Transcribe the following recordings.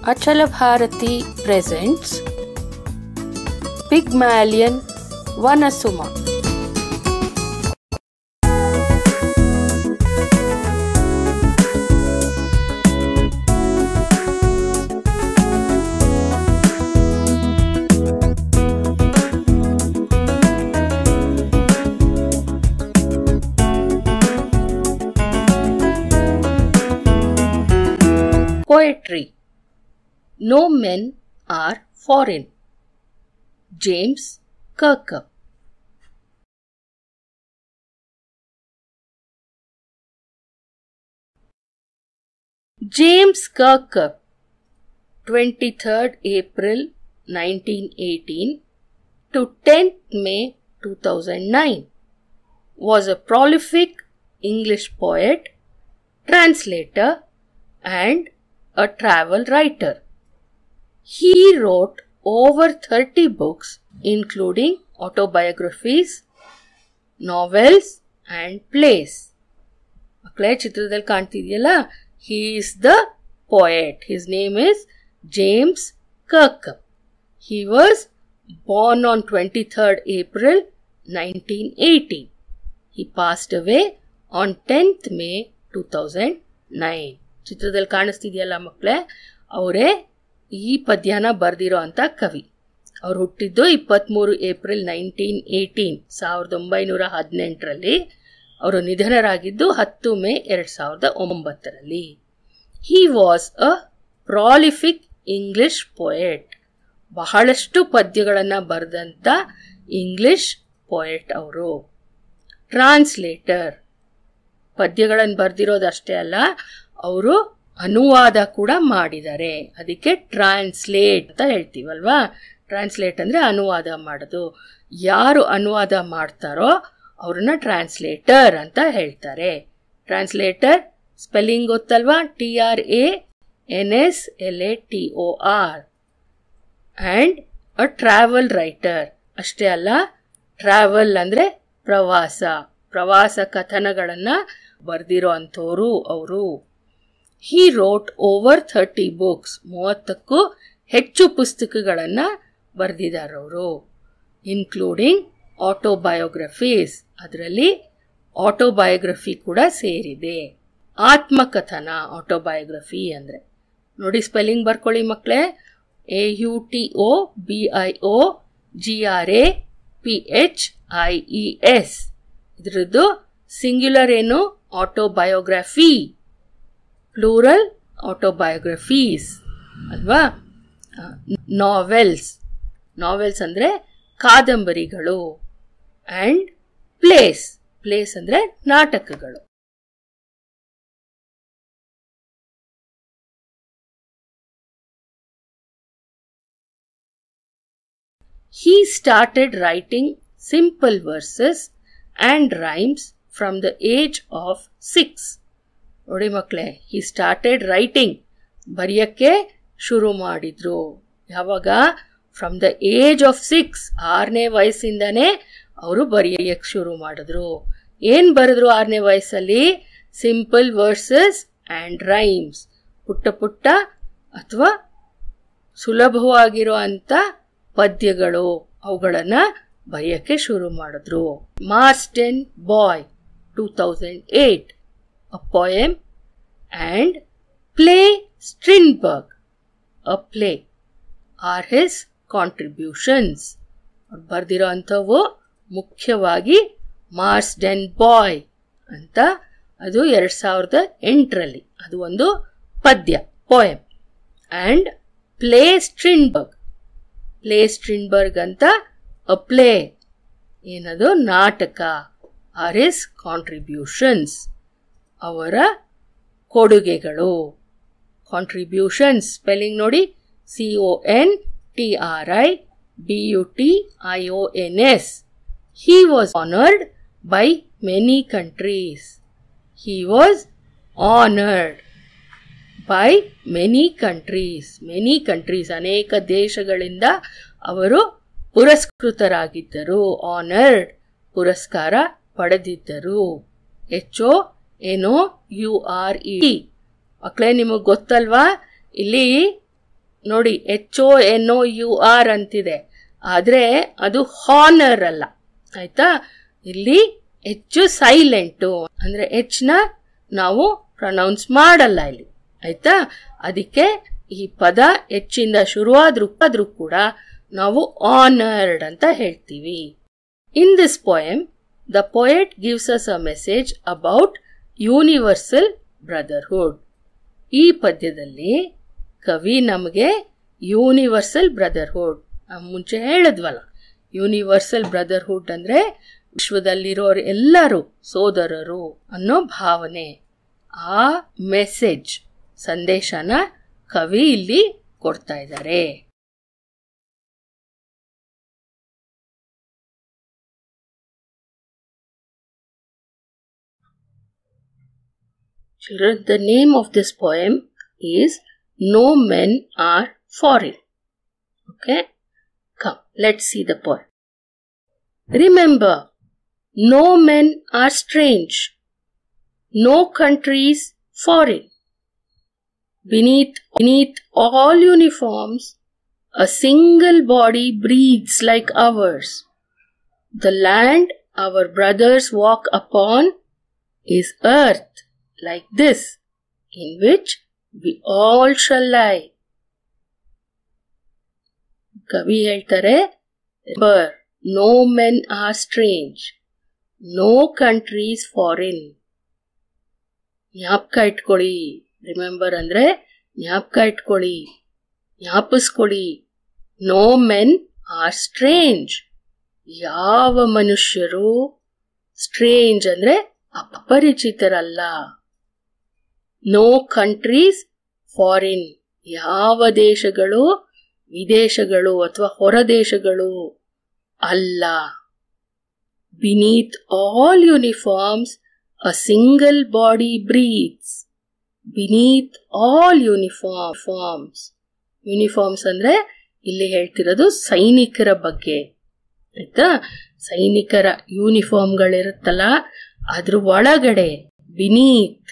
Achala Bharati presents Pygmalion Vanasuma. Poetry No men are foreign. James Kirkup James Kirkup 23rd April 1918 to 10th May 2009 was a prolific English poet, translator, and a travel writer. He wrote over 30 books, including autobiographies, novels, and plays. ಮಕ್ಕಳೇ ಚಿತ್ರದಲ್ಲಿ ಕಾಣ್ತಿದೆಯಲ್ಲ he is the poet his name is James Kirkup he was born on 23rd April 1918. He passed away on 10th May 2009. ಚಿತ್ರದಲ್ಲಿ ಕಾಣಿಸ್ತಿದೆಯಲ್ಲ ಮಕ್ಕಳೇ ಅವರೇ ಈ ಪದ್ಯನ ಬರೆದಿರೋ ಅಂತ ಕವಿ ಅವ್ರು ಹುಟ್ಟಿದ್ದು ಇಪ್ಪತ್ತ್ಮೂರು ಏಪ್ರಿಲ್ ನೈನ್ಟೀನ್ ಏಯ್ಟೀನ್ ಸಾವಿರದ ಒಂಬೈನೂರ ಹದಿನೆಂಟರಲ್ಲಿ ಅವರು ನಿಧನರಾಗಿದ್ದು ಹತ್ತು ಮೇ ಎರಡು ಸಾವಿರದ ಒಂಬತ್ತರಲ್ಲಿ he was a prolific English poet ಬಹಳಷ್ಟು ಪದ್ಯಗಳನ್ನು ಬರೆದಂಥ ಇಂಗ್ಲಿಷ್ ಪೊಯೆಟ್ ಅವರು ಟ್ರಾನ್ಸ್ಲೇಟರ್ ಪದ್ಯಗಳನ್ನು ಬರೆದಿರೋದಷ್ಟೇ ಅಲ್ಲ ಅವರು ಅನುವಾದ ಕೂಡ ಮಾಡಿದ್ದಾರೆ ಅದಕ್ಕೆ ಟ್ರಾನ್ಸ್ಲೇಟ್ ಅಂತ ಹೇಳ್ತೀವಲ್ವಾ ಟ್ರಾನ್ಸ್ಲೇಟ್ ಅಂದರೆ ಅನುವಾದ ಮಾಡೋದು ಯಾರು ಅನುವಾದ ಮಾಡ್ತಾರೋ ಅವ್ರನ್ನ ಟ್ರಾನ್ಸ್ಲೇಟರ್ ಅಂತ ಹೇಳ್ತಾರೆ ಟ್ರಾನ್ಸ್ಲೇಟರ್ ಸ್ಪೆಲ್ಲಿಂಗ್ ಗೊತ್ತಲ್ವಾ T R A N S L A T O R and a travel writer ಅಷ್ಟೇ ಅಲ್ಲ ಟ್ರಾವೆಲ್ ಅಂದರೆ ಪ್ರವಾಸ ಪ್ರವಾಸ ಕಥನಗಳನ್ನು ಬರೆದಿರೋ ಅಂಥವ್ರು ಅವರು he wrote over thirty books ಮೂವತ್ತಕ್ಕೂ ಹೆಚ್ಚು ಪುಸ್ತಕಗಳನ್ನು ಬರೆದಿದ್ದಾರವರು ಇನ್ಕ್ಲೂಡಿಂಗ್ ಆಟೋಬಯೋಗ್ರಫೀಸ್ ಅದರಲ್ಲಿ ಆಟೋಬಯೋಗ್ರಫಿ ಕೂಡ ಸೇರಿದೆ ಆತ್ಮಕಥನ ಆಟೋಬಯೋಗ್ರಫಿ ಅಂದರೆ ನೋಡಿ ಸ್ಪೆಲ್ಲಿಂಗ್ ಬರ್ಕೊಳ್ಳಿ ಮಕ್ಕಳೇ A U T O B I O G R A P H I E S ಇದ್ರದ್ದು ಸಿಂಗ್ಯುಲರ್ ಏನು ಆಟೋಬಯೋಗ್ರಫಿ ಪ್ಲೂರಲ್ ಆಟೋಬಯೋಗ್ರಫೀಸ್ ಅಲ್ವಾ ನಾವೆಲ್ಸ್ ನಾವೆಲ್ಸ್ ಅಂದರೆ ಕಾದಂಬರಿಗಳು ಆ್ಯಂಡ್ ಪ್ಲೇಸ್ ಪ್ಲೇಸ್ ಅಂದರೆ ನಾಟಕಗಳು he started writing simple verses and rhymes from the age of six. ನೋಡಿ ಮಕ್ಕಳೇ he started writing ಬರೆಯಕ್ಕೆ ಶುರು ಮಾಡಿದ್ರು ಯಾವಾಗ from the age of six ಆರನೇ ವಯಸ್ಸಿಂದನೇ ಅವರು ಬರೆಯಕ್ಕೆ ಶುರು ಮಾಡಿದ್ರು ಏನು ಬರೆದ್ರು ಆರನೇ ವಯಸ್ಸಲ್ಲಿ ಸಿಂಪಲ್ ವರ್ಸಸ್ ಆ್ಯಂಡ್ ರೈಮ್ಸ್ ಪುಟ್ಟ ಪುಟ್ಟ ಅಥವಾ ಸುಲಭವಾಗಿರೋ ಅಂಥ ಪದ್ಯಗಳು ಅವುಗಳನ್ನು ಬರೆಯೋಕ್ಕೆ ಶುರು ಮಾಡಿದ್ರು Marsden Bay two thousand eight a poem and play Strindberg a play are his contributions ಅವ್ರು ಬರೆದಿರೋ ಅಂಥವು ಮುಖ್ಯವಾಗಿ ಮಾರ್ಸ್ ಡೆನ್ ಬಾಯ್ ಅಂತ ಅದು ಎರಡು ಸಾವಿರದ ಎಂಟರಲ್ಲಿ ಅದು ಒಂದು ಪದ್ಯ poem and play Strindberg play Strindberg ಅಂತ ಅ ಪ್ಲೇ ಏನದು ನಾಟಕ ಆರ್ ಇಸ್ ಕಾಂಟ್ರಿಬ್ಯೂಷನ್ಸ್ ಅವರ ಕೊಡುಗೆಗಳು ಕಾಂಟ್ರಿಬ್ಯೂಷನ್ಸ್ ಸ್ಪೆಲ್ಲಿಂಗ್ ನೋಡಿ C O N T R I B U T I O N S he was honoured by many countries he was honoured by many countries many countries ಅನೇಕ ದೇಶಗಳಿಂದ ಅವರು ಪುರಸ್ಕೃತರಾಗಿದ್ದರು honoured ಪುರಸ್ಕಾರ ಪಡೆದಿದ್ದರು H O ಏನೋ you are E ಮಕ್ಕಳೇ ನಿಮಗೆ ಗೊತ್ತಲ್ವಾ ಇಲ್ಲಿ ನೋಡಿ H O N O U R ಅಂತಿದೆ ಆದರೆ ಅದು ಹಾನರ್ ಅಲ್ಲ ಆಯ್ತಾ ಇಲ್ಲಿ ಹೆಚ್ಚು ಸೈಲೆಂಟು ಅಂದ್ರೆ ಎಚ್ ನ ನಾವು ಪ್ರೊನೌನ್ಸ್ ಮಾಡಲ್ಲ ಇಲ್ಲಿ ಆಯ್ತಾ ಅದಕ್ಕೆ ಈ ಪದ ಹೆಚ್ಚಿಂದ ಶುರುವಾದ್ರೂ ಆದ್ರೂ ಕೂಡ ನಾವು ಆನರ್ಡ್ ಅಂತ ಹೇಳ್ತೀವಿ in this poem the poet gives us a message about universal brotherhood ಈ ಪದ್ಯದಲ್ಲಿ ಕವಿ ನಮಗೆ ಯೂನಿವರ್ಸಲ್ ಬ್ರದರ್ಹುಡ್ ಮುಂಚೆ ಹೇಳಿದ್ವಲ್ಲ ಯೂನಿವರ್ಸಲ್ ಬ್ರದರ್ಹುಡ್ ಅಂದ್ರೆ ವಿಶ್ವದಲ್ಲಿರೋರು ಎಲ್ಲರೂ ಸೋದರರು ಅನ್ನೋ ಭಾವನೆ ಆ ಮೆಸೇಜ್ ಸಂದೇಶನ ಕವಿ ಇಲ್ಲಿ ಕೊಡ್ತಾ ಇದ್ದಾರೆ Children, the name of this poem is No Men Are Foreign. Okay? Come, let's see the poem. Remember, no men are strange, no countries foreign. Beneath, beneath all uniforms, a single body breathes like ours. The land our brothers walk upon is earth like this, in which we all shall lie. ಕವಿ ಹೇಳ್ತಾರೆ ಬರ್ no men are strange no countries foreign ಜ್ಞಾಪಕ ಇಟ್ಕೊಳ್ಳಿ remember ಅಂದ್ರೆ ಜ್ಞಾಪಕ ಇಟ್ಕೊಳ್ಳಿ ಜ್ಞಾಪಿಸ್ಕೊಳ್ಳಿ no men are strange ಯಾವ ಮನುಷ್ಯರು ಸ್ಟ್ರೇಂಜ್ ಅಂದ್ರೆ ಅಪರಿಚಿತರಲ್ಲ ನೋ ಕಂಟ್ರೀಸ್ ಫಾರಿನ್ ಯಾವ ದೇಶಗಳು ವಿದೇಶಗಳು ಅಥವಾ ಹೊರ ದೇಶಗಳು ಅಲ್ಲ beneath all uniforms a single body breathes beneath all uniform forms uniforms ಅಂದ್ರೆ ಇಲ್ಲಿ ಹೇಳ್ತಿರೋದು ಸೈನಿಕರ ಬಗ್ಗೆ ಆಯ್ತಾ ಸೈನಿಕರ ಯೂನಿಫಾರ್ಮ್ಗಳಿರುತ್ತಲ್ಲ ಅದ್ರ ಒಳಗಡೆ beneath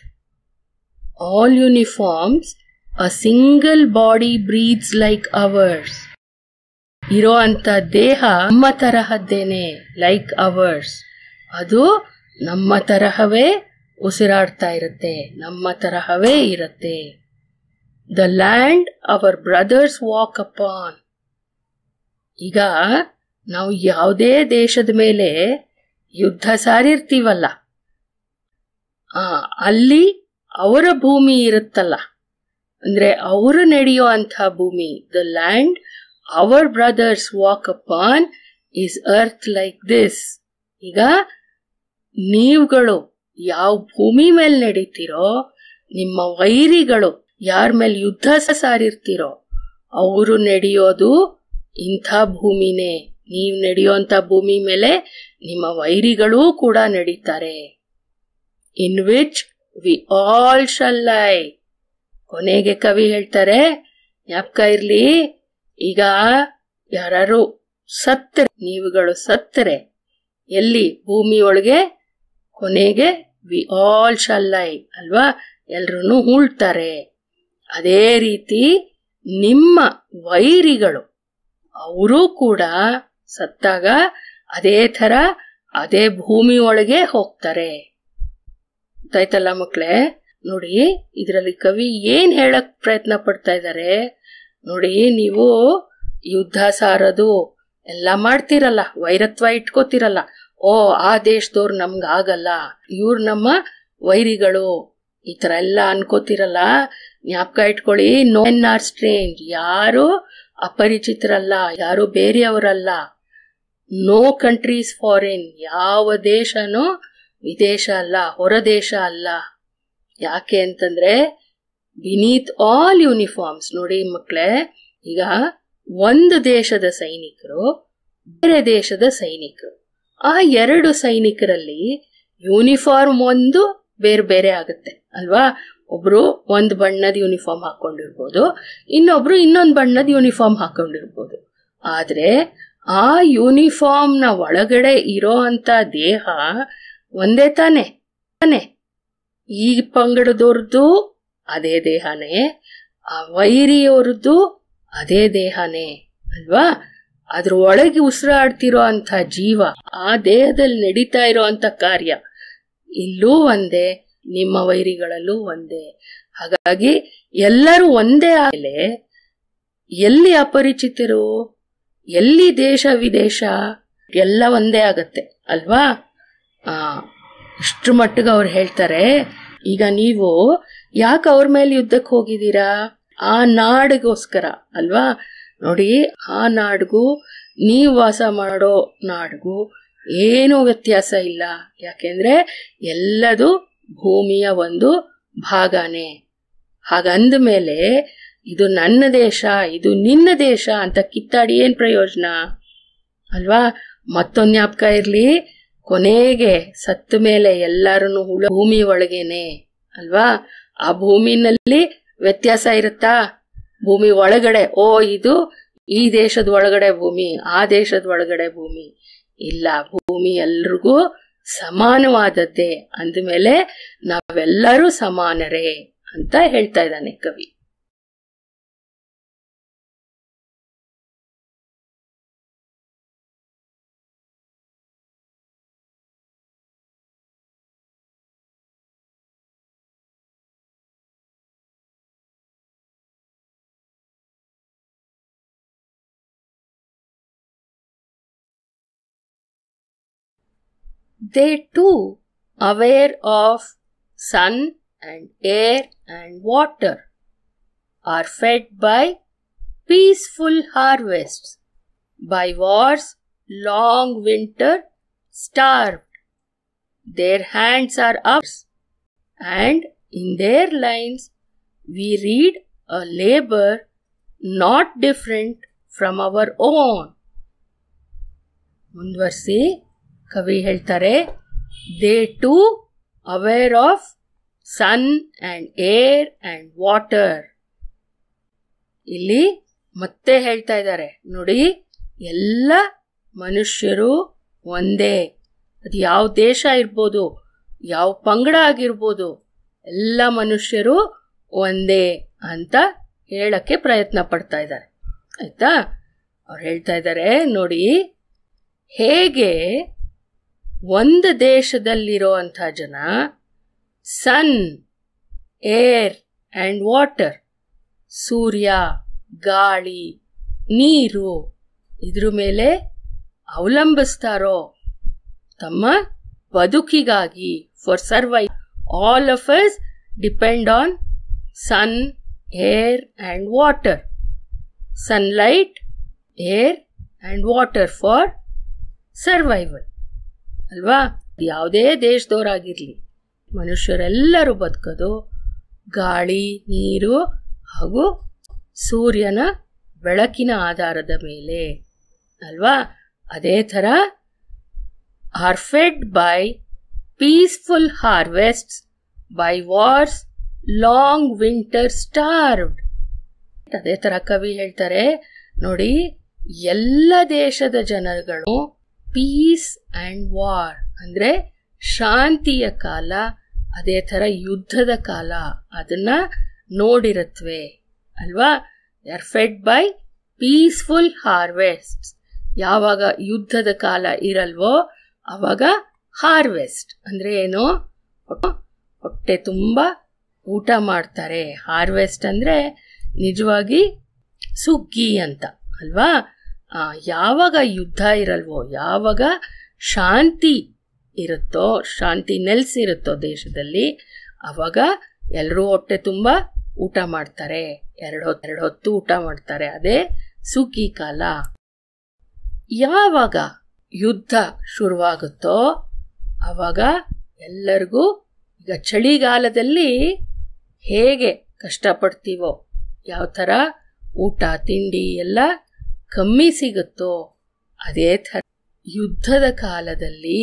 all uniforms a single body breathes like ours ಇರೋ ಅಂತ ದೇಹ ನಮ್ಮ ತರಹದ್ದೇನೆ ಲೈಕ್ ಅವರ್ಸ್ ಅದು ನಮ್ಮ ತರಹವೇ ಉಸಿರಾಡ್ತಾ ಇರುತ್ತೆ ನಮ್ಮ ತರಹವೇ ಇರುತ್ತೆ the land our brothers walk upon ಈಗ ನಾವು ಯಾವುದೇ ದೇಶದ ಮೇಲೆ ಯುದ್ಧ ಸಾರಿರ್ತೀವಲ್ಲ ಆ ಅಲ್ಲಿ ಅವರ ಭೂಮಿ ಇರುತ್ತಲ್ಲ ಅಂದ್ರೆ ಅವರು ನಡೆಯೋ ಅಂಥ ಭೂಮಿ the land our brothers walk upon is earth like this ಈಗ ನೀವುಗಳು ಯಾವ ಭೂಮಿ ಮೇಲೆ ನಡೀತಿರೋ ನಿಮ್ಮ ವೈರಿಗಳು ಯಾರ ಮೇಲೆ ಯುದ್ಧ ಸಾರಿರ್ತೀರೋ ಅವರು ನಡೆಯೋದು ಇಂಥ ಭೂಮಿನೇ ನೀವು ನಡೆಯುವಂತ ಭೂಮಿ ಮೇಲೆ ನಿಮ್ಮ ವೈರಿಗಳೂ ಕೂಡ ನಡೀತಾರೆ in which we all shall lie ಕೊನೆಗೆ ಕವಿ ಹೇಳ್ತಾರೆ ಜ್ಞಾಪಕ ಇರ್ಲಿ ಈಗ ಯಾರು ಸತ್ತರೆ ನೀವುಗಳು ಸತ್ತರೆ ಎಲ್ಲಿ ಭೂಮಿ ಒಳಗೆ ಕೊನೆಗೆ ವಿ ಆಲ್ ಶಲ್ ಲೈ ಅಲ್ವಾ ಎಲ್ರೂ ಹೂಳ್ತಾರೆ ಅದೇ ರೀತಿ ನಿಮ್ಮ ವೈರಿಗಳು ಅವರು ಕೂಡ ಸತ್ತಾಗ ಅದೇ ಥರ ಅದೇ ಭೂಮಿ ಒಳಗೆ ಹೋಗ್ತಾರೆ ಗೊತ್ತಾಯ್ತಲ್ಲ ಮಕ್ಕಳೇ ನೋಡಿ ಇದರಲ್ಲಿ ಕವಿ ಏನ್ ಹೇಳಕ್ ಪ್ರಯತ್ನ ಪಡ್ತಾ ಇದ್ದಾರೆ ನೋಡಿ ನೀವು ಯುದ್ಧ ಸಾರೋದು ಎಲ್ಲ ಮಾಡ್ತಿರಲ್ಲ ವೈರತ್ವ ಇಟ್ಕೋತಿರಲ್ಲ ಓ ಆ ದೇಶದವ್ರು ನಮ್ಗೆ ಆಗಲ್ಲ ಇವ್ರು ನಮ್ಮ ವೈರಿಗಳು ಈ ತರ ಎಲ್ಲ ಅನ್ಕೋತಿರಲ್ಲ ಜ್ಞಾಪಕ ಇಟ್ಕೊಳ್ಳಿ ನೋ ಎನ್ ಆರ್ ಸ್ಟ್ರೇಂಜ್ ಯಾರು ಅಪರಿಚಿತರಲ್ಲ ಯಾರು ಬೇರೆಯವರಲ್ಲ ನೋ ಕಂಟ್ರೀಸ್ ಫಾರಿನ್ ಯಾವ ದೇಶನೂ ವಿದೇಶ ಅಲ್ಲ ಹೊರ ದೇಶ ಅಲ್ಲ ಯಾಕೆ ಅಂತಂದ್ರೆ ಬಿನೀತ್ ಆಲ್ ಯೂನಿಫಾರ್ಮ್ಸ್ ನೋಡಿ ಮಕ್ಕಳೇ ಈಗ ಒಂದು ದೇಶದ ಸೈನಿಕರು ಬೇರೆ ದೇಶದ ಸೈನಿಕರು ಆ ಎರಡು ಸೈನಿಕರಲ್ಲಿ ಯೂನಿಫಾರ್ಮ್ ಒಂದು ಬೇರೆ ಬೇರೆ ಆಗುತ್ತೆ ಅಲ್ವಾ ಒಬ್ರು ಒಂದು ಬಣ್ಣದ ಯೂನಿಫಾರ್ಮ್ ಹಾಕೊಂಡಿರ್ಬೋದು ಇನ್ನೊಬ್ರು ಇನ್ನೊಂದು ಬಣ್ಣದ ಯೂನಿಫಾರ್ಮ್ ಹಾಕೊಂಡಿರ್ಬೋದು ಆದ್ರೆ ಆ ಯೂನಿಫಾರ್ಮ್ನ ಒಳಗಡೆ ಇರೋ ಅಂತ ದೇಹ ಒಂದೇ ತಾನೆ ತಾನೆ ಈ ಪಂಗಡದವ್ರದ್ದು ಅದೇ ದೇಹನೇ ಆ ವೈರಿಯವ್ರದ್ದು ಅದೇ ದೇಹನೇ ಅಲ್ವಾ ಅದ್ರ ಒಳಗೆ ಉಸಿರಾಡ್ತಿರೋ ಅಂತ ಜೀವ ಆ ದೇಹದಲ್ಲಿ ನಡೀತಾ ಇರೋ ಅಂತ ಕಾರ್ಯ ಇಲ್ಲೂ ಒಂದೇ ನಿಮ್ಮ ವೈರಿಗಳಲ್ಲೂ ಒಂದೇ ಹಾಗಾಗಿ ಎಲ್ಲರೂ ಒಂದೇ ಆಮೇಲೆ ಎಲ್ಲಿ ಅಪರಿಚಿತರು ಎಲ್ಲಿ ದೇಶ ವಿದೇಶ ಎಲ್ಲ ಒಂದೇ ಆಗತ್ತೆ ಅಲ್ವಾ ಆ ಇಷ್ಟ್ರ ಮಟ್ಟಿಗೆ ಅವ್ರು ಹೇಳ್ತಾರೆ ಈಗ ನೀವು ಯಾಕೆ ಅವ್ರ ಮೇಲೆ ಯುದ್ಧಕ್ಕೆ ಹೋಗಿದ್ದೀರಾ ಆ ನಾಡಿಗೋಸ್ಕರ ಅಲ್ವಾ ನೋಡಿ ಆ ನಾಡಿಗೂ ನೀವು ವಾಸ ಮಾಡೋ ನಾಡಿಗೂ ಏನೂ ವ್ಯತ್ಯಾಸ ಇಲ್ಲ ಯಾಕೆಂದ್ರೆ ಎಲ್ಲದು ಭೂಮಿಯ ಒಂದು ಭಾಗನೇ ಹಾಗಂದ ಮೇಲೆ ಇದು ನನ್ನ ದೇಶ ಇದು ನಿನ್ನ ದೇಶ ಅಂತ ಕಿತ್ತಾಡಿ ಏನ್ ಪ್ರಯೋಜನ ಅಲ್ವಾ ಮತ್ತೊಂದು ಜ್ಞಾಪಕ ಇರ್ಲಿ ಕೊನೆಗೆ ಸತ್ತ ಮೇಲೆ ಎಲ್ಲರನ್ನು ಹುಳ ಭೂಮಿ ಒಳಗೇನೆ ಅಲ್ವಾ ಆ ಭೂಮಿನಲ್ಲಿ ವ್ಯತ್ಯಾಸ ಇರುತ್ತಾ ಭೂಮಿ ಒಳಗಡೆ ಓ ಇದು ಈ ದೇಶದ ಒಳಗಡೆ ಭೂಮಿ ಆ ದೇಶದ ಒಳಗಡೆ ಭೂಮಿ ಇಲ್ಲ ಭೂಮಿ ಎಲ್ರಿಗೂ ಸಮಾನವಾದದ್ದೇ ಅಂದಮೇಲೆ ನಾವೆಲ್ಲರೂ ಸಮಾನರೇ ಅಂತ ಹೇಳ್ತಾ ಇದ್ದಾನೆ ಕವಿ they too aware of sun and air and water are fed by peaceful harvests by war's long winter starved their hands are up and in their lines we read a labor not different from our own ಮುಂದುವರಿಸಿ ಕವಿ ಹೇಳ್ತಾರೆ they too aware of sun and air and water ಇಲ್ಲಿ ಮತ್ತೆ ಹೇಳ್ತಾ ಇದ್ದಾರೆ ನೋಡಿ ಎಲ್ಲ ಮನುಷ್ಯರು ಒಂದೇ ಅದು ಯಾವ ದೇಶ ಇರ್ಬೋದು ಯಾವ ಪಂಗಡ ಆಗಿರ್ಬೋದು ಎಲ್ಲ ಮನುಷ್ಯರು ಒಂದೇ ಅಂತ ಹೇಳಕ್ಕೆ ಪ್ರಯತ್ನ ಪಡ್ತಾ ಇದ್ದಾರೆ ಆಯ್ತಾ ಅವ್ರು ಹೇಳ್ತಾ ಇದ್ದಾರೆ ನೋಡಿ ಹೇಗೆ ಒಂದು ದೇಶದಲ್ಲಿರೋ ಅಂಥ ಜನ ಸನ್ ಏರ್ ಆ್ಯಂಡ್ ವಾಟರ್ ಸೂರ್ಯ ಗಾಳಿ ನೀರು ಇದ್ರ ಮೇಲೆ ಅವಲಂಬಿಸ್ತಾರೋ ತಮ್ಮ ಬದುಕಿಗಾಗಿ for survive all of us depend on sun air and water sunlight air and water for survival ಅಲ್ವಾ ಯಾವುದೇ ದೇಶದವರಾಗಿರಲಿ ಮನುಷ್ಯರೆಲ್ಲರೂ ಬದುಕೋದು ಗಾಳಿ ನೀರು ಹಾಗೂ ಸೂರ್ಯನ ಬೆಳಕಿನ ಆಧಾರದ ಮೇಲೆ ಅಲ್ವಾ ಅದೇ ಥರ are fed by peaceful harvests by wars long winter starved ಅದೇ ಥರ ಕವಿ ಹೇಳ್ತಾರೆ ನೋಡಿ ಎಲ್ಲ ದೇಶದ ಜನಗಳು ಪೀಸ್ ಅಂಡ್ ವಾರ್ ಅಂದ್ರೆ ಶಾಂತಿಯ ಕಾಲ ಅದೇ ಥರ ಯುದ್ಧದ ಕಾಲ ಅದನ್ನ ನೋಡಿರತ್ವೆ ಅಲ್ವಾ are fed by peaceful harvest ಯಾವಾಗ ಯುದ್ಧದ ಕಾಲ ಇರಲ್ವೋ ಅವಾಗ ಹಾರ್ವೆಸ್ಟ್ ಅಂದ್ರೆ ಏನು ಹೊಟ್ಟೆ ತುಂಬ ಊಟ ಮಾಡ್ತಾರೆ ಹಾರ್ವೆಸ್ಟ್ ಅಂದ್ರೆ ನಿಜವಾಗಿ ಸುಗ್ಗಿ ಅಂತ ಅಲ್ವಾ ಯಾವಾಗ ಯುದ್ಧ ಇರಲ್ವೋ ಯಾವಾಗ ಶಾಂತಿ ಇರುತ್ತೋ ಶಾಂತಿ ನೆಲೆಸಿರುತ್ತೋ ದೇಶದಲ್ಲಿ ಅವಾಗ ಎಲ್ಲರೂ ಹೊಟ್ಟೆ ತುಂಬ ಊಟ ಮಾಡ್ತಾರೆ ಎರಡು ಹೊತ್ತು ಎರಡು ಹೊತ್ತು ಊಟ ಮಾಡ್ತಾರೆ ಅದೇ ಸುಗ್ಗಿ ಕಾಲ ಯಾವಾಗ ಯುದ್ಧ ಶುರುವಾಗುತ್ತೋ ಅವಾಗ ಎಲ್ಲರಿಗೂ ಈಗ ಚಳಿಗಾಲದಲ್ಲಿ ಹೇಗೆ ಕಷ್ಟಪಡ್ತೀವೋ ಯಾವ ಥರ ಊಟ ತಿಂಡಿ ಎಲ್ಲ ಕಮ್ಮಿ ಸಿಗುತ್ತೋ ಅದೇ ಥರ ಯುದ್ಧದ ಕಾಲದಲ್ಲಿ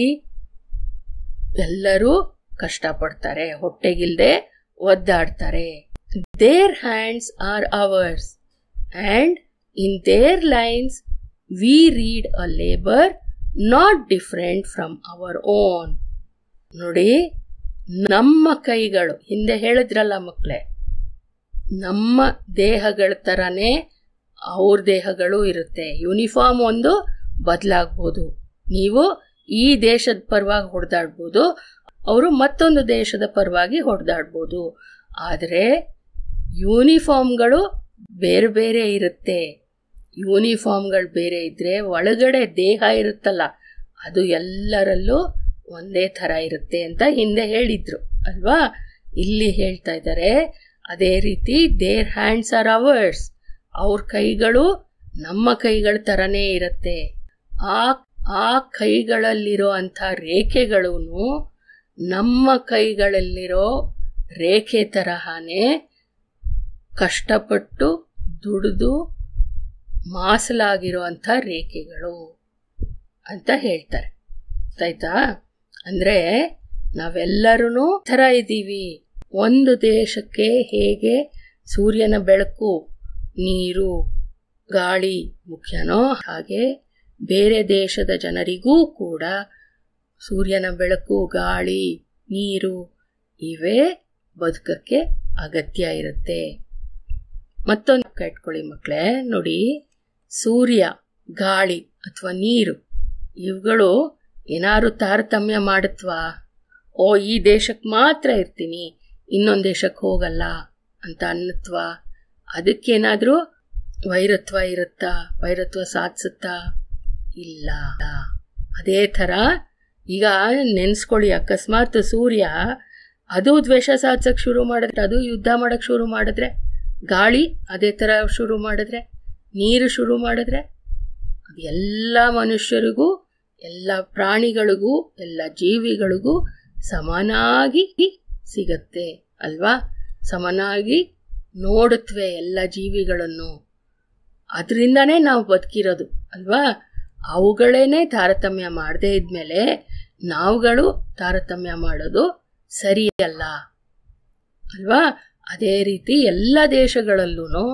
ಎಲ್ಲರೂ ಕಷ್ಟಪಡ್ತಾರೆ ಹೊಟ್ಟೆಗಿಲ್ದೆ ಒದ್ದಾಡ್ತಾರೆ their hands are ours and in their lines we read a labour not different from our own ನೋಡಿ ನಮ್ಮ ಕೈಗಳು ಹಿಂದೆ ಹೇಳಿದ್ರಲ್ಲ ಮಕ್ಕಳೇ ನಮ್ಮ ದೇಹಗಳ ಥರನೇ ಅವ್ರ ದೇಹಗಳು ಇರುತ್ತೆ ಯೂನಿಫಾರ್ಮ್ ಒಂದು ಬದಲಾಗ್ಬೋದು ನೀವು ಈ ದೇಶದ ಪರವಾಗಿ ಹೊಡೆದಾಡ್ಬೋದು ಅವರು ಮತ್ತೊಂದು ದೇಶದ ಪರವಾಗಿ ಹೊಡೆದಾಡ್ಬೋದು ಆದರೆ ಯೂನಿಫಾರ್ಮ್ಗಳು ಬೇರೆ ಬೇರೆ ಇರುತ್ತೆ ಯೂನಿಫಾರ್ಮ್ಗಳು ಬೇರೆ ಇದ್ರೆ ಒಳಗಡೆ ದೇಹ ಇರುತ್ತಲ್ಲ ಅದು ಎಲ್ಲರಲ್ಲೂ ಒಂದೇ ಥರ ಇರುತ್ತೆ ಅಂತ ಹಿಂದೆ ಹೇಳಿದ್ರು ಅಲ್ವಾ ಇಲ್ಲಿ ಹೇಳ್ತಾ ಇದ್ದಾರೆ ಅದೇ ರೀತಿ ದೇರ್ ಹ್ಯಾಂಡ್ಸ್ ಆರ್ ಅವರ್ಸ್ ಅವ್ರ ಕೈಗಳು ನಮ್ಮ ಕೈಗಳ ಥರನೇ ಇರುತ್ತೆ ಆ ಆ ಕೈಗಳಲ್ಲಿರೋ ಅಂಥ ರೇಖೆಗಳೂ ನಮ್ಮ ಕೈಗಳಲ್ಲಿರೋ ರೇಖೆ ತರಹನೇ ಕಷ್ಟಪಟ್ಟು ದುಡಿದು ಮಾಸಲಾಗಿರುವಂಥ ರೇಖೆಗಳು ಅಂತ ಹೇಳ್ತಾರೆ ಆಯ್ತಾ ಅಂದರೆ ನಾವೆಲ್ಲರೂ ಥರ ಇದ್ದೀವಿ ಒಂದು ದೇಶಕ್ಕೆ ಹೇಗೆ ಸೂರ್ಯನ ಬೆಳಕು ನೀರು ಗಾಳಿ ಮುಖ್ಯನೋ ಹಾಗೆ ಬೇರೆ ದೇಶದ ಜನರಿಗೂ ಕೂಡ ಸೂರ್ಯನ ಬೆಳಕು ಗಾಳಿ ನೀರು ಇವೇ ಬದುಕಕ್ಕೆ ಅಗತ್ಯ ಇರುತ್ತೆ ಮತ್ತೊಂದು ಇಟ್ಕೊಳ್ಳಿ ಮಕ್ಕಳೇ ನೋಡಿ ಸೂರ್ಯ ಗಾಳಿ ಅಥವಾ ನೀರು ಇವುಗಳು ಏನಾದ್ರು ತಾರತಮ್ಯ ಮಾಡುತ್ತವಾ ಓ ಈ ದೇಶಕ್ಕೆ ಮಾತ್ರ ಇರ್ತೀನಿ ಇನ್ನೊಂದು ದೇಶಕ್ಕೆ ಹೋಗಲ್ಲ ಅಂತ ಅನ್ನತ್ವಾ ಅದಕ್ಕೇನಾದರೂ ವೈರತ್ವ ಇರುತ್ತಾ ವೈರತ್ವ ಸಾಧಿಸುತ್ತಾ ಇಲ್ಲ ಅದೇ ಥರ ಈಗ ನೆನೆಸ್ಕೊಳ್ಳಿ ಅಕಸ್ಮಾತ್ ಸೂರ್ಯ ಅದು ದ್ವೇಷ ಸಾಧಿಸಕ್ಕೆ ಶುರು ಮಾಡಿದ್ರೆ ಅದು ಯುದ್ಧ ಮಾಡಕ್ಕೆ ಶುರು ಮಾಡಿದ್ರೆ ಗಾಳಿ ಅದೇ ಥರ ಶುರು ಮಾಡಿದ್ರೆ ನೀರು ಶುರು ಮಾಡಿದ್ರೆ ಎಲ್ಲ ಮನುಷ್ಯರಿಗೂ ಎಲ್ಲ ಪ್ರಾಣಿಗಳಿಗೂ ಎಲ್ಲ ಜೀವಿಗಳಿಗೂ ಸಮನಾಗಿ ಸಿಗತ್ತೆ ಅಲ್ವಾ ಸಮನಾಗಿ ನೋಡುತ್ತವೆ ಎಲ್ಲ ಜೀವಿಗಳನ್ನು ಅದರಿಂದನೇ ನಾವು ಬದುಕಿರೋದು ಅಲ್ವಾ ಅವುಗಳೇನೆ ತಾರತಮ್ಯ ಮಾಡದೇ ಇದ್ಮೇಲೆ ನಾವುಗಳು ತಾರತಮ್ಯ ಮಾಡೋದು ಸರಿಯಲ್ಲ ಅಲ್ವಾ ಅದೇ ರೀತಿ ಎಲ್ಲ ದೇಶಗಳಲ್ಲೂ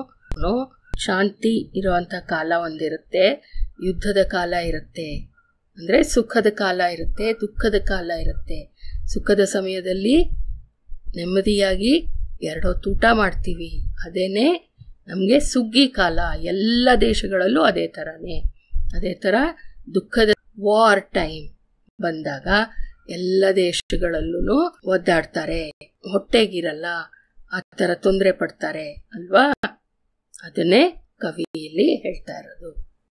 ಶಾಂತಿ ಇರುವಂಥ ಕಾಲ ಒಂದಿರುತ್ತೆ ಯುದ್ಧದ ಕಾಲ ಇರುತ್ತೆ ಅಂದರೆ ಸುಖದ ಕಾಲ ಇರುತ್ತೆ ದುಃಖದ ಕಾಲ ಇರುತ್ತೆ ಸುಖದ ಸಮಯದಲ್ಲಿ ನೆಮ್ಮದಿಯಾಗಿ ಎರಡೊತ್ತು ಊಟ ಮಾಡ್ತೀವಿ ಅದೇನೇ ನಮಗೆ ಸುಗ್ಗಿ ಕಾಲ ಎಲ್ಲ ದೇಶಗಳಲ್ಲೂ ಅದೇ ಥರನೇ ಅದೇ ಥರ ದುಃಖದ ವಾರ್ ಟೈಮ್ ಬಂದಾಗ ಎಲ್ಲ ದೇಶಗಳಲ್ಲೂ ಒದ್ದಾಡ್ತಾರೆ ಹೊಟ್ಟೆಗಿರಲ್ಲ ಆ ಥರ ತೊಂದರೆ ಪಡ್ತಾರೆ ಅಲ್ವಾ ಅದನ್ನೇ ಕವಿಯಲ್ಲಿ ಹೇಳ್ತಾ ಇರೋದು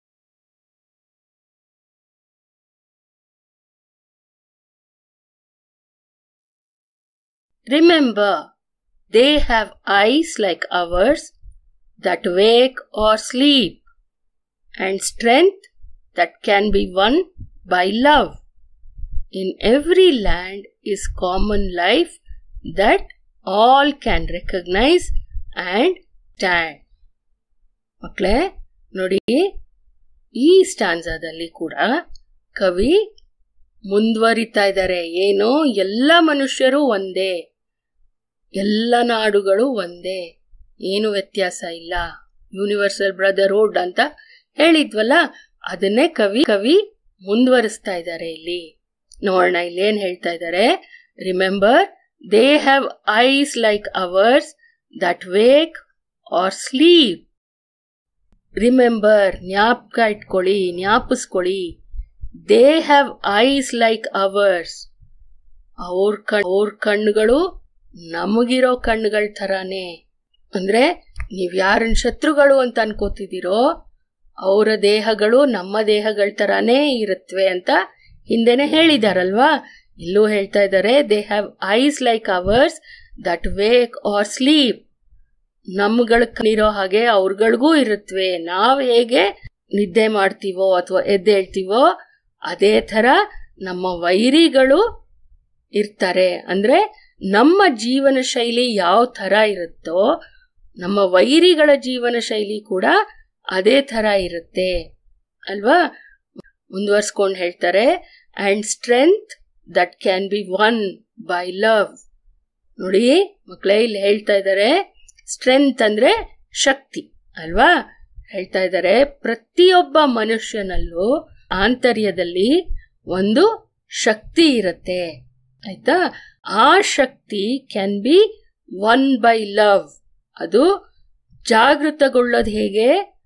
Remember, they have eyes like ours that wake or sleep, and strength that can be won by love. In every land is common life that all can recognize and stand. ಮಕ್ಕಳೇ ನೋಡಿ ಈ ಸ್ಟಾನ್ಸದಲ್ಲಿ ಕೂಡ ಕವಿ ಮುಂದುವರಿತಾ ಇದ್ದಾರೆ ಏನು ಎಲ್ಲ ಮನುಷ್ಯರು ಒಂದೇ ಎಲ್ಲ ನಾಡುಗಳು ಒಂದೇ ಏನು ವ್ಯತ್ಯಾಸ ಇಲ್ಲ ಯೂನಿವರ್ಸಲ್ ಬ್ರದರ್ಹುಡ್ ಅಂತ ಹೇಳಿದ್ವಲ್ಲ ಅದನ್ನೇ ಕವಿ ಕವಿ ಮುಂದುವರಿಸ್ತಾ ಇದ್ದಾರೆ ಇಲ್ಲಿ ನೋಡೋಣ ಇಲ್ಲಿ ಏನ್ ಹೇಳ್ತಾ ಇದ್ದಾರೆ remember they have eyes like ours that wake or sleep remember ಜ್ಞಾಪಕ ಇಟ್ಕೊಳ್ಳಿ ಜ್ಞಾಪಿಸ್ಕೊಳ್ಳಿ they have eyes like ours ಅವ್ರ ಕಣ್ ಅವ್ರ ಕಣ್ಣುಗಳು ನಮಗಿರೋ ಕಣ್ಣುಗಳ ಥರಾನೇ ಅಂದ್ರೆ ನೀವ್ ಯಾರನ್ನ ಶತ್ರುಗಳು ಅಂತ ಅನ್ಕೋತಿದ್ದೀರೋ ಅವರ ದೇಹಗಳು ನಮ್ಮ ದೇಹಗಳ ಥರಾನೇ ಇರುತ್ತವೆ ಅಂತ ಹಿಂದೆನೆ ಹೇಳಿದಾರಲ್ವಾ ಇಲ್ಲೂ ಹೇಳ್ತಾ ಇದ್ದಾರೆ they have eyes like ours that wake or sleep ನಮ್ಗಳ ಕಣ್ಣಿರೋ ಹಾಗೆ ಅವ್ರಗಳಿಗೂ ಇರುತ್ತವೆ ನಾವು ಹೇಗೆ ನಿದ್ದೆ ಮಾಡ್ತೀವೋ ಅಥವಾ ಎದ್ದೇಳ್ತೀವೋ ಅದೇ ಥರ ನಮ್ಮ ವೈರಿಗಳು ಇರ್ತಾರೆ ಅಂದ್ರೆ ನಮ್ಮ ಜೀವನ ಶೈಲಿ ಯಾವ ಥರ ಇರುತ್ತೋ ನಮ್ಮ ವೈರಿಗಳ ಜೀವನ ಶೈಲಿ ಕೂಡ ಅದೇ ಥರ ಇರುತ್ತೆ ಅಲ್ವಾ ಮುಂದುವರ್ಸ್ಕೊಂಡು ಹೇಳ್ತಾರೆ and strength that can be won by love ನೋಡಿ ಮಕ್ಕಳೇ ಇಲ್ಲಿ ಹೇಳ್ತಾ ಇದ್ದಾರೆ ಸ್ಟ್ರೆಂತ್ ಅಂದ್ರೆ ಶಕ್ತಿ ಅಲ್ವಾ ಹೇಳ್ತಾ ಇದ್ದಾರೆ ಪ್ರತಿಯೊಬ್ಬ ಮನುಷ್ಯನಲ್ಲೂ ಆಂತರ್ಯದಲ್ಲಿ ಒಂದು ಶಕ್ತಿ ಇರುತ್ತೆ ಆಯ್ತಾ ಆ ಶಕ್ತಿ can be won by love ಅದು ಜಾಗೃತಗೊಳ್ಳೋದು ಹೇಗೆ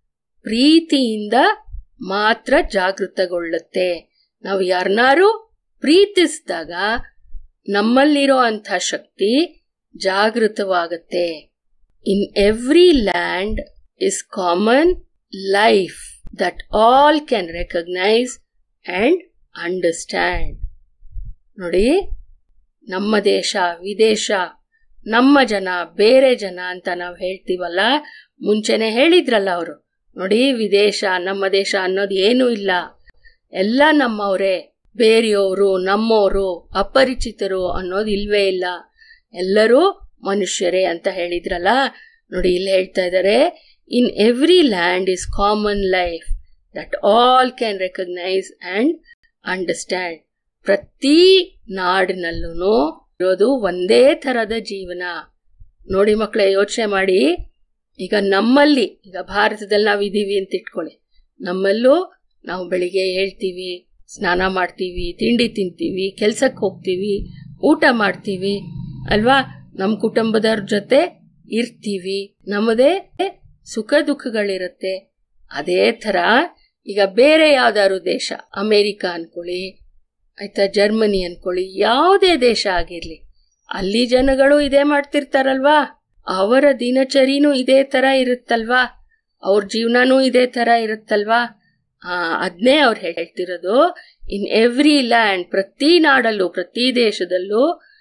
ಪ್ರೀತಿಯಿಂದ ಮಾತ್ರ ಜಾಗೃತಗೊಳ್ಳುತ್ತೆ ನಾವು ಯಾರನ್ನಾರು ಪ್ರೀತಿಸಿದಾಗ ನಮ್ಮಲ್ಲಿರೋ ಅಂಥ ಶಕ್ತಿ ಜಾಗೃತವಾಗುತ್ತೆ in every land is common life that all can recognise and understand ನೋಡಿ ನಮ್ಮ ದೇಶ ವಿದೇಶ ನಮ್ಮ ಜನ ಬೇರೆ ಜನ ಅಂತ ನಾವು ಹೇಳ್ತೀವಲ್ಲ ಮುಂಚೆನೆ ಹೇಳಿದ್ರಲ್ಲ ಅವರು ನೋಡಿ ವಿದೇಶ ನಮ್ಮ ದೇಶ ಅನ್ನೋದು ಏನೂ ಇಲ್ಲ ಎಲ್ಲ ನಮ್ಮವರೇ ಬೇರೆಯವರು ನಮ್ಮವರು ಅಪರಿಚಿತರು ಅನ್ನೋದು ಇಲ್ವೇ ಇಲ್ಲ ಎಲ್ಲರೂ ಮನುಷ್ಯರೇ ಅಂತ ಹೇಳಿದ್ರಲ್ಲ ನೋಡಿ ಇಲ್ಲಿ ಹೇಳ್ತಾ ಇದ್ದಾರೆ in every land is common life that all can recognise and understand ಪ್ರತಿ ನಾಡಿನಲ್ಲೂ ಇರೋದು ಒಂದೇ ಥರದ ಜೀವನ ನೋಡಿ ಮಕ್ಕಳೇ ಯೋಚನೆ ಮಾಡಿ ಈಗ ನಮ್ಮಲ್ಲಿ ಈಗ ಭಾರತದಲ್ಲಿ ನಾವು ಇದೀವಿ ಅಂತ ಇಟ್ಕೊಳ್ಳಿ ನಮ್ಮಲ್ಲೂ ನಾವು ಬೆಳಿಗ್ಗೆ ಹೇಳ್ತೀವಿ ಸ್ನಾನ ಮಾಡ್ತೀವಿ ತಿಂಡಿ ತಿಂತೀವಿ ಕೆಲ್ಸಕ್ಕೆ ಹೋಗ್ತೀವಿ ಊಟ ಮಾಡ್ತೀವಿ ಅಲ್ವಾ ನಮ್ಮ ಕುಟುಂಬದವ್ರ ಜೊತೆ ಇರ್ತೀವಿ ನಮ್ಮದೇ ಸುಖ ದುಃಖಗಳಿರುತ್ತೆ ಅದೇ ಥರ ಈಗ ಬೇರೆ ಯಾವ್ದಾದ್ರು ದೇಶ ಅಮೇರಿಕ ಅನ್ಕೊಳ್ಳಿ ಆಯ್ತಾ ಜರ್ಮನಿ ಅನ್ಕೊಳ್ಳಿ ಯಾವುದೇ ದೇಶ ಆಗಿರ್ಲಿ ಅಲ್ಲಿ ಜನಗಳು ಇದೇ ಮಾಡ್ತಿರ್ತಾರಲ್ವಾ ಅವರ ದಿನಚರಿನೂ ಇದೇ ತರ ಇರುತ್ತಲ್ವಾ ಅವ್ರ ಜೀವನನೂ ಇದೇ ತರ ಇರುತ್ತಲ್ವಾ ಆ ಅದನ್ನೇ ಅವ್ರು ಹೇಳ್ತಿರೋದು ಇನ್ ಎವ್ರಿ ಲ್ಯಾಂಡ್ ಪ್ರತಿ ನಾಡಲ್ಲೂ ಪ್ರತಿ ದೇಶದಲ್ಲೂ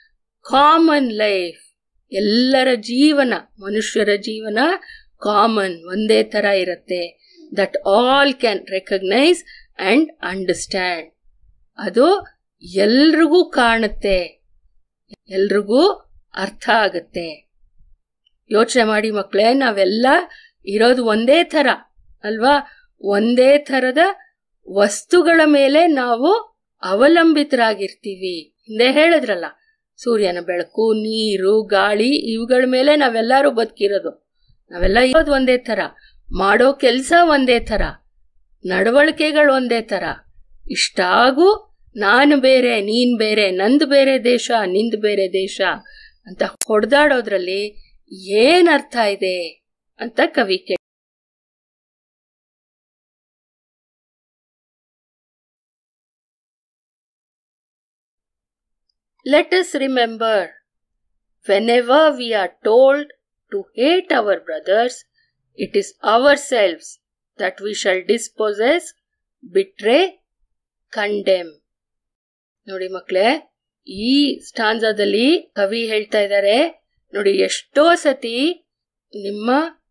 ಕಾಮನ್ ಲೈಫ್ ಎಲ್ಲರ ಜೀವನ ಮನುಷ್ಯರ ಜೀವನ ಕಾಮನ್ ಒಂದೇ ತರ ಇರುತ್ತೆ that all can recognise and understand ಅದು ಎಲ್ರಿಗೂ ಕಾಣುತ್ತೆ ಎಲ್ರಿಗೂ ಅರ್ಥ ಆಗುತ್ತೆ ಯೋಚನೆ ಮಾಡಿ ಮಕ್ಕಳೇ ನಾವೆಲ್ಲ ಇರೋದು ಒಂದೇ ಥರ ಅಲ್ವಾ ಒಂದೇ ಥರದ ವಸ್ತುಗಳ ಮೇಲೆ ನಾವು ಅವಲಂಬಿತರಾಗಿರ್ತೀವಿ ಹಿಂದೆ ಹೇಳಿದ್ರಲ್ಲ ಸೂರ್ಯನ ಬೆಳಕು ನೀರು ಗಾಳಿ ಇವುಗಳ ಮೇಲೆ ನಾವೆಲ್ಲರೂ ಬದುಕಿರೋದು ನಾವೆಲ್ಲ ಇರೋದು ಒಂದೇ ಥರ ಮಾಡೋ ಕೆಲಸ ಒಂದೇ ಥರ ನಡವಳಿಕೆಗಳು ಒಂದೇ ಥರ ಇಷ್ಟಾಗೂ ನಾನು ಬೇರೆ ನೀನ್ ಬೇರೆ ನಂದು ಬೇರೆ ದೇಶ ನಿಂದು ಬೇರೆ ದೇಶ ಅಂತ ಹೊಡೆದಾಡೋದ್ರಲ್ಲಿ ಏನ್ ಅರ್ಥ ಇದೆ ಅಂತ ಕವಿ ಕೇಳಿ let us remember whenever we are told to hate our brothers it is ourselves that we shall dispossess betray condemn ನೋಡಿ ಮಕ್ಕಳೇ ಈ ಸ್ಟಾನ್ಸದಲ್ಲಿ ಕವಿ ಹೇಳ್ತಾ ಇದ್ದಾರೆ ನೋಡಿ ಎಷ್ಟೋ ಸತಿ ನಿಮ್ಮ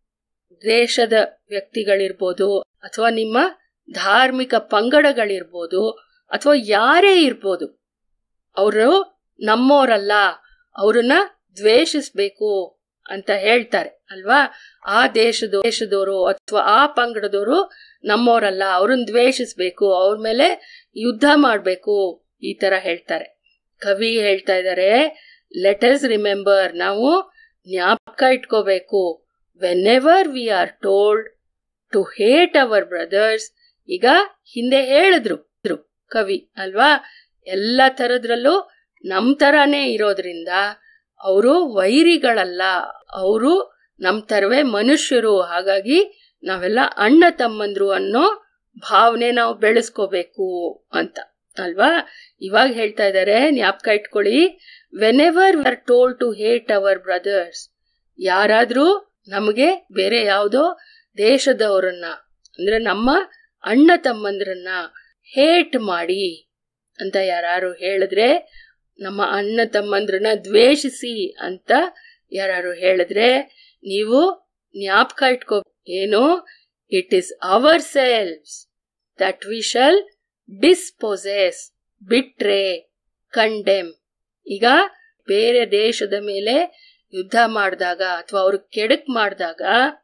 ದೇಶದ ವ್ಯಕ್ತಿಗಳಿರ್ಬೋದು ಅಥವಾ ನಿಮ್ಮ ಧಾರ್ಮಿಕ ಪಂಗಡಗಳಿರ್ಬೋದು ಅಥವಾ ಯಾರೇ ಇರ್ಬೋದು ಅವರು ನಮ್ಮೋರಲ್ಲ ಅವ್ರನ್ನ ದ್ವೇಷಿಸ್ಬೇಕು ಅಂತ ಹೇಳ್ತಾರೆ ಅಲ್ವಾ ಆ ದೇಶದ ದೇಶದವರು ಅಥವಾ ಆ ಪಂಗಡದವರು ನಮ್ಮೋರಲ್ಲ ಅವ್ರನ್ನ ದ್ವೇಷಿಸ್ಬೇಕು ಅವ್ರ ಮೇಲೆ ಯುದ್ಧ ಮಾಡಬೇಕು ಈ ತರ ಹೇಳ್ತಾರೆ ಕವಿ ಹೇಳ್ತಾ ಇದ್ದಾರೆ ಲೆಟ್ ಅಸ್ ರಿಮೆಂಬರ್ ನಾವು ಜ್ಞಾಪಕ ಇಟ್ಕೋಬೇಕು whenever we are told to hate our brothers ಈಗ ಹಿಂದೆ ಹೇಳಿದ್ರು ಕವಿ ಅಲ್ವಾ ಎಲ್ಲ ಥರದ್ರಲ್ಲೂ ನಮ್ ತರಾನೇ ಇರೋದ್ರಿಂದ ಅವರು ವೈರಿಗಳಲ್ಲ ಅವರು ನಮ್ ತರವೇ ಮನುಷ್ಯರು ಹಾಗಾಗಿ ನಾವೆಲ್ಲ ಅಣ್ಣ ತಮ್ಮಂದ್ರು ಅನ್ನೋ ಭಾವನೆ ನಾವು ಬೆಳೆಸ್ಕೋಬೇಕು ಅಂತ ಅಲ್ವಾ ಇವಾಗ ಹೇಳ್ತಾ ಇದ್ದಾರೆ ಜ್ಞಾಪಕ ಇಟ್ಕೊಳ್ಳಿ whenever are told to hate our brothers ಯಾರಾದ್ರೂ ನಮಗೆ ಬೇರೆ ಯಾವುದೋ ದೇಶದವರನ್ನ ಅಂದ್ರೆ ನಮ್ಮ ಅಣ್ಣ ತಮ್ಮಂದ್ರನ್ನ ಹೇಟ್ ಮಾಡಿ ಅಂತ ಯಾರು ಹೇಳಿದ್ರೆ ನಮ್ಮ ಅಣ್ಣ ತಮ್ಮಂದ್ರನ್ನ ದ್ವೇಷಿಸಿ ಅಂತ ಯಾರು ಹೇಳಿದ್ರೆ ನೀವು ಜ್ಞಾಪಕ ಇಟ್ಕೋ ಏನು it is ourselves that we shall dispossess betray condemn ಈಗ ಬೇರೆ ದೇಶದ ಮೇಲೆ ಯುದ್ಧ ಮಾಡಿದಾಗ ಅಥವಾ ಅವ್ರು ಕೆಡಕ್ ಮಾಡಿದಾಗ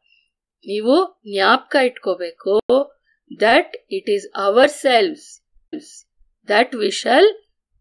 ನೀವು ಜ್ಞಾಪಕ ಇಟ್ಕೋಬೇಕು that it is ourselves that we shall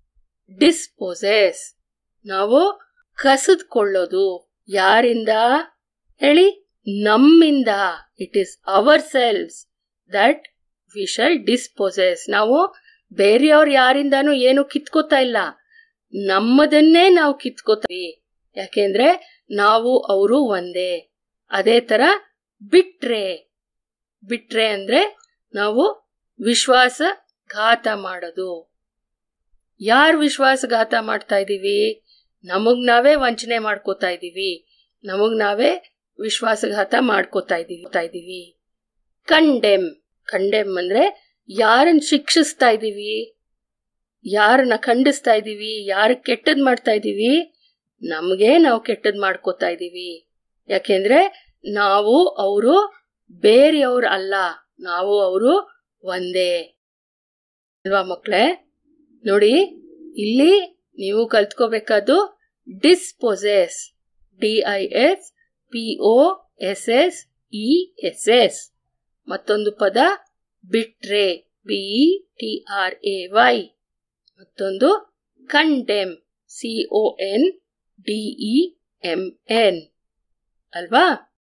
dispossess ನಾವು ಕಸಿದ್ಕೊಳ್ಳೋದು ಯಾರಿಂದ ಹೇಳಿ ನಮ್ಮಿಂದ it is ourselves that we shall dispossess ನಾವು ಬೇರೆಯವ್ರು ಯಾರಿಂದಾನು ಏನು ಕಿತ್ಕೋತಾ ಇಲ್ಲ ನಮ್ಮದನ್ನೇ ನಾವು ಕಿತ್ಕೋತೀವಿ ಯಾಕೆಂದ್ರೆ ನಾವು ಅವರು ಒಂದೇ ಅದೇ ತರ ಬಿಟ್ರೆ ಬಿಟ್ರೆ ಅಂದ್ರೆ ನಾವು ವಿಶ್ವಾಸಘಾತ ಮಾಡೋದು ಯಾರ್ ವಿಶ್ವಾಸಘಾತ ಮಾಡ್ತಾ ಇದೀವಿ ನಮಗ್ ನಾವೇ ವಂಚನೆ ಮಾಡ್ಕೋತಾ ಇದೀವಿ ನಮಗ್ ನಾವೇ ವಿಶ್ವಾಸಘಾತ ಮಾಡ್ಕೋತಾ ಇದೀವಿ ಇದೀವಿ ಕಂಡೆಮ್ ಕಂಡೆಮ್ ಅಂದ್ರೆ ಯಾರನ್ನ ಶಿಕ್ಷಿಸ್ತಾ ಇದೀವಿ ಯಾರನ್ನ ಖಂಡಿಸ್ತಾ ಇದೀವಿ ಯಾರ ಕೆಟ್ಟದ್ ಮಾಡ್ತಾ ಇದೀವಿ ನಮ್ಗೆ ನಾವು ಕೆಟ್ಟದ್ ಮಾಡ್ಕೋತಾ ಇದೀವಿ ಯಾಕೆಂದ್ರೆ ನಾವು ಅವರು ಬೇರೆಯವ್ರು ಅಲ್ಲ ನಾವು ಅವರು ಒಂದೇ ಅಲ್ವಾ ಮಕ್ಳೇ ನೋಡಿ ಇಲ್ಲಿ ನೀವು ಕಲ್ತ್ಕೋಬೇಕಾದ್ದು dispossess D I S P O S S E S S ಮತ್ತೊಂದು ಪದ betray B E T R A Y ಮತ್ತೊಂದು condemn C O N D E M N ಅಲ್ವಾ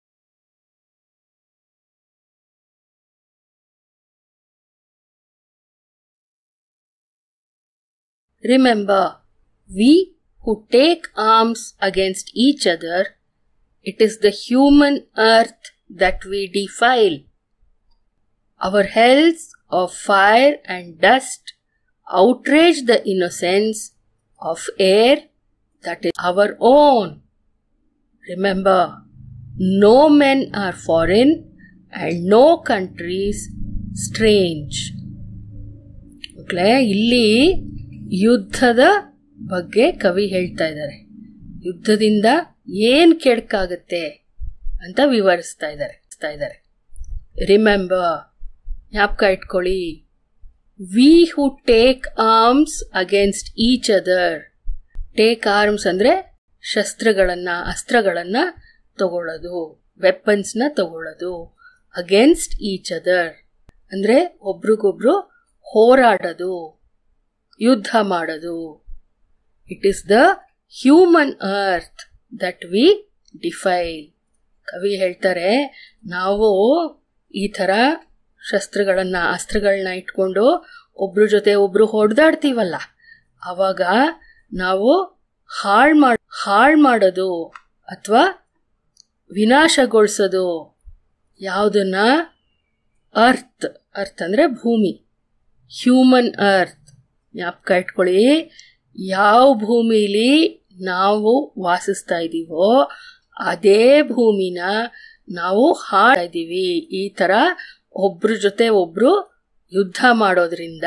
Remember, we who take arms against each other, it is the human earth that we defile. Our hells of fire and dust outrage the innocence of air that is our own. Remember, no men are foreign and no countries strange. ಮಕ್ಕಳೇ ಇಲ್ಲಿ ಯುದ್ಧದ ಬಗ್ಗೆ ಕವಿ ಹೇಳ್ತಾ ಇದ್ದಾರೆ ಯುದ್ಧದಿಂದ ಏನ್ ಕೆಡ್ಕಾಗತ್ತೆ ಅಂತ ವಿವರಿಸ್ತಾ ಇದ್ದಾರೆ ಇದ್ದಾರೆ ರಿಮೆಂಬರ್ ಜ್ಞಾಪಕ ಇಟ್ಕೊಳ್ಳಿ we who take arms against each other take arms ಅಂದ್ರೆ ಶಸ್ತ್ರಗಳನ್ನ ಅಸ್ತ್ರಗಳನ್ನ ತಗೊಳ್ಳೋದು ವೆಪನ್ಸ್ನ ತಗೊಳ್ಳೋದು ಅಗೇನ್ಸ್ಟ್ ಈಚ್ ಅದರ್ ಅಂದ್ರೆ ಒಬ್ರಿಗೊಬ್ರು ಹೋರಾಡೋದು ಯುದ್ಧ ಮಾಡೋದು it is the human earth that we defile ಕವಿ ಹೇಳ್ತಾರೆ ನಾವು ಈ ಥರ ಶಸ್ತ್ರಗಳನ್ನ ಅಸ್ತ್ರಗಳನ್ನ ಇಟ್ಕೊಂಡು ಒಬ್ರ ಜೊತೆ ಒಬ್ರು ಹೊಡೆದಾಡ್ತೀವಲ್ಲ ಅವಾಗ ನಾವು ಹಾಳ್ ಮಾಡ್ ಹಾಳ್ ಮಾಡೋದು ಅಥವಾ ವಿನಾಶಗೊಳಿಸೋದು ಯಾವುದನ್ನ ಅರ್ತ್ ಅರ್ತ್ ಅಂದ್ರೆ ಭೂಮಿ ಹ್ಯೂಮನ್ ಅರ್ತ್ ಜ್ಞಾಪಕ ಇಟ್ಕೊಳ್ಳಿ ಯಾವ ಭೂಮಿಲಿ ನಾವು ವಾಸಿಸ್ತಾ ಇದ್ದೀವೋ ಅದೇ ಭೂಮಿನ ನಾವು ಹಾಡ್ತಾ ಇದ್ದೀವಿ ಈ ತರ ಒಬ್ರ ಜೊತೆ ಒಬ್ರು ಯುದ್ಧ ಮಾಡೋದ್ರಿಂದ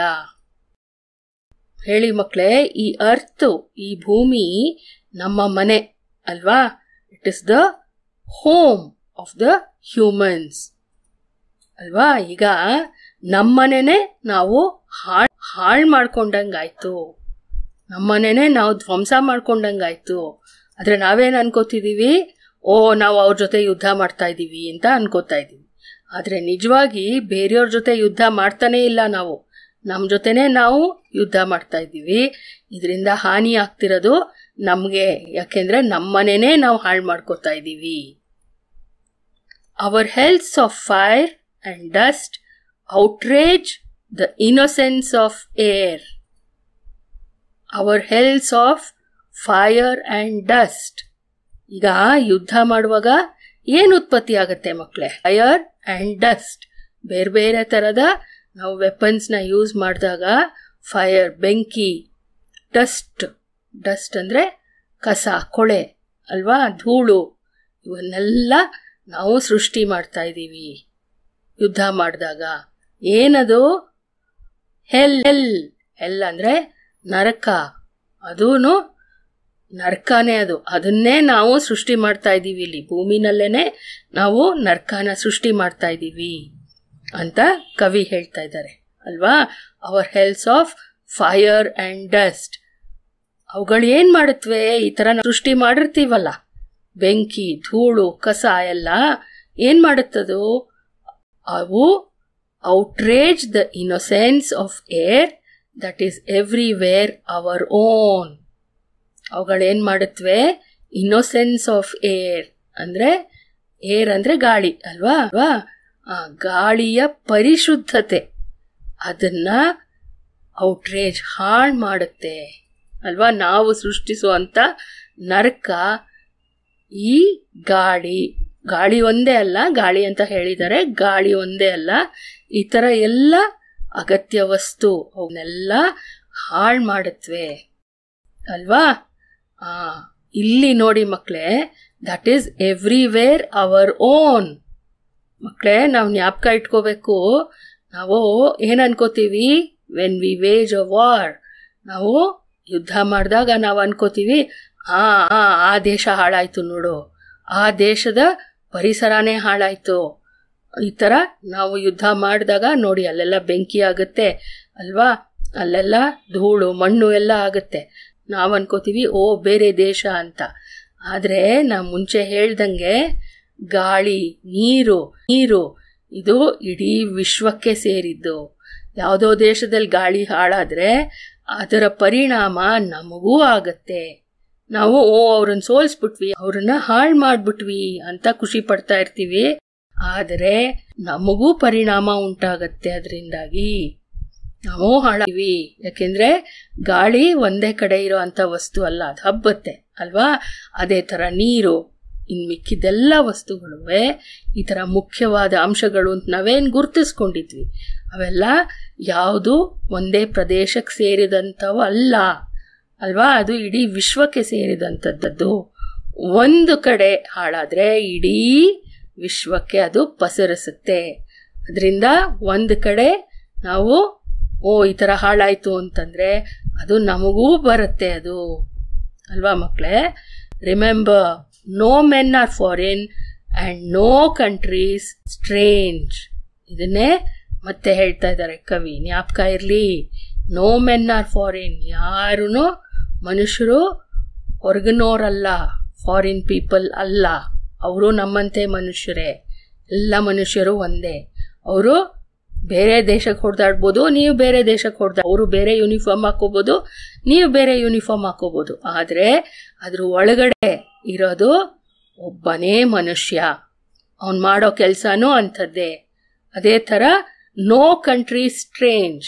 ಹೇಳಿ ಮಕ್ಕಳೇ ಈ ಅರ್ತ್ ಈ ಭೂಮಿ ನಮ್ಮ ಮನೆ ಅಲ್ವಾ it is the home of the humans ಅಲ್ವಾ ಈಗ ನಮ್ಮನೆನೆ ನಾವು ಹಾಳ್ ಹಾಳ್ ಮಾಡ್ಕೊಂಡಂಗಾಯ್ತು ನಮ್ಮನೆನೆ ನಾವು ಧ್ವಂಸ ಮಾಡ್ಕೊಂಡಂಗಾಯ್ತು ಆದ್ರೆ ನಾವೇನ್ ಅನ್ಕೋತಿದೀವಿ ಓ ನಾವು ಅವ್ರ ಜೊತೆ ಯುದ್ಧ ಮಾಡ್ತಾ ಇದೀವಿ ಅಂತ ಅನ್ಕೋತಾ ಇದೀವಿ ಆದ್ರೆ ನಿಜವಾಗಿ ಬೇರೆಯವ್ರ ಜೊತೆ ಯುದ್ಧ ಮಾಡ್ತಾನೆ ಇಲ್ಲ ನಾವು ನಮ್ ಜೊತೆನೆ ನಾವು ಯುದ್ಧ ಮಾಡ್ತಾ ಇದ್ದೀವಿ ಇದರಿಂದ ಹಾನಿ ಆಗ್ತಿರೋದು ನಮ್ಗೆ ಯಾಕೆಂದ್ರೆ ನಮ್ಮನೆನೇ ನಾವು ಹಾಳು ಮಾಡ್ಕೋತಾ ಇದ್ದೀವಿ our hells of fire and dust outrage the innocence of air our hells of fire and dust ಈಗ ಯುದ್ಧ ಮಾಡುವಾಗ ಏನು ಉತ್ಪತ್ತಿ ಆಗುತ್ತೆ ಮಕ್ಕಳೇ ಫೈರ್ ಅಂಡ್ ಡಸ್ಟ್ ಬೇರೆ ಬೇರೆ ತರದ ನಾವು ವೆಪನ್ಸ್ನ ಯೂಸ್ ಮಾಡಿದಾಗ ಫೈರ್ ಬೆಂಕಿ ಡಸ್ಟ್ ಡಸ್ಟ್ ಅಂದ್ರೆ ಕಸ ಕೊಳೆ ಅಲ್ವಾ ಧೂಳು ಇವನ್ನೆಲ್ಲ ನಾವು ಸೃಷ್ಟಿ ಮಾಡ್ತಾ ಇದ್ದೀವಿ ಯುದ್ಧ ಮಾಡಿದಾಗ ಏನದು ಹೆಲ್ ಹೆಲ್ ಹೆಲ್ ಅಂದ್ರೆ ನರಕ ಅದೂನು ನರ್ಕನೇ ಅದು ಅದನ್ನೇ ನಾವು ಸೃಷ್ಟಿ ಮಾಡ್ತಾ ಇದ್ದೀವಿ ಇಲ್ಲಿ ಭೂಮಿನಲ್ಲೇನೆ ನಾವು ನರ್ಕನ ಸೃಷ್ಟಿ ಮಾಡ್ತಾ ಇದ್ದೀವಿ ಅಂತ ಕವಿ ಹೇಳ್ತಾ ಇದ್ದಾರೆ ಅಲ್ವಾ our hells of fire and dust ಅವುಗಳು ಏನ್ ಮಾಡುತ್ತವೆ ಈ ತರ ಸೃಷ್ಟಿ ಮಾಡಿರ್ತೀವಲ್ಲ ಬೆಂಕಿ ಧೂಳು ಕಸ ಎಲ್ಲ ಏನ್ ಮಾಡುತ್ತದು ಅವು outrage the innocence of air that is everywhere our own ಅವುಗಳೇನ್ ಮಾಡುತ್ತವೆ ಇನ್ನೊಸೆನ್ಸ್ ಆಫ್ ಏರ್ ಅಂದ್ರೆ ಏರ್ ಅಂದ್ರೆ ಗಾಳಿ ಅಲ್ವಾ ಅಲ್ವಾ ಆ ಗಾಳಿಯ ಪರಿಶುದ್ಧತೆ ಅದನ್ನ ಔಟ್ರೇಜ್ ಹಾಳ್ ಮಾಡುತ್ತೆ ಅಲ್ವಾ ನಾವು ಸೃಷ್ಟಿಸುವಂತ ನರಕ ಈ ಗಾಳಿ ಗಾಳಿ ಒಂದೇ ಅಲ್ಲ ಗಾಳಿ ಅಂತ ಹೇಳಿದರೆ ಗಾಳಿ ಒಂದೇ ಅಲ್ಲ ಈ ತರ ಎಲ್ಲ ಅಗತ್ಯ ವಸ್ತು ಅವನ್ನೆಲ್ಲ ಹಾಳು ಮಾಡುತ್ತವೆ ಅಲ್ವಾ ಆ ಇಲ್ಲಿ ನೋಡಿ ಮಕ್ಕಳೇ that is everywhere our own ಮಕ್ಕಳೇ ನಾವು ಜ್ಞಾಪಕ ಇಟ್ಕೋಬೇಕು ನಾವು ಏನ್ ಅನ್ಕೋತೀವಿ when we wage a war ನಾವು ಯುದ್ಧ ಮಾಡಿದಾಗ ನಾವು ಅನ್ಕೋತೀವಿ ಆ ಆ ಆ ದೇಶ ಹಾಳಾಯ್ತು ನೋಡು ಆ ದೇಶದ ಪರಿಸರನೇ ಹಾಳಾಯ್ತು ಈ ಥರ ನಾವು ಯುದ್ಧ ಮಾಡಿದಾಗ ನೋಡಿ ಅಲ್ಲೆಲ್ಲ ಬೆಂಕಿ ಆಗುತ್ತೆ ಅಲ್ವಾ ಅಲ್ಲೆಲ್ಲ ಧೂಳು ಮಣ್ಣು ಎಲ್ಲ ಆಗುತ್ತೆ ನಾವು ಅನ್ಕೋತೀವಿ ಓ ಬೇರೆ ದೇಶ ಅಂತ ಆದರೆ ನಾ ಮುಂಚೆ ಹೇಳ್ದಂಗೆ ಗಾಳಿ ನೀರು ನೀರು ಇದು ಇಡೀ ವಿಶ್ವಕ್ಕೆ ಸೇರಿದ್ದು ಯಾವುದೋ ದೇಶದಲ್ಲಿ ಗಾಳಿ ಹಾಳಾದ್ರೆ ಅದರ ಪರಿಣಾಮ ನಮಗೂ ಆಗತ್ತೆ ನಾವು ಓ ಅವ್ರನ್ನ ಸೋಲ್ಸ್ಬಿಟ್ವಿ ಅವ್ರನ್ನ ಹಾಳು ಮಾಡ್ಬಿಟ್ವಿ ಅಂತ ಖುಷಿ ಪಡ್ತಾ ಇರ್ತೀವಿ ಆದರೆ ನಮಗೂ ಪರಿಣಾಮ ಉಂಟಾಗತ್ತೆ ಅದರಿಂದಾಗಿ ನಾವು ಹಾಳಾಗ್ತೀವಿ ಯಾಕೆಂದ್ರೆ ಗಾಳಿ ಒಂದೇ ಕಡೆ ಇರೋ ಅಂತ ವಸ್ತು ಅಲ್ಲ ಅದು ಹಬ್ಬತ್ತೆ ಅಲ್ವಾ ಅದೇ ತರ ನೀರು ಇನ್ ಮಿಕ್ಕಿದೆಲ್ಲ ವಸ್ತುಗಳು ಈ ತರ ಮುಖ್ಯವಾದ ಅಂಶಗಳು ಅಂತ ನಾವೇನ್ ಗುರ್ತಿಸ್ಕೊಂಡಿದ್ವಿ ಅವೆಲ್ಲ ಯಾವುದು ಒಂದೇ ಪ್ರದೇಶಕ್ಕೆ ಸೇರಿದಂಥವು ಅಲ್ಲ ಅಲ್ವಾ ಅದು ಇಡೀ ವಿಶ್ವಕ್ಕೆ ಸೇರಿದಂಥದ್ದು ಒಂದು ಕಡೆ ಹಾಳಾದ್ರೆ ಇಡೀ ವಿಶ್ವಕ್ಕೆ ಅದು ಪಸರಿಸುತ್ತೆ ಅದರಿಂದ ಒಂದು ಕಡೆ ನಾವು ಓ ಈ ಥರ ಹಾಳಾಯ್ತು ಅಂತಂದ್ರೆ ಅದು ನಮಗೂ ಬರುತ್ತೆ ಅದು ಅಲ್ವಾ ಮಕ್ಕಳೇ remember no men are foreign and no countries strange ಇದನ್ನೇ ಮತ್ತೆ ಹೇಳ್ತಾ ಇದ್ದಾರೆ ಕವಿ ಜ್ಞಾಪಕ ಇರಲಿ ನೋ ಮೆನ್ ಆರ್ ಫಾರಿನ್ ಯಾರೂ ಮನುಷ್ಯರು ಹೊರಗಿನೋರಲ್ಲ ಫಾರಿನ್ ಪೀಪಲ್ ಅಲ್ಲ ಅವರು ನಮ್ಮಂತೆ ಮನುಷ್ಯರೇ ಎಲ್ಲ ಮನುಷ್ಯರು ಒಂದೇ ಅವರು ಬೇರೆ ದೇಶಕ್ಕೆ ಹೊಡೆದಾಡ್ಬೋದು ನೀವು ಬೇರೆ ದೇಶಕ್ಕೆ ಹೊಡೆದ ಅವರು ಬೇರೆ ಯೂನಿಫಾರ್ಮ್ ಹಾಕೋಬೋದು ನೀವು ಬೇರೆ ಯೂನಿಫಾರ್ಮ್ ಹಾಕೋಬೋದು ಆದರೆ ಅದ್ರ ಒಳಗಡೆ ಇರೋದು ಒಬ್ಬನೇ ಮನುಷ್ಯ ಅವನು ಮಾಡೋ ಕೆಲಸನೂ ಅಂಥದ್ದೇ ಅದೇ ಥರ ನೋ ಕಂಟ್ರಿ ಸ್ಟ್ರೇಂಜ್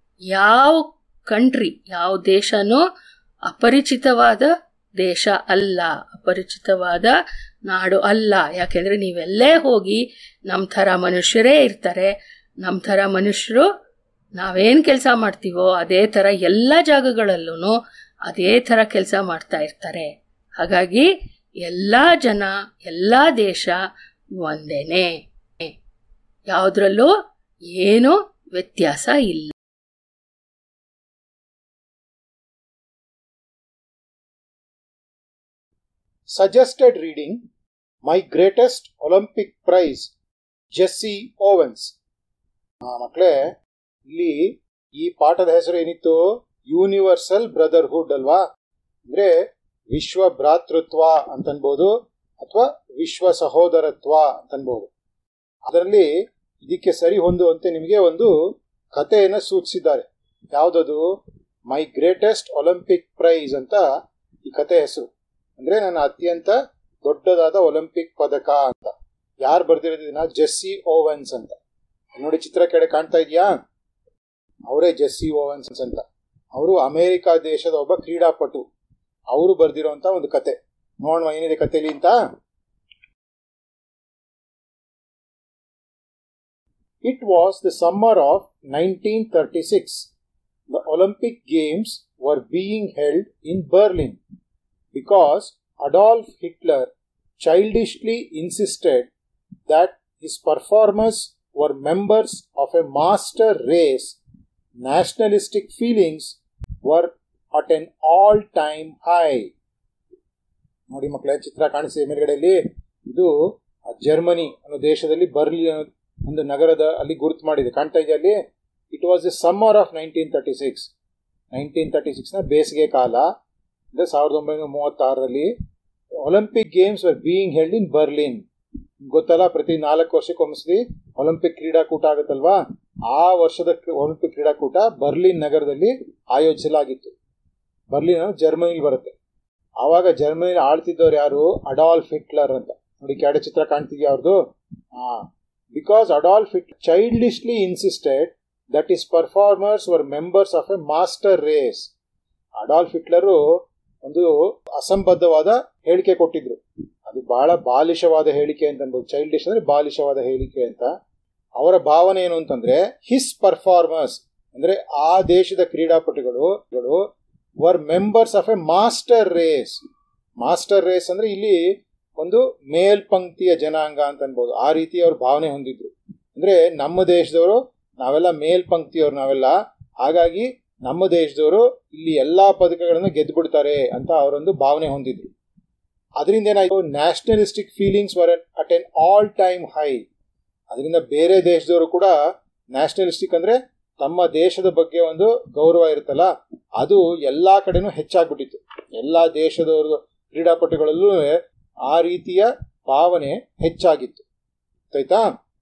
ಯಾವ ಕಂಟ್ರಿ ಯಾವ ದೇಶನೂ ಅಪರಿಚಿತವಾದ ದೇಶ ಅಲ್ಲ ಅಪರಿಚಿತವಾದ ನಾಡು ಅಲ್ಲ ಯಾಕೆಂದ್ರೆ ನೀವೆಲ್ಲೇ ಹೋಗಿ ನಮ್ಮ ಥರ ಮನುಷ್ಯರೇ ಇರ್ತಾರೆ ನಮ್ಮ ಥರ ಮನುಷ್ಯರು ನಾವೇನು ಕೆಲಸ ಮಾಡ್ತೀವೋ ಅದೇ ಥರ ಎಲ್ಲ ಜಾಗಗಳಲ್ಲೂ ಅದೇ ಥರ ಕೆಲಸ ಮಾಡ್ತಾ ಇರ್ತಾರೆ ಹಾಗಾಗಿ ಎಲ್ಲ ಜನ ಎಲ್ಲ ದೇಶ ಒಂದೇನೆ ಯಾವುದ್ರಲ್ಲೂ ಏನೂ ವ್ಯತ್ಯಾಸ ಇಲ್ಲ Suggested reading My Greatest Olympic Prize Jesse Owens ಮಕ್ಕಳೇ ಇಲ್ಲಿ ಈ ಪಾಠದ ಹೆಸರು ಏನಿತ್ತು ಯೂನಿವರ್ಸಲ್ ಬ್ರದರ್ಹುಡ್ ಅಲ್ವಾ ಅಂದ್ರೆ ವಿಶ್ವ ಭ್ರಾತೃತ್ವ ಅಂತನ್ಬೋದು ಅಥವಾ ವಿಶ್ವ ಸಹೋದರತ್ವ ಅಂತನ್ಬೋದು ಅದರಲ್ಲಿ ಇದಕ್ಕೆ ಸರಿ ಹೊಂದುವಂತೆ ನಿಮಗೆ ಒಂದು ಕಥೆಯನ್ನು ಸೂಚಿಸಿದ್ದಾರೆ ಯಾವುದದು ಮೈ ಗ್ರೇಟೆಸ್ಟ್ ಒಲಿಂಪಿಕ್ ಪ್ರೈಸ್ ಅಂತ ಈ ಕತೆ ಹೆಸರು ಅಂದ್ರೆ ನನ್ನ ಅತ್ಯಂತ ದೊಡ್ಡದಾದ ಒಲಿಂಪಿಕ್ ಪದಕ ಅಂತ ಯಾರು ಬರ್ದಿರೋದಿನ ಜೆಸ್ಸಿ ಓವೆನ್ಸ್ ಅಂತ ನೋಡಿ ಚಿತ್ರ ಕೆಳಗೆ ಕಾಣ್ತಾ ಇದೆಯಾ ಅವರೇ ಜೆಸ್ಸಿ ಓವೆನ್ಸ್ ಅಂತ ಅವರು ಅಮೆರಿಕ ದೇಶದ ಒಬ್ಬ ಕ್ರೀಡಾಪಟು ಅವರು ಬರ್ದಿರೋಂತ ಒಂದು ಕತೆ ನೋಡುವ ಏನಿದೆ ಕತೆಲಿ ಅಂತ it was the summer of nineteen thirty six the Olympic games were being held in Berlin because Adolf Hitler childishly insisted that his performers were members of a master race, nationalistic feelings were at an all time high. ನೋಡಿ ಮಕ್ಕಳೇ ಚಿತ್ರ ಕಾಣಿಸಿದೆ ಮೇಲ್ಗಡೆಯಲ್ಲಿ ಇದು Germany ಅನ್ನೋ ದೇಶದಲ್ಲಿ Berlin ಒಂದು ನಗರದ ಅಲ್ಲಿ ಗುರುತು ಮಾಡಿದೆ ಕಾಣ್ತಾ ಇದೆ ಅಲ್ಲಿ it was a summer of nineteen thirty six nineteen thirty ಸಿಕ್ಸ್ನ ಬೇಸಿಗೆ ಕಾಲ ಅಂದರೆ ಸಾವಿರದ ಒಂಬೈನೂರ ಮೂವತ್ತಾರರಲ್ಲಿ Olympic games are being held in Berlin ಗೊತ್ತಲ್ಲ ಪ್ರತಿ ನಾಲ್ಕು ವರ್ಷಕ್ಕೊಮ್ಮಿಸಿ ಒಲಿಂಪಿಕ್ ಕ್ರೀಡಾಕೂಟ ಆಗುತ್ತಲ್ವಾ ಆ ವರ್ಷದ ಒಲಿಂಪಿಕ್ ಕ್ರೀಡಾಕೂಟ ಬರ್ಲಿನ್ ನಗರದಲ್ಲಿ ಆಯೋಜಿಸಲಾಗಿತ್ತು ಬರ್ಲಿನ್ ಜರ್ಮನಿಲಿ ಬರುತ್ತೆ ಆವಾಗ ಜರ್ಮನಿಲಿ ಆಳ್ತಿದ್ದವ್ರು ಯಾರು ಅಡಾಲ್ಫ್ ಹಿಟ್ಲರ್ ಅಂತ ನೋಡಿ ಕ್ಯಾಡೆ ಚಿತ್ರ ಕಾಣ್ತಿದ್ಯಾ ಅವ್ರದ್ದು ಹಾ because Adolf Hitler childishly insisted that his performers were members of a master race Adolf Hitler ಒಂದು ಅಸಂಬದ್ಧವಾದ ಹೇಳಿಕೆ ಕೊಟ್ಟಿದ್ರು ಅದು ಬಹಳ ಬಾಲಿಶವಾದ ಹೇಳಿಕೆ ಅಂತ ಅನ್ಬೋದು ಚೈಲ್ಡಿಶ್ ಅಂದ್ರೆ ಬಾಲಿಶವಾದ ಹೇಳಿಕೆ ಅಂತ ಅವರ ಭಾವನೆ ಏನು ಅಂತಂದ್ರೆ ಹಿಸ್ ಪರ್ಫಾರ್ಮರ್ಸ್ ಅಂದ್ರೆ ಆ ದೇಶದ ಕ್ರೀಡಾಪಟುಗಳು were members of a master race master race ಅಂದ್ರೆ ಇಲ್ಲಿ ಒಂದು ಮೇಲ್ಪಂಕ್ತಿಯ ಜನಾಂಗ ಅಂತ ಅನ್ಬೋದು ಆ ರೀತಿ ಅವ್ರ ಭಾವನೆ ಹೊಂದಿದ್ರು ಅಂದ್ರೆ ನಮ್ಮ ದೇಶದವರು ನಾವೆಲ್ಲ ಮೇಲ್ಪಂಕ್ತಿಯವ್ರು ನಾವೆಲ್ಲ ಹಾಗಾಗಿ ನಮ್ಮ ದೇಶದವರು ಇಲ್ಲಿ ಎಲ್ಲಾ ಪದಕಗಳನ್ನು ಗೆದ್ದು ಬಿಡ್ತಾರೆ ಅಂತ ಅವರೊಂದು ಭಾವನೆ ಹೊಂದಿದ್ರು ಅದರಿಂದ ಏನಾಯ್ತು nationalistic feelings were at an all time high ಅದರಿಂದ ಬೇರೆ ದೇಶದವರು ಕೂಡ ನ್ಯಾಷನಲಿಸ್ಟಿಕ್ ಅಂದ್ರೆ ತಮ್ಮ ದೇಶದ ಬಗ್ಗೆ ಒಂದು ಗೌರವ ಇರುತ್ತಲ್ಲ ಅದು ಎಲ್ಲಾ ಕಡೆನೂ ಹೆಚ್ಚಾಗ್ಬಿಟ್ಟಿತ್ತು ಎಲ್ಲಾ ದೇಶದವರು ಕ್ರೀಡಾಪಟುಗಳಲ್ಲೂ ಆ ರೀತಿಯ ಭಾವನೆ ಹೆಚ್ಚಾಗಿತ್ತು ಆಯ್ತಾ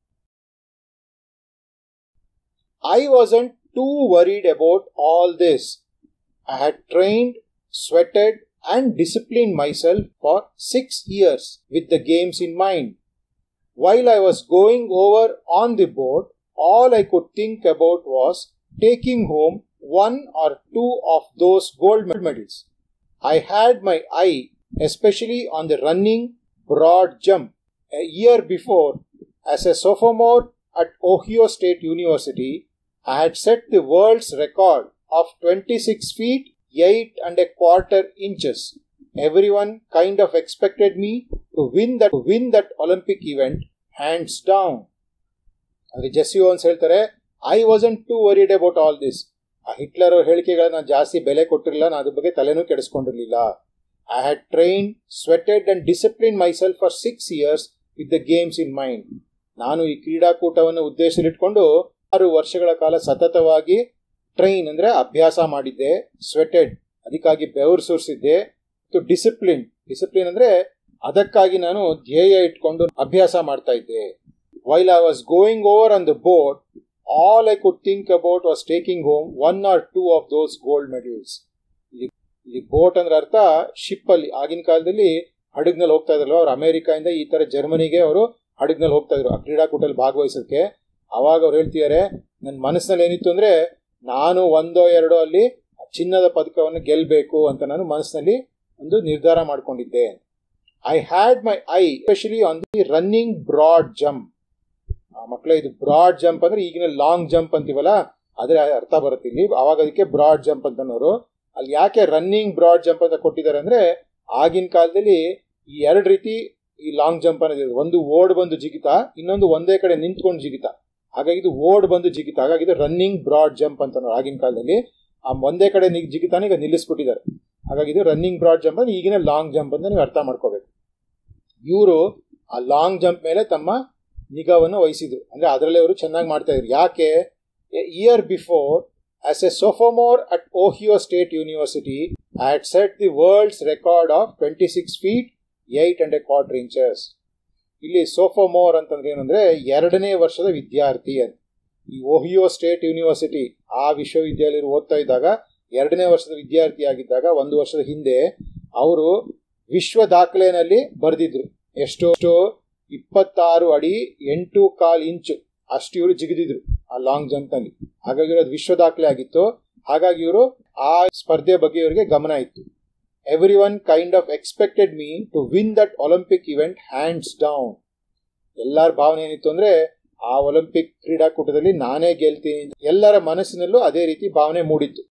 I wasn't too worried about all this I had trained sweated and disciplined myself for six years with the games in mind. While I was going over on the boat, all I could think about was taking home one or two of those gold medals. I had my eye especially on the running broad jump. A year before, as a sophomore at Ohio State University, I had set the world's record of 26 feet 8 and a quarter inches. Everyone kind of expected me to win that, to win that Olympic event hands down. ಆದರೆ Jesse Owens ಹೇಳ್ತಾರೆ I wasn't too worried about all this ಆ Hitler ಅವ್ರ ಹೇಳಿಕೆಗಳನ್ನ ಜಾಸ್ತಿ ಬೆಲೆ ಕೊಟ್ಟಿರಲಿಲ್ಲ ನಾನು ಅದ್ರ ಬಗ್ಗೆ ತಲೆನೂ ಕೆಡಿಸ್ಕೊಂಡಿರ್ಲಿಲ್ಲ I had train sweated and discipline myself for six years with the games in mind ನಾನು ಈ ಕ್ರೀಡಾಕೂಟವನ್ನು ಉದ್ದೇಶದಲ್ಲಿಟ್ಕೊಂಡು ಆರು ವರ್ಷಗಳ ಕಾಲ ಸತತವಾಗಿ ಟ್ರೈನ್ ಅಂದ್ರೆ ಅಭ್ಯಾಸ ಮಾಡಿದ್ದೆ ಸ್ವೆಟೆಡ್ ಅದಕ್ಕಾಗಿ ಬೆವರು ಸುರಿಸಿದ್ದೆ ಮತ್ತು ಡಿಸಿಪ್ಲಿನ್ ಡಿಸಿಪ್ಲಿನ್ ಅಂದ್ರೆ ಅದಕ್ಕಾಗಿ ನಾನು ಧ್ಯೇಯ ಇಟ್ಕೊಂಡು ಅಭ್ಯಾಸ ಮಾಡ್ತಾ ಇದ್ದೆ while I was going over on the boat all I could think about was taking home one or two of those gold medals ಇಲ್ಲಿ ಬೋಟ್ ಅಂದ್ರೆ ಅರ್ಥ ಶಿಪ್ ಅಲ್ಲಿ ಆಗಿನ ಕಾಲದಲ್ಲಿ ಹಡಗ್ನಲ್ಲಿ ಹೋಗ್ತಾ ಇದ್ರಲ್ವ ಅವ್ರು ಅಮೆರಿಕಾಯಿಂದ ಈ ತರ ಜರ್ಮನಿಗೆ ಅವರು ಹಡಗ್ನಲ್ಲಿ ಹೋಗ್ತಾ ಇದ್ರು ಆ ಕ್ರೀಡಾಕೂಟದಲ್ಲಿ ಭಾಗವಹಿಸೋಕೆ ಅವಾಗ ಅವ್ರು ಹೇಳ್ತಿದ್ದಾರೆ ನನ್ನ ಮನಸ್ಸಿನಲ್ಲಿ ಏನಿತ್ತು ಅಂದ್ರೆ ನಾನು ಒಂದೋ ಎರಡೋ ಅಲ್ಲಿ ಚಿನ್ನದ ಪದಕವನ್ನು ಗೆಲ್ಲಬೇಕು ಅಂತ ನಾನು ಮನಸ್ಸಿನಲ್ಲಿ ಒಂದು ನಿರ್ಧಾರ ಮಾಡಿಕೊಂಡಿದ್ದೆ I had my eye especially on the running broad jump ಮಕ್ಕಳ ಇದು ಬ್ರಾಡ್ ಜಂಪ್ ಅಂದ್ರೆ ಈಗಿನ ಲಾಂಗ್ ಜಂಪ್ ಅಂತೀವಲ್ಲ ಅದ್ರ ಅರ್ಥ ಬರುತ್ತೆ ಇಲ್ಲಿ ಅವಾಗ ಅದಕ್ಕೆ ಬ್ರಾಡ್ ಜಂಪ್ ಅಂತನೋರು ಅಲ್ಲಿ ಯಾಕೆ ರನ್ನಿಂಗ್ ಬ್ರಾಡ್ ಜಂಪ್ ಅಂತ ಕೊಟ್ಟಿದ್ದಾರೆ ಅಂದ್ರೆ ಆಗಿನ ಕಾಲದಲ್ಲಿ ಈ ಎರಡು ರೀತಿ ಈ ಲಾಂಗ್ ಜಂಪ್ ಅನ್ನೋದು ಒಂದು ಓಡ್ ಬಂದು ಜಿಗಿತ ಇನ್ನೊಂದು ಒಂದೇ ಕಡೆ ನಿಂತ್ಕೊಂಡು ಜಿಗಿತ ಹಾಗಾಗಿ ಇದು ಓಡ್ ಬಂದು ಜಿಗಿತ ಹಾಗಾಗಿ ಇದು ರನ್ನಿಂಗ್ ಬ್ರಾಡ್ ಜಂಪ್ ಅಂತ ಆಗಿನ ಕಾಲದಲ್ಲಿ ಆ ಒಂದೇ ಕಡೆ ಜಿಗಿತಾನೆ ಈಗ ನಿಲ್ಲಿಸ್ಬಿಟ್ಟಿದ್ದಾರೆ ಹಾಗಾಗಿ ಇದು ರನ್ನಿಂಗ್ ಬ್ರಾಡ್ ಜಂಪ್ ಅಂದ್ರೆ ಈಗಿನ ಲಾಂಗ್ ಜಂಪ್ ಅಂತ ನೀವು ಅರ್ಥ ಮಾಡ್ಕೋಬೇಕು ಇವರು ಆ ಲಾಂಗ್ ಜಂಪ್ ಮೇಲೆ ತಮ್ಮ ನಿಗಾವನ್ನು ವಹಿಸಿದ್ರು ಅಂದ್ರೆ ಅದರಲ್ಲಿ ಅವರು ಚೆನ್ನಾಗಿ ಮಾಡ್ತಾ ಇದ್ರು ಯಾಕೆ year before as a sophomore at Ohio State University I had set the world's record of twenty six feet eight and a quarter inches ಇಲ್ಲಿ ಸೋಫೋಮೋರ್ ಅಂತಂದ್ರೆ ಏನಂದ್ರೆ ಎರಡನೇ ವರ್ಷದ ವಿದ್ಯಾರ್ಥಿ ಅಂತ ಈ ಓಹಿಯೋ ಸ್ಟೇಟ್ ಯೂನಿವರ್ಸಿಟಿ ಆ ವಿಶ್ವವಿದ್ಯಾಲಯ ಓದ್ತಾ ಇದ್ದಾಗ ಎರಡನೇ ವರ್ಷದ ವಿದ್ಯಾರ್ಥಿ ಆಗಿದ್ದಾಗ ಒಂದು ವರ್ಷದ ಹಿಂದೆ ಅವರು ವಿಶ್ವ ದಾಖಲೆಯಲ್ಲಿ ಬರೆದಿದ್ರು ಎಷ್ಟು ಇಪ್ಪತ್ತಾರು ಅಡಿ ಎಂಟು ಕಾಲ್ ಇಂಚು ಅಷ್ಟು ಇವರು ಜಿಗಿದಿದ್ರು ಆ ಲಾಂಗ್ ಜಂಪ್ ನಲ್ಲಿ ಹಾಗಾಗಿ ಇರೋದು ವಿಶ್ವ ದಾಖಲೆ ಆಗಿತ್ತು ಹಾಗಾಗಿ ಇವರು ಆ ಸ್ಪರ್ಧೆ ಬಗ್ಗೆ ಇವರಿಗೆ ಗಮನ ಇತ್ತು everyone kind of expected me to win that Olympic event hands down ಎಲ್ಲರ ಭಾವನೆ ಏನಿತ್ತು ಅಂದ್ರೆ ಆ ಒಲಿಂಪಿಕ್ ಕ್ರೀಡಾಕೂಟದಲ್ಲಿ ನಾನೇ ಗೆಲ್ತೀನಿ ಎಲ್ಲರ ಮನಸ್ಸಿನಲ್ಲೂ ಅದೇ ರೀತಿ ಭಾವನೆ ಮೂಡಿತ್ತು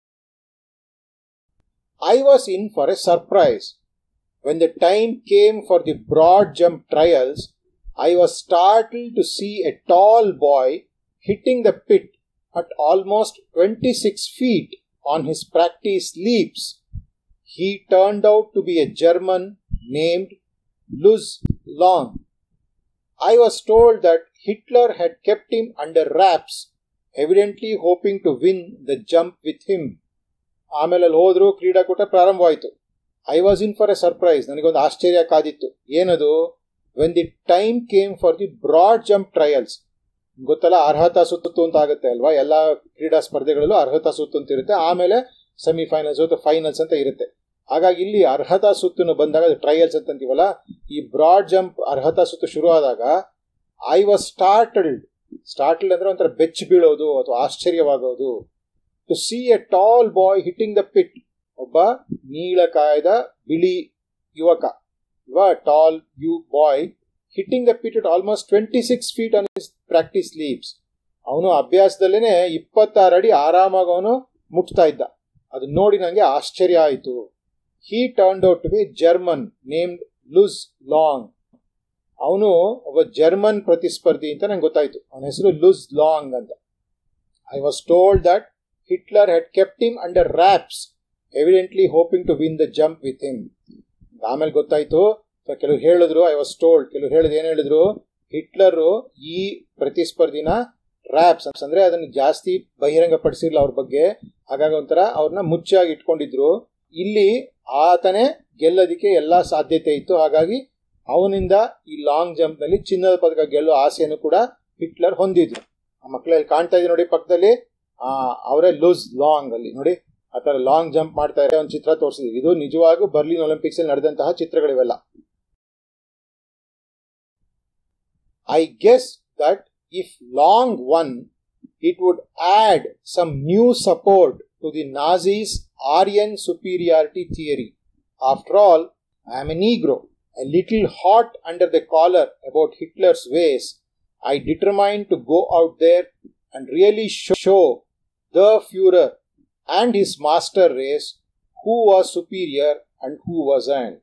I was in for a surprise when the time came for the broad jump trials I was startle to see a tall boy hitting the pit at almost twenty six feet on his practice leaps he turned out to be a German named Luz Long. I was told that Hitler had kept him under wraps, evidently hoping to win the jump with him. ಆಮೇಲೆ ಅಲ್ಲಿ ಹೋದ್ರು ಕ್ರೀಡಾಕೂಟ ಪ್ರಾರಂಭವಾಯಿತು I was in for a surprise ನನಗೊಂದು ಆಶ್ಚರ್ಯ ಕಾದಿತ್ತು ಏನದು when the time came for the broad jump trials ಗೊತ್ತಲ್ಲ ಅರ್ಹತಾ ಸುತ್ತು ಅಂತ ಆಗುತ್ತೆ ಅಲ್ವಾ ಎಲ್ಲ ಕ್ರೀಡಾ ಸ್ಪರ್ಧೆಗಳಲ್ಲೂ ಅರ್ಹತಾ ಸುತ್ತು ಅಂತ ಇರುತ್ತೆ ಆಮೇಲೆ ಸೆಮಿಫೈನಲ್ಸ್ ಅಥವಾ ಫೈನಲ್ಸ್ ಅಂತ ಇರುತ್ತೆ ಹಾಗಾಗಿ ಇಲ್ಲಿ ಅರ್ಹತಾ ಸುತ್ತು ಬಂದಾಗ ಅದು ಟ್ರಯಲ್ಸ್ ಅಂತ ಅಂತೀವಲ್ಲ ಈ ಬ್ರಾಡ್ ಜಂಪ್ ಅರ್ಹತಾ ಸುತ್ತು ಶುರು ಆದಾಗ ಐ ವಾಸ್ ಸ್ಟಾರ್ಟಲ್ಡ್ ಸ್ಟಾರ್ಟಲ್ಡ್ ಅಂದ್ರೆ ಒಂಥರ ಬೆಚ್ಚ ಬೀಳೋದು ಅಥವಾ ಆಶ್ಚರ್ಯವಾಗೋದು to see a tall boy hitting the pit ಒಬ್ಬ ನೀಳಕಾಯದ ಬಿಳಿ ಯುವಕ ಅಲ್ವಾ tall you boy hitting the pit at almost twenty six feet on his practice leaps ಅವನು ಅಭ್ಯಾಸದಲ್ಲೇನೆ ಇಪ್ಪತ್ತಾರು ಅಡಿ ಆರಾಮಾಗಿ ಅವನು ಮುಟ್ತಾ ಇದ್ದ ಅದು ನೋಡಿ ನನಗೆ ಆಶ್ಚರ್ಯ ಆಯಿತು he turn out to be German named Luz Long ಅವನು ಒಬ್ಬ ಜರ್ಮನ್ ಪ್ರತಿಸ್ಪರ್ಧಿ ಅಂತ ನಂಗೆ ಗೊತ್ತಾಯ್ತು ಅವನ ಹೆಸರು ಲುಸ್ ಲಾಂಗ್ ಅಂತ I was told that Hitler had kept him under wraps evidently hoping to win the jump with him ಆಮೇಲೆ ಗೊತ್ತಾಯ್ತು ಕೆಲವರು ಹೇಳಿದ್ರು ಐ ವಾಸ್ ಟೋಲ್ಡ್ ಕೆಲವರು ಹೇಳಿದ್ರು ಏನು ಹೇಳಿದ್ರು ಹಿಟ್ಲರ್ ಈ ಪ್ರತಿಸ್ಪರ್ಧಿನ ರ್ಯಾಪ್ಸ್ ಅಂದ್ರೆ ಅದನ್ನು ಜಾಸ್ತಿ ಬಹಿರಂಗ ಪಡಿಸಿರ್ಲಿಲ್ಲ ಅವ್ರ ಬಗ್ಗೆ ಹಾಗಾಗಿ ಒಂಥರ ಅವ್ರನ್ನ ಮುಚ್ಚಾಗಿ ಇಟ್ಕೊಂಡಿದ್ರು ಇಲ್ಲಿ ಆತನೇ ಗೆಲ್ಲೋದಿಕ್ಕೆ ಎಲ್ಲಾ ಸಾಧ್ಯತೆ ಇತ್ತು ಹಾಗಾಗಿ ಅವನಿಂದ ಈ ಲಾಂಗ್ ಜಂಪ್ ನಲ್ಲಿ ಚಿನ್ನದ ಪದಕ ಗೆಲ್ಲೋ ಆಸೆಯನ್ನು ಕೂಡ ಹಿಟ್ಲರ್ ಹೊಂದಿದ್ರು ಆ ಮಕ್ಕಳಲ್ಲಿ ಕಾಣ್ತಾ ಇದೆ ನೋಡಿ ಪಕ್ಕದಲ್ಲಿ ಆ ಅವರೇ ಲೂಸ್ ಲಾಂಗ್ ಅಲ್ಲಿ ನೋಡಿ ಆ ತರ ಲಾಂಗ್ ಜಂಪ್ ಮಾಡ್ತಾ ಇರೋ ಒಂದು ಚಿತ್ರ ತೋರಿಸಿದ್ವಿ ಇದು ನಿಜವಾಗೂ ಬರ್ಲಿನ್ ಒಲಿಂಪಿಕ್ಸ್ ಅಲ್ಲಿ ನಡೆದಂತಹ ಚಿತ್ರಗಳಿವೆಲ್ಲ I guess that if Long won, it would add some new support to the Nazis' Aryan superiority theory. After all, I am a Negro, a little hot under the collar about Hitler's ways. I determined to go out there and really show the Fuhrer and his master race who was superior and who wasn't.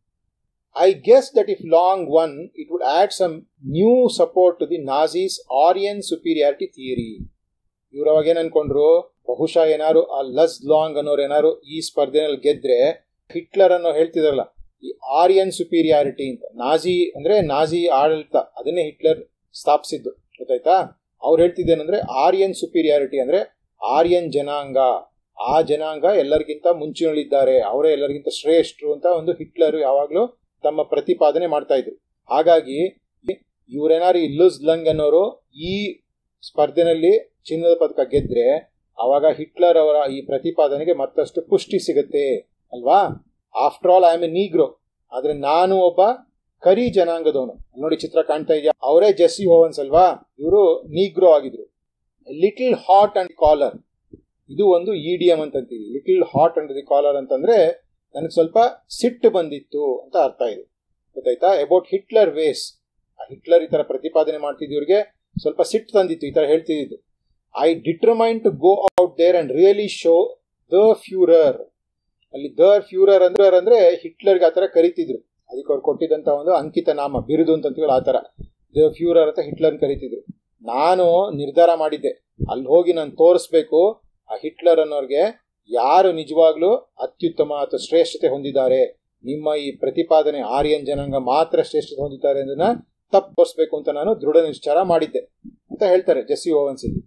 I guess that if Long won, it would add some new support to the Nazis' Aryan superiority theory. ಇವ್ರು ಅವಾಗ ಏನ್ ಅನ್ಕೊಂಡ್ರು ಬಹುಶಃ ಏನಾರು ಆ ಲಸ್ long ಅನ್ನೋರು ಏನಾರು ಈ ಸ್ಪರ್ಧೆನಲ್ಲಿ ಗೆದ್ರೆ ಹಿಟ್ಲರ್ ಅನ್ನೋ ಹೇಳ್ತಿದಾರಲ್ಲ ಈ ಆರ್ಯನ್ ಸುಪೀರಿಯಾರಿಟಿ ಅಂತ ನಾಜಿ ಅಂದ್ರೆ ನಾಜಿ ಆಡಳಿತ ಅದನ್ನೇ ಹಿಟ್ಲರ್ ಸ್ಥಾಪಿಸಿದ್ದು ಗೊತ್ತಾಯ್ತಾ ಅವ್ರು ಹೇಳ್ತಿದ್ದೇನೆಂದ್ರೆ ಆರ್ಯನ್ ಸುಪೀರಿಯಾರಿಟಿ ಅಂದ್ರೆ ಆರ್ಯನ್ ಜನಾಂಗ ಆ ಜನಾಂಗ ಎಲ್ಲರಿಗಿಂತ ಮುಂಚಿನಲ್ಲಿದ್ದಾರೆ ಅವರೇ ಎಲ್ಲರಿಗಿಂತ ಶ್ರೇಷ್ಠರು ಅಂತ ಒಂದು ಹಿಟ್ಲರ್ ಯಾವಾಗಲೂ ತಮ್ಮ ಪ್ರತಿಪಾದನೆ ಮಾಡ್ತಾ ಇದ್ರು ಹಾಗಾಗಿ ಇವರೇನಾರು ಈ ಲುಸ್ ಲಂಗ್ ಅನ್ನೋರು ಈ ಸ್ಪರ್ಧೆನಲ್ಲಿ ಚಿನ್ನದ ಪದಕ ಗೆದ್ರೆ ಅವಾಗ ಹಿಟ್ಲರ್ ಅವರ ಈ ಪ್ರತಿಪಾದನೆಗೆ ಮತ್ತಷ್ಟು ಪುಷ್ಟಿ ಸಿಗುತ್ತೆ ಅಲ್ವಾ after all I am a Negro ಆದ್ರೆ ನಾನು ಒಬ್ಬ ಕರಿ ಜನಾಂಗದವನು ನೋಡಿ ಚಿತ್ರ ಕಾಣ್ತಾ ಇದೆಯಾ ಅವರೇ ಜೆಸ್ಸಿ ಓವನ್ಸ್ ಅಲ್ವಾ ಇವರು ನೀಗ್ರೋ ಆಗಿದ್ರು ಲಿಟಲ್ ಹಾಟ್ ಅಂಡ್ ಕಾಲರ್ ಇದು ಒಂದು ಇಡಿಯಂ ಅಂತಂತೀವಿ little hot under the collar ಅಂತಂದ್ರೆ ನನಗೆ ಸ್ವಲ್ಪ ಸಿಟ್ಟು ಬಂದಿತ್ತು ಅಂತ ಅರ್ಥ ಇದೆ ಗೊತ್ತಾಯ್ತಾ ಅಬೌಟ್ ಹಿಟ್ಲರ್ ವೇಸ್ ಹಿಟ್ಲರ್ ಈ ತರ ಪ್ರತಿಪಾದನೆ ಮಾಡ್ತಿದ್ದವ್ರಿಗೆ ಸ್ವಲ್ಪ ಸಿಟ್ಟು ತಂದಿತ್ತು ಈ ತರ ಹೇಳ್ತಿದ್ದು I determine to go out there and really show the Fuehrer ಅಲ್ಲಿ ದ ಫ್ಯೂರರ್ ಅಂದ್ರೆ ಅಂದ್ರೆ ಹಿಟ್ಲರ್ಗೆ ಆತರ ಕರಿತಿದ್ರು ಅದಕ್ಕೆ ಅವ್ರು ಕೊಟ್ಟಿದ್ದಂತ ಒಂದು ಅಂಕಿತ ನಾಮ ಬಿರುದು ಅಂತ ಆ ತರ ದ ಫ್ಯೂರರ್ ಅಂತ ಹಿಟ್ಲರ್ ಕರಿತಿದ್ರು ನಾನು ನಿರ್ಧಾರ ಮಾಡಿದ್ದೆ ಅಲ್ಲಿ ಹೋಗಿ ನಾನು ತೋರಿಸ್ಬೇಕು ಆ ಹಿಟ್ಲರ್ ಅನ್ನೋರ್ಗೆ ಯಾರು ನಿಜವಾಗ್ಲೂ ಅತ್ಯುತ್ತಮ ಅಥವಾ ಶ್ರೇಷ್ಠತೆ ಹೊಂದಿದ್ದಾರೆ ನಿಮ್ಮ ಈ ಪ್ರತಿಪಾದನೆ ಆರ್ಯನ್ ಜನಾಂಗ ಮಾತ್ರ ಶ್ರೇಷ್ಠತೆ ಹೊಂದಿದ್ದಾರೆ ಅನ್ನೋದನ್ನ ತಪ್ಪಿಸ್ಬೇಕು ಅಂತ ನಾನು ದೃಢ ನಿಶ್ಚಾರ ಮಾಡಿದ್ದೆ ಅಂತ ಹೇಳ್ತಾರೆ ಜೆಸ್ಸಿ ಓವನ್ಸ್ ಇಲ್ಲಿ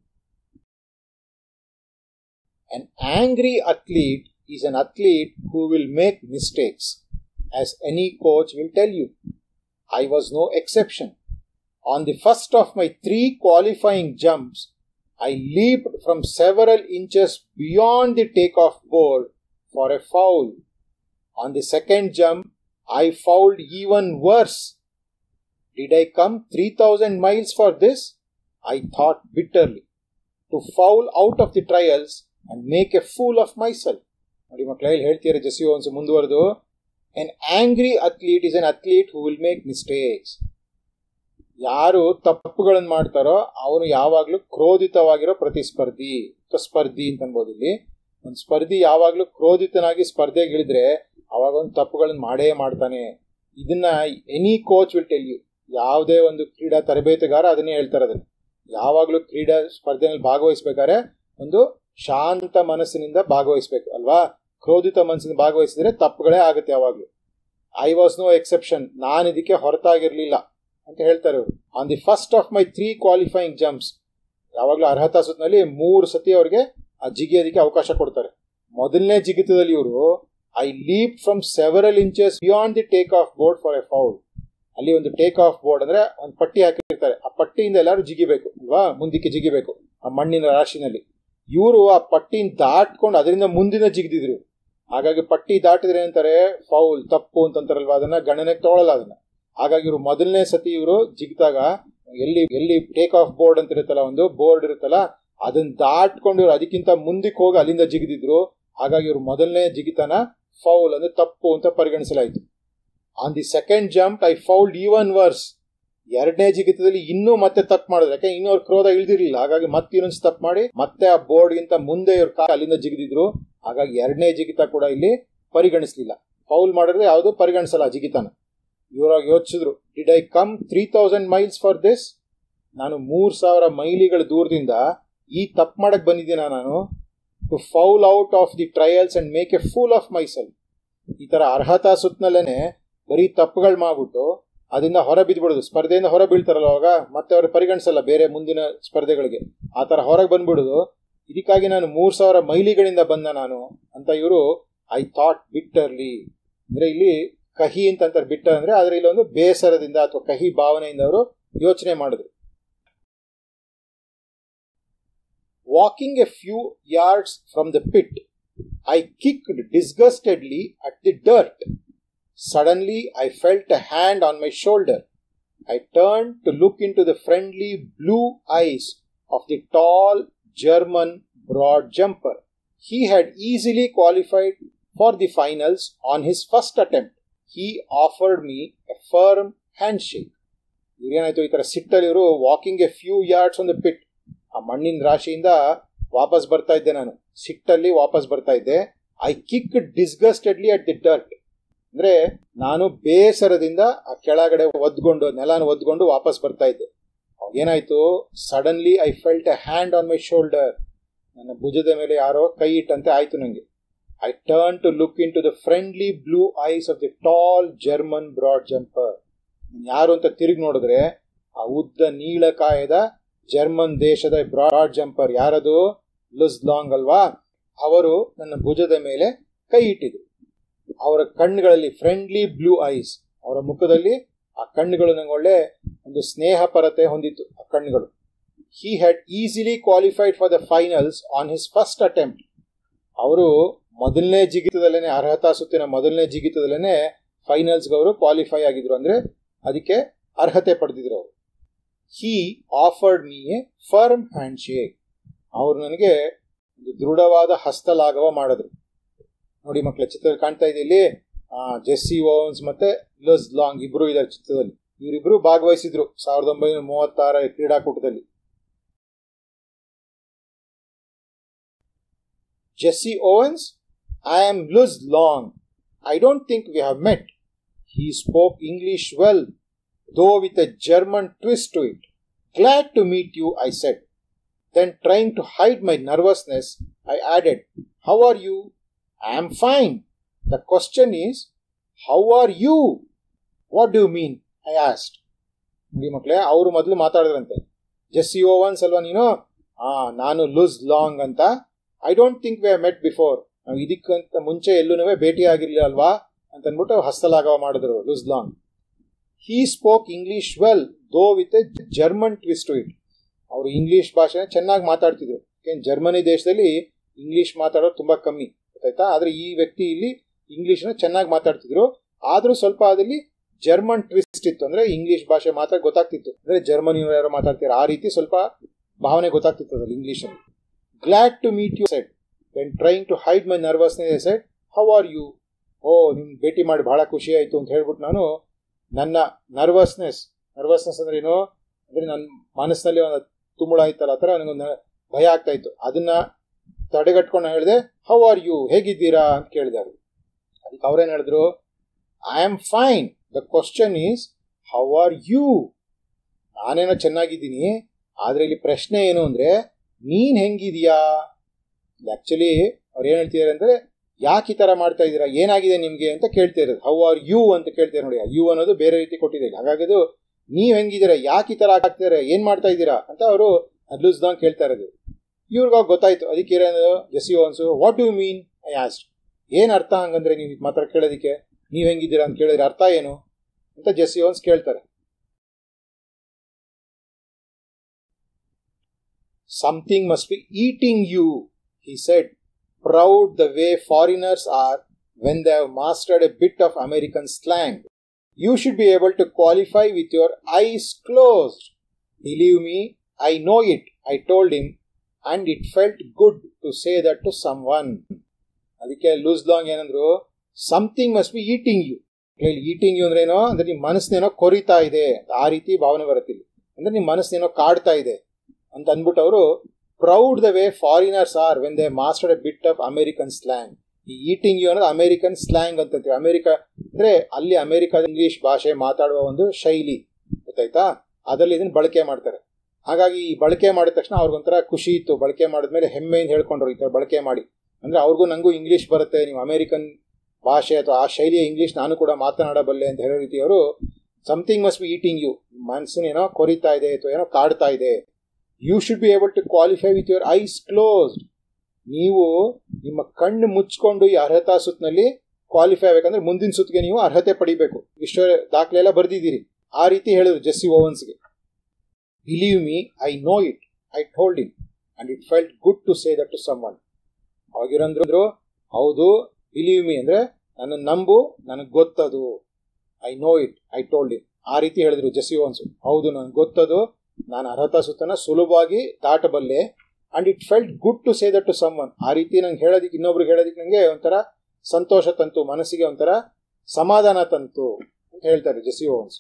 An angry athlete is an athlete who will make mistakes, as any coach will tell you. I was no exception. On the first of my three qualifying jumps, I leaped from several inches beyond the takeoff board for a foul. On the second jump, I fouled even worse. Did I come 3000 miles for this? I thought bitterly. To foul out of the trials and make a fool of myself. ನೋಡಿ ಮಕ್ಕಳಲ್ಲಿ ಹೇಳ್ತೀರಾ Jesse ಒಂದು ಮುಂದುವರೆದು an angry athlete is an athlete who will make mistakes ಯಾರು ತಪ್ಪುಗಳನ್ನು ಮಾಡ್ತಾರೋ ಅವನು ಯಾವಾಗಲೂ ಕ್ರೋಧಿತವಾಗಿರೋ ಪ್ರತಿಸ್ಪರ್ಧಿ ಅಥವಾ ಸ್ಪರ್ಧಿ ಅಂತ ಅನ್ಬೋದು ಇಲ್ಲಿ ಒಂದು ಸ್ಪರ್ಧಿ ಯಾವಾಗಲೂ ಕ್ರೋಧಿತನಾಗಿ ಸ್ಪರ್ಧೆಗಿಳಿದ್ರೆ ಅವಾಗ ಒಂದು ತಪ್ಪುಗಳನ್ನು ಮಾಡೇ ಮಾಡ್ತಾನೆ ಇದನ್ನ any coach will tell you ಯಾವುದೇ ಒಂದು ಕ್ರೀಡಾ ತರಬೇತುಗಾರ ಅದನ್ನೇ ಹೇಳ್ತಾರೆ ಅದನ್ನ ಯಾವಾಗಲೂ ಕ್ರೀಡಾ ಸ್ಪರ್ಧೆನಲ್ಲಿ ಭಾಗವಹಿಸ್ಬೇಕಾದ್ರೆ ಒಂದು ಶಾಂತ ಮನಸ್ಸಿನಿಂದ ಭಾಗವಹಿಸ್ಬೇಕು ಅಲ್ವಾ ಕ್ರೋಧಿತ ಮನಸ್ಸಿನಿಂದ ಭಾಗವಹಿಸಿದ್ರೆ ತಪ್ಪುಗಳೇ ಆಗುತ್ತೆ ಯಾವಾಗಲೂ ಐ ವಾಸ್ ನೋ ಎಕ್ಸೆಪ್ಷನ್ ನಾನು ಇದಕ್ಕೆ ಹೊರತಾಗಿರ್ಲಿಲ್ಲ ಅಂತ ಹೇಳ್ತಾರೆ ಅವರು on the first of my three qualifying jumps ಯಾವಾಗಲೂ ಅರ್ಹತಾ ಸುತ್ತಿನಲ್ಲಿ ಮೂರು ಸತಿ ಅವರಿಗೆ ಆ ಜಿಗಿಯೋದಕ್ಕೆ ಅವಕಾಶ ಕೊಡ್ತಾರೆ ಮೊದಲನೇ ಜಿಗಿತದಲ್ಲಿ ಇವರು I leap from several inches beyond the take off board for a foul ಅಲ್ಲಿ ಒಂದು ಟೇಕ್ ಆಫ್ ಬೋರ್ಡ್ ಅಂದ್ರೆ ಒಂದು ಪಟ್ಟಿ ಹಾಕಿರ್ತಾರೆ ಆ ಪಟ್ಟಿಯಿಂದ ಎಲ್ಲರೂ ಜಿಗಿಬೇಕು ಅಲ್ವಾ ಮುಂದಕ್ಕೆ ಜಿಗಿಬೇಕು ಆ ಮಣ್ಣಿನ ರಾಶಿನಲ್ಲಿ ಇವರು ಆ ಪಟ್ಟಿನ ದಾಟ್ಕೊಂಡು ಅದರಿಂದ ಮುಂದಿನ ಜಿಗಿದಿದ್ರು ಹಾಗಾಗಿ ಪಟ್ಟಿ ದಾಟಿದ್ರೆ ಅಂತಾರೆ ಫೌಲ್ ತಪ್ಪು ಅಂತಂತಾರಲ್ವಾ ಅದನ್ನ ಗಣನೆಗೆ ತಗೊಳ್ಳಲ್ಲ ಅದನ್ನ ಹಾಗಾಗಿ ಇವರು ಮೊದಲನೇ ಸತಿ ಇವರು ಜಿಗಿದಾಗ ಎಲ್ಲಿ ಎಲ್ಲಿ ಟೇಕ್ ಆಫ್ ಬೋರ್ಡ್ ಅಂತ ಇರುತ್ತಲ್ಲ ಒಂದು ಬೋರ್ಡ್ ಇರುತ್ತಲ್ಲ ಅದನ್ನ ದಾಟ್ಕೊಂಡು ಇವರು ಅದಕ್ಕಿಂತ ಮುಂದಕ್ಕೆ ಹೋಗಿ ಅಲ್ಲಿಂದ ಜಿಗಿದಿದ್ರು ಹಾಗಾಗಿ ಇವರು ಮೊದಲನೇ ಜಿಗಿತನ ಫೌಲ್ ಅಂದ್ರೆ ತಪ್ಪು ಅಂತ ಪರಿಗಣಿಸಲಾಯಿತು on the second jump I fouled even worse ಎರಡನೇ ಜಿಗಿತದಲ್ಲಿ ಇನ್ನೂ ಮತ್ತೆ ತಪ್ಪು ಮಾಡಿದ್ರು ಯಾಕೆ ಇನ್ನೂ ಅವ್ರ ಕ್ರೋಧ ಇಳಿದಿರ್ಲಿಲ್ಲ ಹಾಗಾಗಿ ಮತ್ತೆ ಇನ್ನೊಂದು ತಪ್ಪು ಮಾಡಿ ಮತ್ತೆ ಆ ಬೋರ್ಡ್ಗಿಂತ ಮುಂದೆ ಇವ್ರ ಕಾಲ ಅಲ್ಲಿಂದ ಜಿಗಿದಿದ್ರು ಹಾಗಾಗಿ ಎರಡನೇ ಜಿಗಿತ ಕೂಡ ಇಲ್ಲಿ ಪರಿಗಣಿಸಲಿಲ್ಲ ಫೌಲ್ ಮಾಡಿದ್ರೆ ಯಾವುದು ಪರಿಗಣಿಸಲ್ಲ ಜಿಗಿತಾನ ಇವ್ರಾಗ ಯೋಚಿಸಿದ್ರು did I come three thousand miles for this ನಾನು ಮೂರ್ ಸಾವಿರ ಮೈಲಿಗಳ ದೂರದಿಂದ ಈ ತಪ್ಪು ಮಾಡಕ್ ಬಂದಿದ್ದೀನ ನಾನು to foul out of the trials and make a fool of myself ಈ ತರ ಅರ್ಹತಾ ಸುತ್ತನಲ್ಲೇನೆ ಬರೀ ತಪ್ಪುಗಳು ಮಾಡ್ಬಿಟ್ಟು ಅದರಿಂದ ಹೊರ ಬಿದ್ಬಿಡೋದು ಸ್ಪರ್ಧೆಯಿಂದ ಹೊರ ಬೀಳ್ತಾರಲ್ಲ ಅವಾಗ ಮತ್ತೆ ಅವ್ರು ಪರಿಗಣಿಸಲ್ಲ ಬೇರೆ ಮುಂದಿನ ಸ್ಪರ್ಧೆಗಳಿಗೆ ಆ ತರ ಹೊರಗೆ ಬಂದ್ಬಿಡುದು ಇದಕ್ಕಾಗಿ ನಾನು ಮೂರ್ ಸಾವಿರ ಮೈಲಿಗಳಿಂದ ಬಂದ ನಾನು ಅಂತ ಇವರು ಐ ಥಾಟ್ ಬಿಟ್ಟರ್ಲಿ ಅಂದ್ರೆ ಇಲ್ಲಿ ಕಹಿ ಅಂತ ಅಂತಾರೆ ಬಿಟ್ಟ ಅಂದ್ರೆ ಆದ್ರೆ ಇಲ್ಲಿ ಒಂದು ಬೇಸರದಿಂದ ಅಥವಾ ಕಹಿ ಭಾವನೆಯಿಂದ ಅವರು ಯೋಚನೆ ಮಾಡಿದ್ರು walking a few yards from the pit I kicked disgustedly at the dirt suddenly I felt a hand on my shoulder I turn to look into the friendly blue eyes of the tall German broad jumper he had easily qualified for the finals on his first attempt. He offered me a firm handshake. ಇವ್ರೇನಾಯ್ತು ಈ ತರ ಸಿಟ್ಟಲ್ಲಿ ಇವರು walking a few yards on the pit ಆ ಮಣ್ಣಿನ ರಾಶಿಯಿಂದ ವಾಪಸ್ ಬರ್ತಾ ಇದ್ದೆ ನಾನು ಸಿಟ್ಟಲ್ಲಿ ವಾಪಸ್ ಬರ್ತಾ ಇದ್ದೆ I kick disgustedly at the dirt ಅಂದ್ರೆ ನಾನು ಬೇಸರದಿಂದ ಆ ಕೆಳಗಡೆ ಒದ್ಕೊಂಡು ನೆಲನ ಒದ್ಕೊಂಡು ವಾಪಸ್ ಬರ್ತಾ ಇದ್ದೆ ಏನಾಯ್ತು suddenly I felt a hand on my shoulder ನನ್ನ ಭುಜದ ಮೇಲೆ ಯಾರೋ ಕೈ ಇಟ್ಟಂತೆ ಆಯ್ತು ನನಗೆ I turn to look into the friendly blue eyes of the tall German broad jumper ಯಾರು ಅಂತ ತಿರುಗಿ ನೋಡಿದ್ರೆ ಆ ಉದ್ದ ನೀಳಕಾಯದ ಜರ್ಮನ್ ದೇಶದ ಬ್ರಾಡ್ ಜಂಪರ್ ಯಾರದು ಲುಸ್ ಲಾಂಗ್ ಅಲ್ವಾ ಅವರು ನನ್ನ ಭುಜದ ಮೇಲೆ ಕೈ ಇಟ್ಟಿದ್ರು ಅವರ ಕಣ್ಣುಗಳಲ್ಲಿ ಫ್ರೆಂಡ್ಲಿ ಬ್ಲೂ ಐಸ್ ಅವರ ಮುಖದಲ್ಲಿ ಆ ಕಣ್ಣುಗಳು ನಂಗೆ ಒಳ್ಳೆ ಒಂದು ಸ್ನೇಹಪರತೆ ಹೊಂದಿತ್ತು ಆ ಕಣ್ಣುಗಳು he had easily qualified for the finals on his first attempt. ಅವರು ಮೊದಲನೇ ಜಿಗಿತದಲ್ಲೇನೆ ಅರ್ಹತಾ ಸುತ್ತಿನ ಮೊದಲನೇ ಜಿಗಿತದಲ್ಲೇನೆ ಫೈನಲ್ಸ್ಗೆ ಅವರು ಕ್ವಾಲಿಫೈ ಆಗಿದ್ರು ಅಂದ್ರೆ ಅದಕ್ಕೆ ಅರ್ಹತೆ ಪಡೆದಿದ್ರು ಅವರು he offered me a firm handshake ಅವರು ನನಗೆ ಒಂದು ದೃಢವಾದ ಹಸ್ತಲಾಘವ ಮಾಡಿದ್ರು ನೋಡಿ ಮಕ್ಕಳ ಚಿತ್ರದಲ್ಲಿ ಕಾಣ್ತಾ ಇದೆ ಇಲ್ಲಿ ಜೆಸ್ಸಿ ಓವನ್ಸ್ ಮತ್ತೆ ಲಸ್ ಲಾಂಗ್ ಇಬ್ರು ಇದ್ದಾರೆ ಚಿತ್ರದಲ್ಲಿ ಇವರಿಬ್ರು ಭಾಗವಹಿಸಿದ್ರು ಸಾವಿರದ ಒಂಬೈನೂರ ಮೂವತ್ತಾರ ಕ್ರೀಡಾಕೂಟದಲ್ಲಿ Jesse Owens, I am Luz Long. I don't think we have met. He spoke English well, though with a German twist to it. Glad to meet you, I said. Then, trying to hide my nervousness, I added, How are you? I am fine. The question is, How are you? What do you mean? I asked. ನೋಡಿ ಮಕ್ಕಳೇ ಅವರು ಮೊದಲು ಮಾತಾಡಿದ್ರಂತೆ Jessie ovens ಅಲ್ವಾ ನೀನು ಹಾ ನಾನು Luz Long ಅಂತ I don't think we met before ನಾವು ಇದಕ್ಕಂತ ಮುಂಚೆ ಎಲ್ಲೂ ಭೇಟಿ ಆಗಿರ್ಲಿಲ್ಲ ಅಲ್ವಾ ಅಂತ ಅಂದ್ಬಿಟ್ಟು ಹಸ್ತಲಾಘವ ಮಾಡಿದ್ರು Luz Long he spoke English well though with a German twist it ಅವರು ಇಂಗ್ಲಿಷ್ ಭಾಷೆನ ಚೆನ್ನಾಗಿ ಮಾತಾಡ್ತಿದ್ರು ಜರ್ಮನಿ ದೇಶದಲ್ಲಿ ಇಂಗ್ಲಿಷ್ ಮಾತಾಡೋದು ತುಂಬಾ ಕಮ್ಮಿ ಗೊತ್ತಾಯ್ತಾ ಆದ್ರೆ ಈ ವ್ಯಕ್ತಿ ಇಲ್ಲಿ ಇಂಗ್ಲಿಷ್ನ ಚೆನ್ನಾಗಿ ಮಾತಾಡ್ತಿದ್ರು ಆದ್ರೂ ಸ್ವಲ್ಪ ಅದಲ್ಲಿ ಜರ್ಮನ್ ಟ್ವಿಸ್ಟ್ ಇತ್ತು ಅಂದ್ರೆ ಇಂಗ್ಲಿಷ್ ಭಾಷೆ ಮಾತ್ರ ಗೊತ್ತಾಗ್ತಿತ್ತು ಅಂದ್ರೆ ಜರ್ಮನಿ ಯಾರೋ ಮಾತಾಡ್ತಾರೆ ಆ ರೀತಿ ಸ್ವಲ್ಪ ಭಾವನೆ ಗೊತ್ತಾಗ್ತಿತ್ತು ಅದ್ರಲ್ಲಿ ಇಂಗ್ಲಿಷಲ್ಲಿ glad to meet you said then trying to hide my nervousness said how are you ಓ ನಿಮ್ ಭೇಟಿ ಮಾಡಿ ಬಹಳ ಖುಷಿ ಆಯ್ತು ಅಂತ ಹೇಳ್ಬಿಟ್ಟು ನಾನು ನನ್ನ ನರ್ವಸ್ನೆಸ್ ನರ್ವಸ್ನೆಸ್ ಅಂದ್ರೆ ಏನು ಅಂದ್ರೆ ನನ್ನ ಮನಸ್ಸಿನಲ್ಲಿ ಒಂದು ತುಮುಳ ಆಯ್ತಲ್ಲ ಆ ಥರ ನನಗೊಂದು ಭಯ ಆಗ್ತಾ ಇತ್ತು ಅದನ್ನ ತಡೆಗಟ್ಕೊಂಡು ಹೇಳಿದೆ ಹೌ ಆರ್ ಯು ಹೇಗಿದ್ದೀರಾ ಅಂತ ಕೇಳಿದೆ ಅವರು ಅದಕ್ಕೆ ಅವ್ರೇನು ಹೇಳಿದ್ರು I am fine the question is how are you ನಾನೇನೋ ಚೆನ್ನಾಗಿದ್ದೀನಿ ಆದ್ರೆ ಇಲ್ಲಿ ಪ್ರಶ್ನೆ ಏನು ಅಂದ್ರೆ ನೀನ್ ಹೆಂಗಿದೀಯಾ ಆಕ್ಚುಲಿ ಅವ್ರು ಏನ್ ಹೇಳ್ತಿದಾರೆ ಅಂದ್ರೆ ಯಾಕೆ ಈ ತರ ಮಾಡ್ತಾ ಇದ್ದೀರಾ ಏನಾಗಿದೆ ನಿಮ್ಗೆ ಅಂತ ಕೇಳ್ತಾ ಇರೋದು ಹೌ ಆರ್ ಯು ಅಂತ ಕೇಳ್ತಾರೆ ನೋಡಿ ಯು ಅನ್ನೋದು ಬೇರೆ ರೀತಿ ಕೊಟ್ಟಿದೆ ಹಾಗಾಗಿ ಅದು ನೀವ್ ಹೆಂಗಿದ್ದೀರಾ ಯಾಕೆ ಈ ತರ ಆಗ್ತಿದಾರೆ ಏನ್ ಮಾಡ್ತಾ ಇದ್ದೀರಾ ಅಂತ ಅವರು ಅದ್ಲುಸ್ದಂಗ್ ಕೇಳ್ತಾ ಇರೋದು ಇವ್ರಿಗೆ ಗೊತ್ತಾಯ್ತು ಅದಕ್ಕೆ ಏನೇನು Jesse Owens what you mean I asked ಏನ್ ಅರ್ಥ ಹಂಗಂದ್ರೆ ನೀವು ಮಾತ್ರ ಕೇಳೋದಕ್ಕೆ ನೀವ್ ಹೆಂಗಿದ್ದೀರಾ ಅಂತ ಕೇಳಿದ್ರೆ ಅರ್ಥ ಏನು ಅಂತ ಜೆಸಿ ಓನ್ಸ್ ಕೇಳ್ತಾರೆ Something must be eating you, he said, proud the way foreigners are when they have mastered a bit of American slang. You should be able to qualify with your eyes closed. Believe me, I know it, I told him, and it felt good to say that to someone. ಅದಕ್ಕೆ Luz Long ಏನಂದ್ರು something must be eating you eating you ಅಂದ್ರೆ ಏನೋ ಅಂದ್ರೆ ನಿಮ್ಮ ಮನಸ್ಸೇನೋ ಕೊರಿತಾ ಇದೆ ಆ ರೀತಿ ಭಾವನೆ ಬರುತ್ತೆ ಇಲ್ಲಿ ಅಂದ್ರೆ ನಿಮ್ಮ ಮನಸ್ಸೇನೋ ಕಾಡ್ತಾ ಇದೆ ಅಂತ ಅಂದ್ಬಿಟ್ಟು ಅವರು proud the way foreigners are when they master a bit of American slang ಈ ಈಟಿಂಗ್ ಯು ಅನ್ನೋದು ಅಮೆರಿಕನ್ ಸ್ಲ್ಯಾಂಗ್ ಅಂತಂತೀವಿ ಅಮೆರಿಕ ಅಂದ್ರೆ ಅಲ್ಲಿ ಅಮೆರಿಕದ ಇಂಗ್ಲಿಷ್ ಭಾಷೆ ಮಾತಾಡುವ ಒಂದು ಶೈಲಿ ಗೊತ್ತಾಯ್ತಾ ಅದರಲ್ಲಿ ಇದನ್ನ ಬಳಕೆ ಮಾಡ್ತಾರೆ ಹಾಗಾಗಿ ಈ ಬಳಕೆ ಮಾಡಿದ ತಕ್ಷಣ ಅವ್ರಿಗೊಂಥರ ಖುಷಿ ಇತ್ತು ಬಳಕೆ ಮಾಡಿದ್ಮೇಲೆ ಹೆಮ್ಮೆಯಿಂದ ಹೇಳ್ಕೊಂಡ್ರು ಈ ಥರ ಬಳಕೆ ಮಾಡಿ ಅಂದ್ರೆ ಅವ್ರಿಗೂ ನಂಗೂ ಇಂಗ್ಲಿಷ್ ಬರುತ್ತೆ ನೀವು ಅಮೆರಿಕನ್ ಭಾಷೆ ಅಥವಾ ಆ ಶೈಲಿಯ ಇಂಗ್ಲಿಷ್ ನಾನು ಕೂಡ ಮಾತನಾಡಬಲ್ಲೆ ಅಂತ ಹೇಳೋ ರೀತಿ ಅವರು something must be eating you ಮನಸ್ಸಿನೇನೋ ಕೊರಿತಾ ಇದೆ ಅಥವಾ ಏನೋ ಕಾಡ್ತಾ ಇದೆ you should be able to qualify with your eyes closed ನೀವು ನಿಮ್ಮ ಕಣ್ಣು ಮುಚ್ಕೊಂಡು ಈ ಅರ್ಹತಾ ಸುತ್ತಿನಲ್ಲಿ ಕ್ವಾಲಿಫೈ ಆಗಬೇಕಂದ್ರೆ ಮುಂದಿನ ಸುತ್ತಿಗೆ ನೀವು ಅರ್ಹತೆ ಪಡಿಬೇಕು ಇಷ್ಟು ದಾಖಲೆ ಎಲ್ಲ ಬರೆದಿದ್ದೀರಿ ಆ ರೀತಿ ಹೇಳಿದ್ರು ಜೆಸ್ಸಿ ಓವನ್ಸ್ಗೆ believe me I know it I told him and it felt good to say that to someone ಅವಾಗಿರಂದ್ರು ಹೌದು ಬಿಲೀವ್ ಮೀ ಅಂದ್ರೆ ನನ್ನ ನಂಬು ನನಗೆ ಗೊತ್ತದು I know it I told it ಆ ರೀತಿ ಹೇಳಿದ್ರು ಜೆಸ್ಸಿ ಓವನ್ಸ್ ಹೌದು ನನಗೆ ಗೊತ್ತದು ನಾನು ಅರ್ಹತಾ ಸುತ್ತನ ಸುಲಭವಾಗಿ ದಾಟಬಲ್ಲೆ and it felt good to say that to someone ಆ ರೀತಿ ನಂಗೆ ಹೇಳೋದಕ್ಕೆ ಇನ್ನೊಬ್ರಿಗೆ ಹೇಳೋದಕ್ಕೆ ನನಗೆ ಒಂಥರ ಸಂತೋಷ ತಂತು ಮನಸ್ಸಿಗೆ ಒಂಥರ ಸಮಾಧಾನ ತಂತು ಅಂತ ಹೇಳ್ತಾರೆ Jesse Owens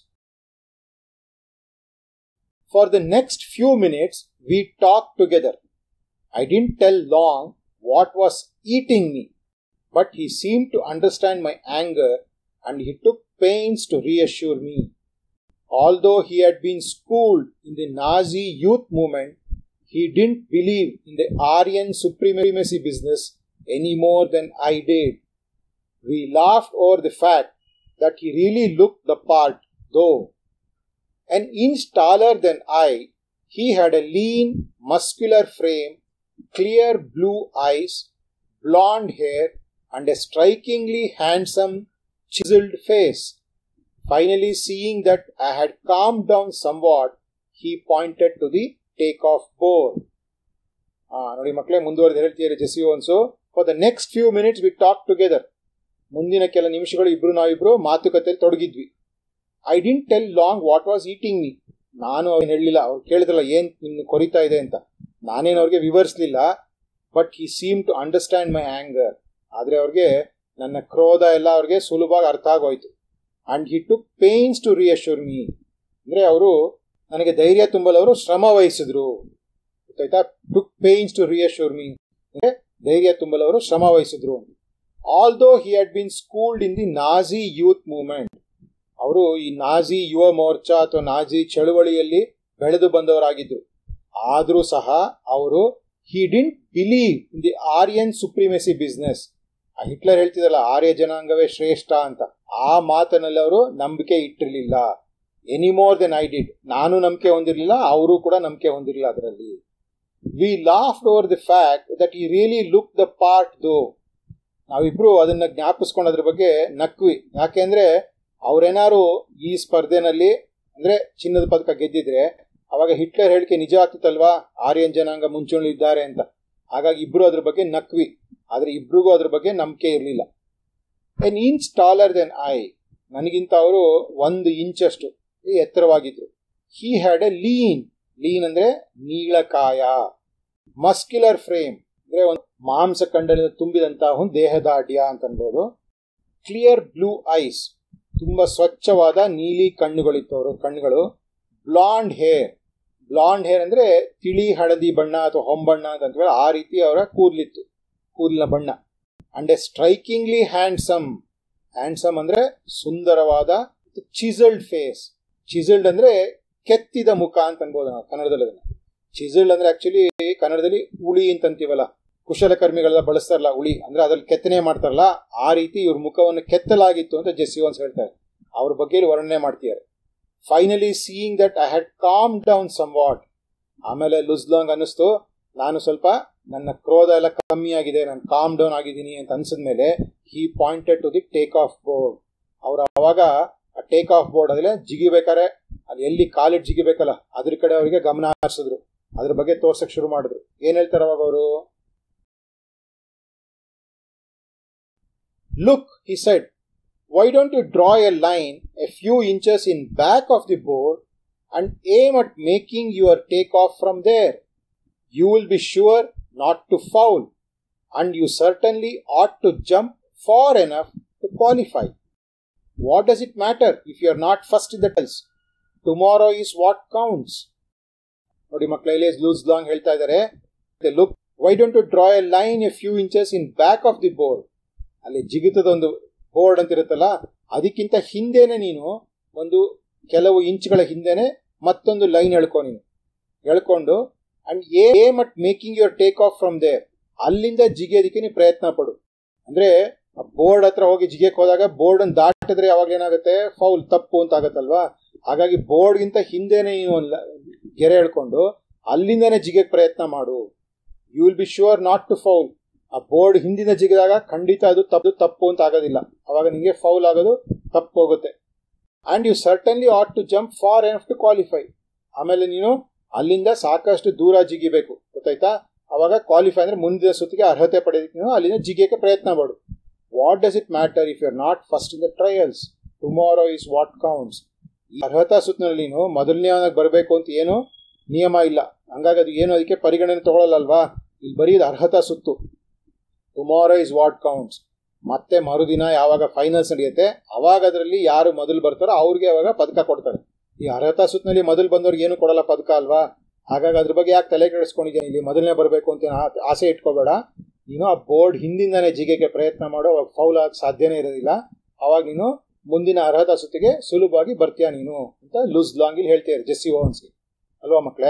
for the next few minutes we talk together I didn't tell Long what was eating me but he seem to understand my anger and he took pains to reassure me although he had been schooled in the Nazi youth movement, he didn't believe in the Aryan supremacy business any more than I did. We laughed over the fact that he really looked the part, though. An inch taller than I, he had a lean, muscular frame, clear blue eyes, blonde hair, and a strikingly handsome, chiseled face. Finally, seeing that I had calmed down somewhat, he pointed to the take-off board. ಆ ನೋಡಿ ಮಕ್ಕಳೇ ಮುಂದುವರೆದು ಹೇಳ್ತೀರಿ Jesse Owens for the next few minutes we talk together ಮುಂದಿನ ಕೆಲ ನಿಮಿಷಗಳು ಇಬ್ರು ನಾವಿಬ್ರು ಮಾತುಕತೆಯಲ್ಲಿ ತೊಡಗಿದ್ವಿ I didn't tell Long what was eating me ನಾನು ಅವ್ನು ಹೇಳಲಿಲ್ಲ ಅವ್ರು ಕೇಳಿದ್ರಲ್ಲ ಏನ್ ನಿನ್ನ ಕೊರಿತಾ ಇದೆ ಅಂತ ನಾನೇನು ಅವ್ರಿಗೆ ವಿವರಿಸಲಿಲ್ಲ but he seem to understand my anger ಆದರೆ ಅವ್ರಿಗೆ ನನ್ನ ಕ್ರೋಧ ಎಲ್ಲ ಅವ್ರಿಗೆ ಸುಲಭವಾಗಿ ಅರ್ಥ ಆಗೋಯ್ತು and he took pains to reassure me ಅಂದ್ರೆ ಅವರು ನನಗೆ ಧೈರ್ಯ ತುಂಬಲು ಅವರು ಶ್ರಮ ವಹಿಸಿದ್ರು ಗೊತ್ತಾಯ್ತಾ took pains to reassure me ಅಂದ್ರೆ ಧೈರ್ಯ ತುಂಬಲು ಅವರು ಶ್ರಮ ವಹಿಸಿದ್ರು although he had been schooled in the Nazi youth movement ಅವರು ಈ ನಾಜಿ ಯುವ ಮೋರ್ಚಾ ಅಥವಾ ನಾಜಿ ಚಳುವಳಿಯಲ್ಲಿ ಬೆಳೆದು ಬಂದವರಾಗಿದ್ರು ಆದರೂ ಸಹ ಅವರು he didn't believe in the Aryan supremacy business Hitler ಹೇಳ್ತಿದಲ್ಲ ಆರ್ಯ ಜನಾಂಗವೇ ಶ್ರೇಷ್ಠ ಅಂತ ಆ ಮಾತನಲ್ಲಿ ಅವರು ನಂಬಿಕೆ ಇಟ್ಟಿರಲಿಲ್ಲ any more than I did ನಾನು ನಂಬಿಕೆ ಹೊಂದಿರಲಿಲ್ಲ ಅವರು ಕೂಡ ನಂಬಿಕೆ ಹೊಂದಿರಲಿಲ್ಲ ಅದರಲ್ಲಿ we laugh over the fact that I really look the part though ನಾವಿಬ್ರು ಅದನ್ನ ಜ್ಞಾಪಿಸ್ಕೊಂಡೋದ್ರ ಬಗ್ಗೆ ನಕ್ವಿ ಯಾಕೆಂದ್ರೆ ಅವ್ರೇನಾರು ಈ ಸ್ಪರ್ಧೆನಲ್ಲಿ ಅಂದ್ರೆ ಚಿನ್ನದ ಪದಕ ಗೆದ್ದಿದ್ರೆ ಅವಾಗ ಹಿಟ್ಲರ್ ಹೇಳಿಕೆ ನಿಜ ಆಗ್ತಿತ್ತಲ್ವಾ ಆರ್ಯನ್ ಜನಾಂಗ ಮುಂಚೂಣಿಲಿದ್ದಾರೆ ಅಂತ ಹಾಗಾಗಿ ಇಬ್ರು ಅದ್ರ ಬಗ್ಗೆ ನಕ್ವಿ ಆದ್ರೆ ಇಬ್ರಿಗೂ ಅದ್ರ ಬಗ್ಗೆ ನಂಬಿಕೆ ಇರಲಿಲ್ಲ an inch taller than I ನನಗಿಂತ ಅವರು ಒಂದು ಇಂಚಷ್ಟು ಎತ್ತರವಾಗಿದ್ರು he had a lean lean ಅಂದ್ರೆ ನೀಳಕಾಯ ಮಸ್ಕ್ಯುಲರ್ ಫ್ರೇಮ್ ಅಂದ್ರೆ ಒಂದು ಮಾಂಸ ಖಂಡದಿಂದ ತುಂಬಿದಂತಹ ಒಂದು ದೇಹದಾಢ್ಯ ಅಂತ ಅನ್ಬೋದು ಕ್ಲಿಯರ್ ಬ್ಲೂ ಐಸ್ ತುಂಬಾ ಸ್ವಚ್ಛವಾದ ನೀಲಿ ಕಣ್ಣುಗಳಿತ್ತು ಅವರು ಕಣ್ಣುಗಳು ಬ್ಲಾಂಡ್ ಹೇರ್ ಬ್ಲಾಂಡ್ ಹೇರ್ ಅಂದ್ರೆ ತಿಳಿ ಹಳದಿ ಬಣ್ಣ ಅಥವಾ ಹೊಂಬಣ್ಣ ಅಂತ ಅಂತೀವಿ ಆ ರೀತಿ ಅವರ ಕೂದಲಿತ್ತು ಕೂದಲಿನ ಬಣ್ಣ and a strikingly handsome handsome ಅಂದ್ರೆ ಸುಂದರವಾದ ಚಿಸಲ್ಡ್ ಫೇಸ್ ಚಿಸಲ್ಡ್ ಅಂದ್ರೆ ಕೆತ್ತಿದ ಮುಖ ಅಂತ ಅನ್ಬೋದು ನಾವು ಕನ್ನಡದಲ್ಲಿ ಅದನ್ನ ಚಿಸಲ್ಡ್ ಅಂದ್ರೆ ಆಕ್ಚುಲಿ ಕನ್ನಡದಲ್ಲಿ ಉಳಿ ಅಂತ ಅಂತೀವಲ್ಲ ಕುಶಲಕರ್ಮಿಗಳೆಲ್ಲ ಬಳಸ್ತಾರಲ್ಲ ಉಳಿ ಅಂದ್ರೆ ಅದ್ರಲ್ಲಿ ಕೆತ್ತನೆ ಮಾಡ್ತಾರಲ್ಲ ಆ ರೀತಿ ಇವ್ರ ಮುಖವನ್ನು ಕೆತ್ತಲಾಗಿತ್ತು ಅಂತ ಜೆಸ್ಸಿ ಒನ್ಸ್ ಹೇಳ್ತಾರೆ ಅವ್ರ ಬಗ್ಗೆ ಇಲ್ಲಿ ವರ್ಣನೆ ಮಾಡ್ತಿದ್ದಾರೆ finally seeing that I had calm down somewhat ಆಮೇಲೆ ಲುಸ್ಲಾಂಗ್ ಅನ್ನಿಸ್ತು ನಾನು ಸ್ವಲ್ಪ ನನ್ನ ಕ್ರೋಧ ಎಲ್ಲ ಕಮ್ಮಿ ಆಗಿದೆ ನಾನು ಕಾಮ್ ಡೌನ್ ಆಗಿದ್ದೀನಿ ಅಂತ ಅನ್ಸಿದ್ಮೇಲೆ he pointed to the take off board ಅವ್ರು ಅವಾಗ ಆ ಟೇಕ್ ಆಫ್ ಬೋರ್ಡ್ ಅದ್ರಲ್ಲಿ ಜಿಗಿಬೇಕಾರೆ ಅದು ಎಲ್ಲಿ ಕಾಲಿಟ್ ಜಿಗಿಬೇಕಲ್ಲ ಅದ್ರ ಕಡೆ ಅವರಿಗೆ ಗಮನ ಹರಿಸಿದ್ರು ಅದ್ರ ಬಗ್ಗೆ ತೋರ್ಸಕ್ ಶುರು ಮಾಡಿದ್ರು ಏನ್ ಹೇಳ್ತಾರೆ ಅವಾಗ ಅವರು look he said why don't you draw a line a few inches in back of the board and aim at making your takeoff from there you will be sure not to foul and you certainly ought to jump far enough to qualify what does it matter if you are not first in the trials tomorrow is what counts ನೋಡಿ ಮಕ್ಕಳಲ್ಲಿ Luz Long ಹೇಳ್ತಾ ಇದ್ದಾರೆ look why don't to draw a line a few inches in back of the board ಅಲ್ಲಿ ಜಿಗಿತದ ಒಂದು board ಅಂತ ಇರುತ್ತಲ್ಲ ಅದಕ್ಕಿಂತ ಹಿಂದೆನೆ ನೀನು ಒಂದು ಕೆಲವು ಇಂಚ್ಗಳ ಹಿಂದೆನೆ ಮತ್ತೊಂದು ಲೈನ್ ಎಳ್ಕೊ ನೀನು ಎಳ್ಕೊಂಡು and aim at making your take off from there ಅಲ್ಲಿಂದ ಜಿಗಿಯೋದಕ್ಕೆ ನೀವು ಪ್ರಯತ್ನ ಪಡು ಅಂದ್ರೆ ಬೋರ್ಡ್ ಹತ್ರ ಹೋಗಿ ಜಿಗಿಯಕ್ಕೆ ಹೋದಾಗ ಬೋರ್ಡ್ ಅನ್ನು ದಾಟಿದ್ರೆ ಅವಾಗ ಏನಾಗುತ್ತೆ ಫೌಲ್ ತಪ್ಪು ಅಂತ ಆಗತ್ತಲ್ವಾ ಹಾಗಾಗಿ ಬೋರ್ಡ್ಗಿಂತ ಹಿಂದೆನೆ ನೀನು ಒಂದು ಗೆರೆ ಹೇಳ್ಕೊಂಡು ಅಲ್ಲಿಂದನೇ ಜಿಗಿಯಕ್ಕೆ ಪ್ರಯತ್ನ ಮಾಡು you will be sure not to foul ಆ ಬೋರ್ಡ್ ಹಿಂದಿನ ಜಿಗಿದಾಗ ಖಂಡಿತ ಅದು ತಪ್ಪು ತಪ್ಪು ಅಂತ ಆಗೋದಿಲ್ಲ ಅವಾಗ ನಿಮಗೆ ಫೌಲ್ ಆಗೋದು ತಪ್ಪು ಹೋಗುತ್ತೆ and you certainly ought to jump far enough to qualify ಆಮೇಲೆ ನೀನು ಅಲ್ಲಿಂದ ಸಾಕಷ್ಟು ದೂರ ಜಿಗಿಬೇಕು ಗೊತ್ತಾಯ್ತಾ ಅವಾಗ ಕ್ವಾಲಿಫೈ ಅಂದ್ರೆ ಮುಂದಿನ ಸುತ್ತಿಗೆ ಅರ್ಹತೆ ಪಡೆಯೋದಕ್ಕೆ ನೀನು ಅಲ್ಲಿಂದ ಜಿಗಿಯಕ್ಕೆ ಪ್ರಯತ್ನ ಮಾಡು what does it matter if you are not first in the trials tomorrow is what counts ಈ ಅರ್ಹತಾ ಸುತ್ತಿನಲ್ಲಿ ನೀನು ಮೊದಲನೇ ಬರಬೇಕು ಅಂತ ಏನು ನಿಯಮ ಇಲ್ಲ ಹಂಗಾಗಿ ಅದು ಏನು ಅದಕ್ಕೆ ಪರಿಗಣನೆ ತಗೊಳ್ಳಲ್ಲಲ್ವಾ ಇಲ್ಲಿ ಬರೀ ಇದು ಅರ್ಹತಾ ಸುತ್ತು ಟುಮಾರೋ ಇಸ್ ವಾಟ್ ಕೌಂಟ್ಸ್ ಮತ್ತೆ ಮರುದಿನ ಯಾವಾಗ ಫೈನಲ್ಸ್ ನಡೆಯುತ್ತೆ ಅವಾಗ ಅದರಲ್ಲಿ ಯಾರು ಮೊದಲು ಬರ್ತಾರೋ ಅವ್ರಿಗೆ ಅವಾಗ ಪದಕ ಕೊಡ್ತಾರೆ ಈ ಅರ್ಹತಾ ಸುತ್ತಿನಲ್ಲಿ ಮೊದಲು ಬಂದವ್ರಿಗೆ ಏನು ಕೊಡಲ್ಲ ಪದಕ ಅಲ್ವಾ ಹಾಗಾಗಿ ಅದ್ರ ಬಗ್ಗೆ ಯಾಕೆ ತಲೆ ಕೆಡಿಸ್ಕೊಂಡಿದ್ದೀನಿ ಇಲ್ಲಿ ಮೊದಲನೇ ಬರಬೇಕು ಅಂತ ಆ- ಆಸೆ ಇಟ್ಕೋಬೇಡ ನೀನು ಆ ಬೋರ್ಡ್ ಹಿಂದಿಂದನೇ ಜಿಗೆಗೆ ಪ್ರಯತ್ನ ಮಾಡೋ ಅವಾಗ ಫೌಲ್ ಆಗ ಸಾಧ್ಯನೇ ಇರೋದಿಲ್ಲ ಅವಾಗ ನೀನು ಮುಂದಿನ ಅರ್ಹತಾ ಸುತ್ತಿಗೆ ಸುಲಭವಾಗಿ ಬರ್ತೀಯ ನೀನು ಅಂತ ಲೂಸ್ ಲಾಂಗ್ ಇಲ್ಲಿ ಹೇಳ್ತೀಯ ಜೆಸ್ಸಿ ಓವನ್ಸ್ಗೆ ಅಲ್ವಾ ಮಕ್ಕಳೇ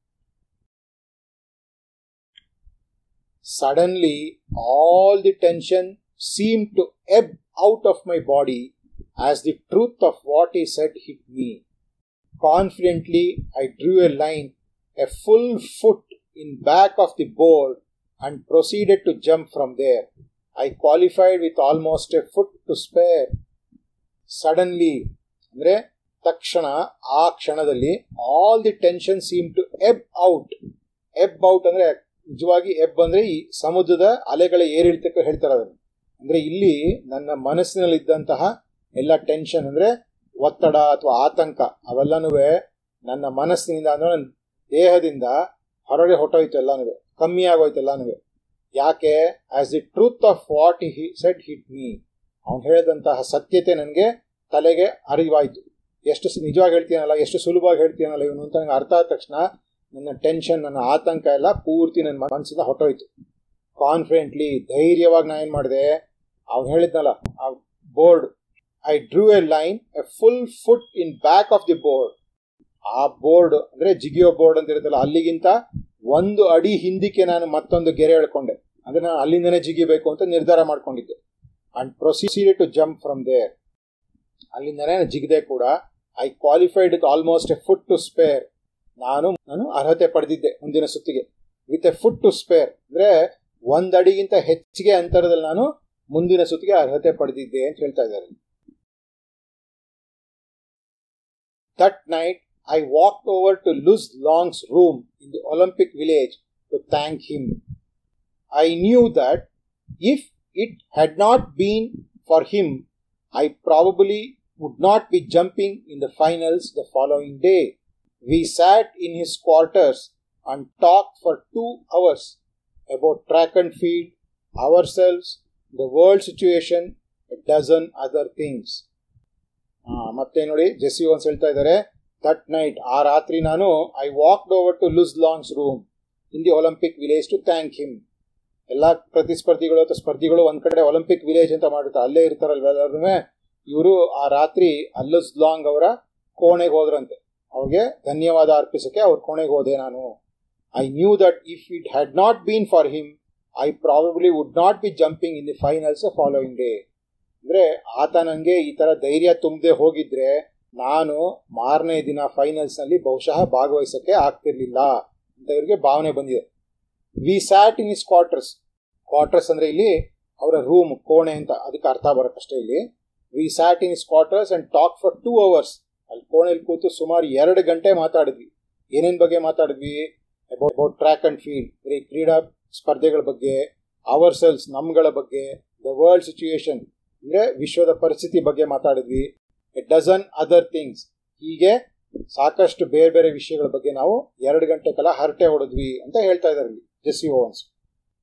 Suddenly, all the tension seemed to ebb out of my body as the truth of what he said hit me. Confidently, I drew a line a full foot in back of the board and proceeded to jump from there. I qualified with almost a foot to spare. Suddenly ಅಂದ್ರೆ ತಕ್ಷಣ ಆ ಕ್ಷಣದಲ್ಲಿ all the tension seem to ebb out ebb out ಅಂದ್ರೆ ನಿಜವಾಗಿ ಎಬ್ ಅಂದ್ರೆ ಈ ಸಮುದ್ರದ ಅಲೆಗಳ ಏರಿಳಿತಕ್ಕೆ ಹೇಳ್ತಾರೆ ಅದನ್ನು ಅಂದ್ರೆ ಇಲ್ಲಿ ನನ್ನ ಮನಸ್ಸಿನಲ್ಲಿದ್ದಂತಹ ಎಲ್ಲ ಟೆನ್ಷನ್ ಅಂದ್ರೆ ಒತ್ತಡ ಅಥವಾ ಆತಂಕ ಅವೆಲ್ಲನೂ ನನ್ನ ಮನಸ್ಸಿನಿಂದ ಅಂದ್ರೆ ನನ್ನ ದೇಹದಿಂದ ಹೊರಗೆ ಹೊಟ್ಟೋಯ್ತು ಎಲ್ಲನೂ ಕಮ್ಮಿ ಆಗೋಯ್ತು ಎಲ್ಲನೂ ಯಾಕೆ as the truth of what he said hit me ಅವನು ಹೇಳಿದಂತಹ ಸತ್ಯತೆ ನನಗೆ ತಲೆಗೆ ಅರಿವಾಯ್ತು ಎಷ್ಟು ಸ- ನಿಜವಾಗಿ ಹೇಳ್ತೀನಲ್ಲ ಎಷ್ಟು ಸುಲಭವಾಗಿ ಹೇಳ್ತೀನಲ್ಲ ಇವನು ಅಂತ ನನಗೆ ಅರ್ಥ ಆದ ತಕ್ಷಣ ನನ್ನ ಟೆನ್ಷನ್ ನನ್ನ ಆತಂಕ ಎಲ್ಲ ಪೂರ್ತಿ ನನ್ನ ಮನಸ್ಸಿಂದ ಹೊಟ್ಟೋಯ್ತು ಕಾನ್ಫಿಡೆಂಟ್ಲಿ ಧೈರ್ಯವಾಗಿ ನಾ ಏನು ಮಾಡಿದೆ ಅವ್ನು ಹೇಳಿದ್ನಲ್ಲ ಆ board I drew a line a full foot in back of the board ಆ ಬೋರ್ಡ್ ಅಂದ್ರೆ ಜಿಗಿಯೋ ಬೋರ್ಡ್ ಅಂತ ಇರುತ್ತಲ್ಲ ಅಲ್ಲಿಗಿಂತ ಒಂದು ಅಡಿ ಹಿಂದಕ್ಕೆ ನಾನು ಮತ್ತೊಂದು ಗೆರೆ ಎಳ್ಕೊಂಡೆ ಅಂದ್ರೆ ನಾನು ಅಲ್ಲಿಂದನೇ ಜಿಗಿಬೇಕು ಅಂತ ನಿರ್ಧಾರ ಮಾಡ್ಕೊಂಡಿದ್ದೆ and proceed to jump from there ಅಲ್ಲಿಂದನೇ ನಾನು ಜಿಗಿದೆ ಕೂಡ I qualified with almost a foot to spare ನಾನು ನಾನು ಅರ್ಹತೆ ಪಡೆದಿದ್ದೆ ಮುಂದಿನ ಸುತ್ತಿಗೆ with a foot to spare ಅಂದ್ರೆ ಒಂದ್ ಅಡಿಗಿಂತ ಹೆಚ್ಚಿಗೆ ಅಂತರದಲ್ಲಿ ನಾನು ಮುಂದಿನ ಸುತ್ತಿಗೆ ಅರ್ಹತೆ ಪಡೆದಿದ್ದೆ ಅಂತ ಹೇಳ್ತಾ ಇದ್ದಾರೆ that night I walk over to Luz Long's room in the Olympic village to thank him I knew that if it had not been for him, I probably would not be jumping in the finals the following day. We sat in his quarters and talked for two hours about track and field, ourselves, the world situation, a dozen other things. ಆ, ಮತ್ತೆ ನೋಡಿ Jesse once ಹೇಳ್ತಾ ಇದ್ದಾರೆ that night ಆ ರಾತ್ರಿ ನಾನು I walked over to Luz Long's room in the Olympic village to thank him ಎಲ್ಲ ಪ್ರತಿಸ್ಪರ್ಧಿಗಳು ಅಥವಾ ಸ್ಪರ್ಧಿಗಳು ಒಂದ್ ಕಡೆ ಒಲಿಂಪಿಕ್ ವಿಲೇಜ್ ಅಂತ ಮಾಡಿರ್ತಾರೆ ಅಲ್ಲೇ ಇರ್ತಾರಲ್ವ ಎಲ್ಲರೂ ಇವರು ಆ ರಾತ್ರಿ ಅಲ್ಲಸ್ ಲಾಂಗ್ ಅವರ ಕೋಣೆಗೆ ಹೋದ್ರಂತೆ ಅವ್ರಿಗೆ ಧನ್ಯವಾದ ಅರ್ಪಿಸಕ್ಕೆ ಅವ್ರ ಕೋಣೆಗೆ ಹೋದೆ ನಾನು I knew that if it had not been for him I probably would not be jumping in the finals following day ಅಂದ್ರೆ ಆತ ನನಗೆ ಈ ತರ ಧೈರ್ಯ ತುಂಬದೆ ಹೋಗಿದ್ರೆ ನಾನು ಮಾರನೇ ದಿನ ಫೈನಲ್ಸ್ ನಲ್ಲಿ ಬಹುಶಃ ಭಾಗವಹಿಸಕ್ಕೆ ಆಗ್ತಿರ್ಲಿಲ್ಲ ಅಂತ ಇವ್ರಿಗೆ ಭಾವನೆ ಬಂದಿದೆ we sat in his quarters quarters ಅಂದ್ರೆ ಇಲ್ಲಿ ಅವರ ರೂಮ್ ಕೋಣೆ ಅಂತ ಅದಕ್ಕೆ ಅರ್ಥ ಬರುತ್ತಷ್ಟೇ ಇಲ್ಲಿ we sat in his quarters and talk for two hours ಅಲ್ಲಿ ಕೋಣೆಯಲ್ಲಿ ಕೂತು ಸುಮಾರು ಎರಡು ಗಂಟೆ ಮಾತಾಡಿದ್ವಿ ಏನೇನ್ ಬಗ್ಗೆ ಮಾತಾಡಿದ್ವಿ about about track and field ಬರೀ ಕ್ರೀಡಾ ಸ್ಪರ್ಧೆಗಳ ಬಗ್ಗೆ ಅವರ್ ಸೆಲ್ಸ್ ನಮ್ಗಳ ಬಗ್ಗೆ ದ ವರ್ಲ್ಡ್ ಸಿಚುಯೇಷನ್ ಅಂದ್ರೆ ವಿಶ್ವದ ಪರಿಸ್ಥಿತಿ ಬಗ್ಗೆ ಮಾತಾಡಿದ್ವಿ ಎ ಡಜನ್ ಅದರ್ ಥಿಂಗ್ಸ್ ಹೀಗೆ ಸಾಕಷ್ಟು ಬೇರೆ ಬೇರೆ ವಿಷಯಗಳ ಬಗ್ಗೆ ನಾವು ಎರಡು ಗಂಟೆ ಕಾಲ ಹರಟೆ ಹೊಡೆದ್ವಿ ಅಂತ ಹೇಳ್ತಾ ಇದ್ದಾರೆ ಇಲ್ಲಿ Jesse Owens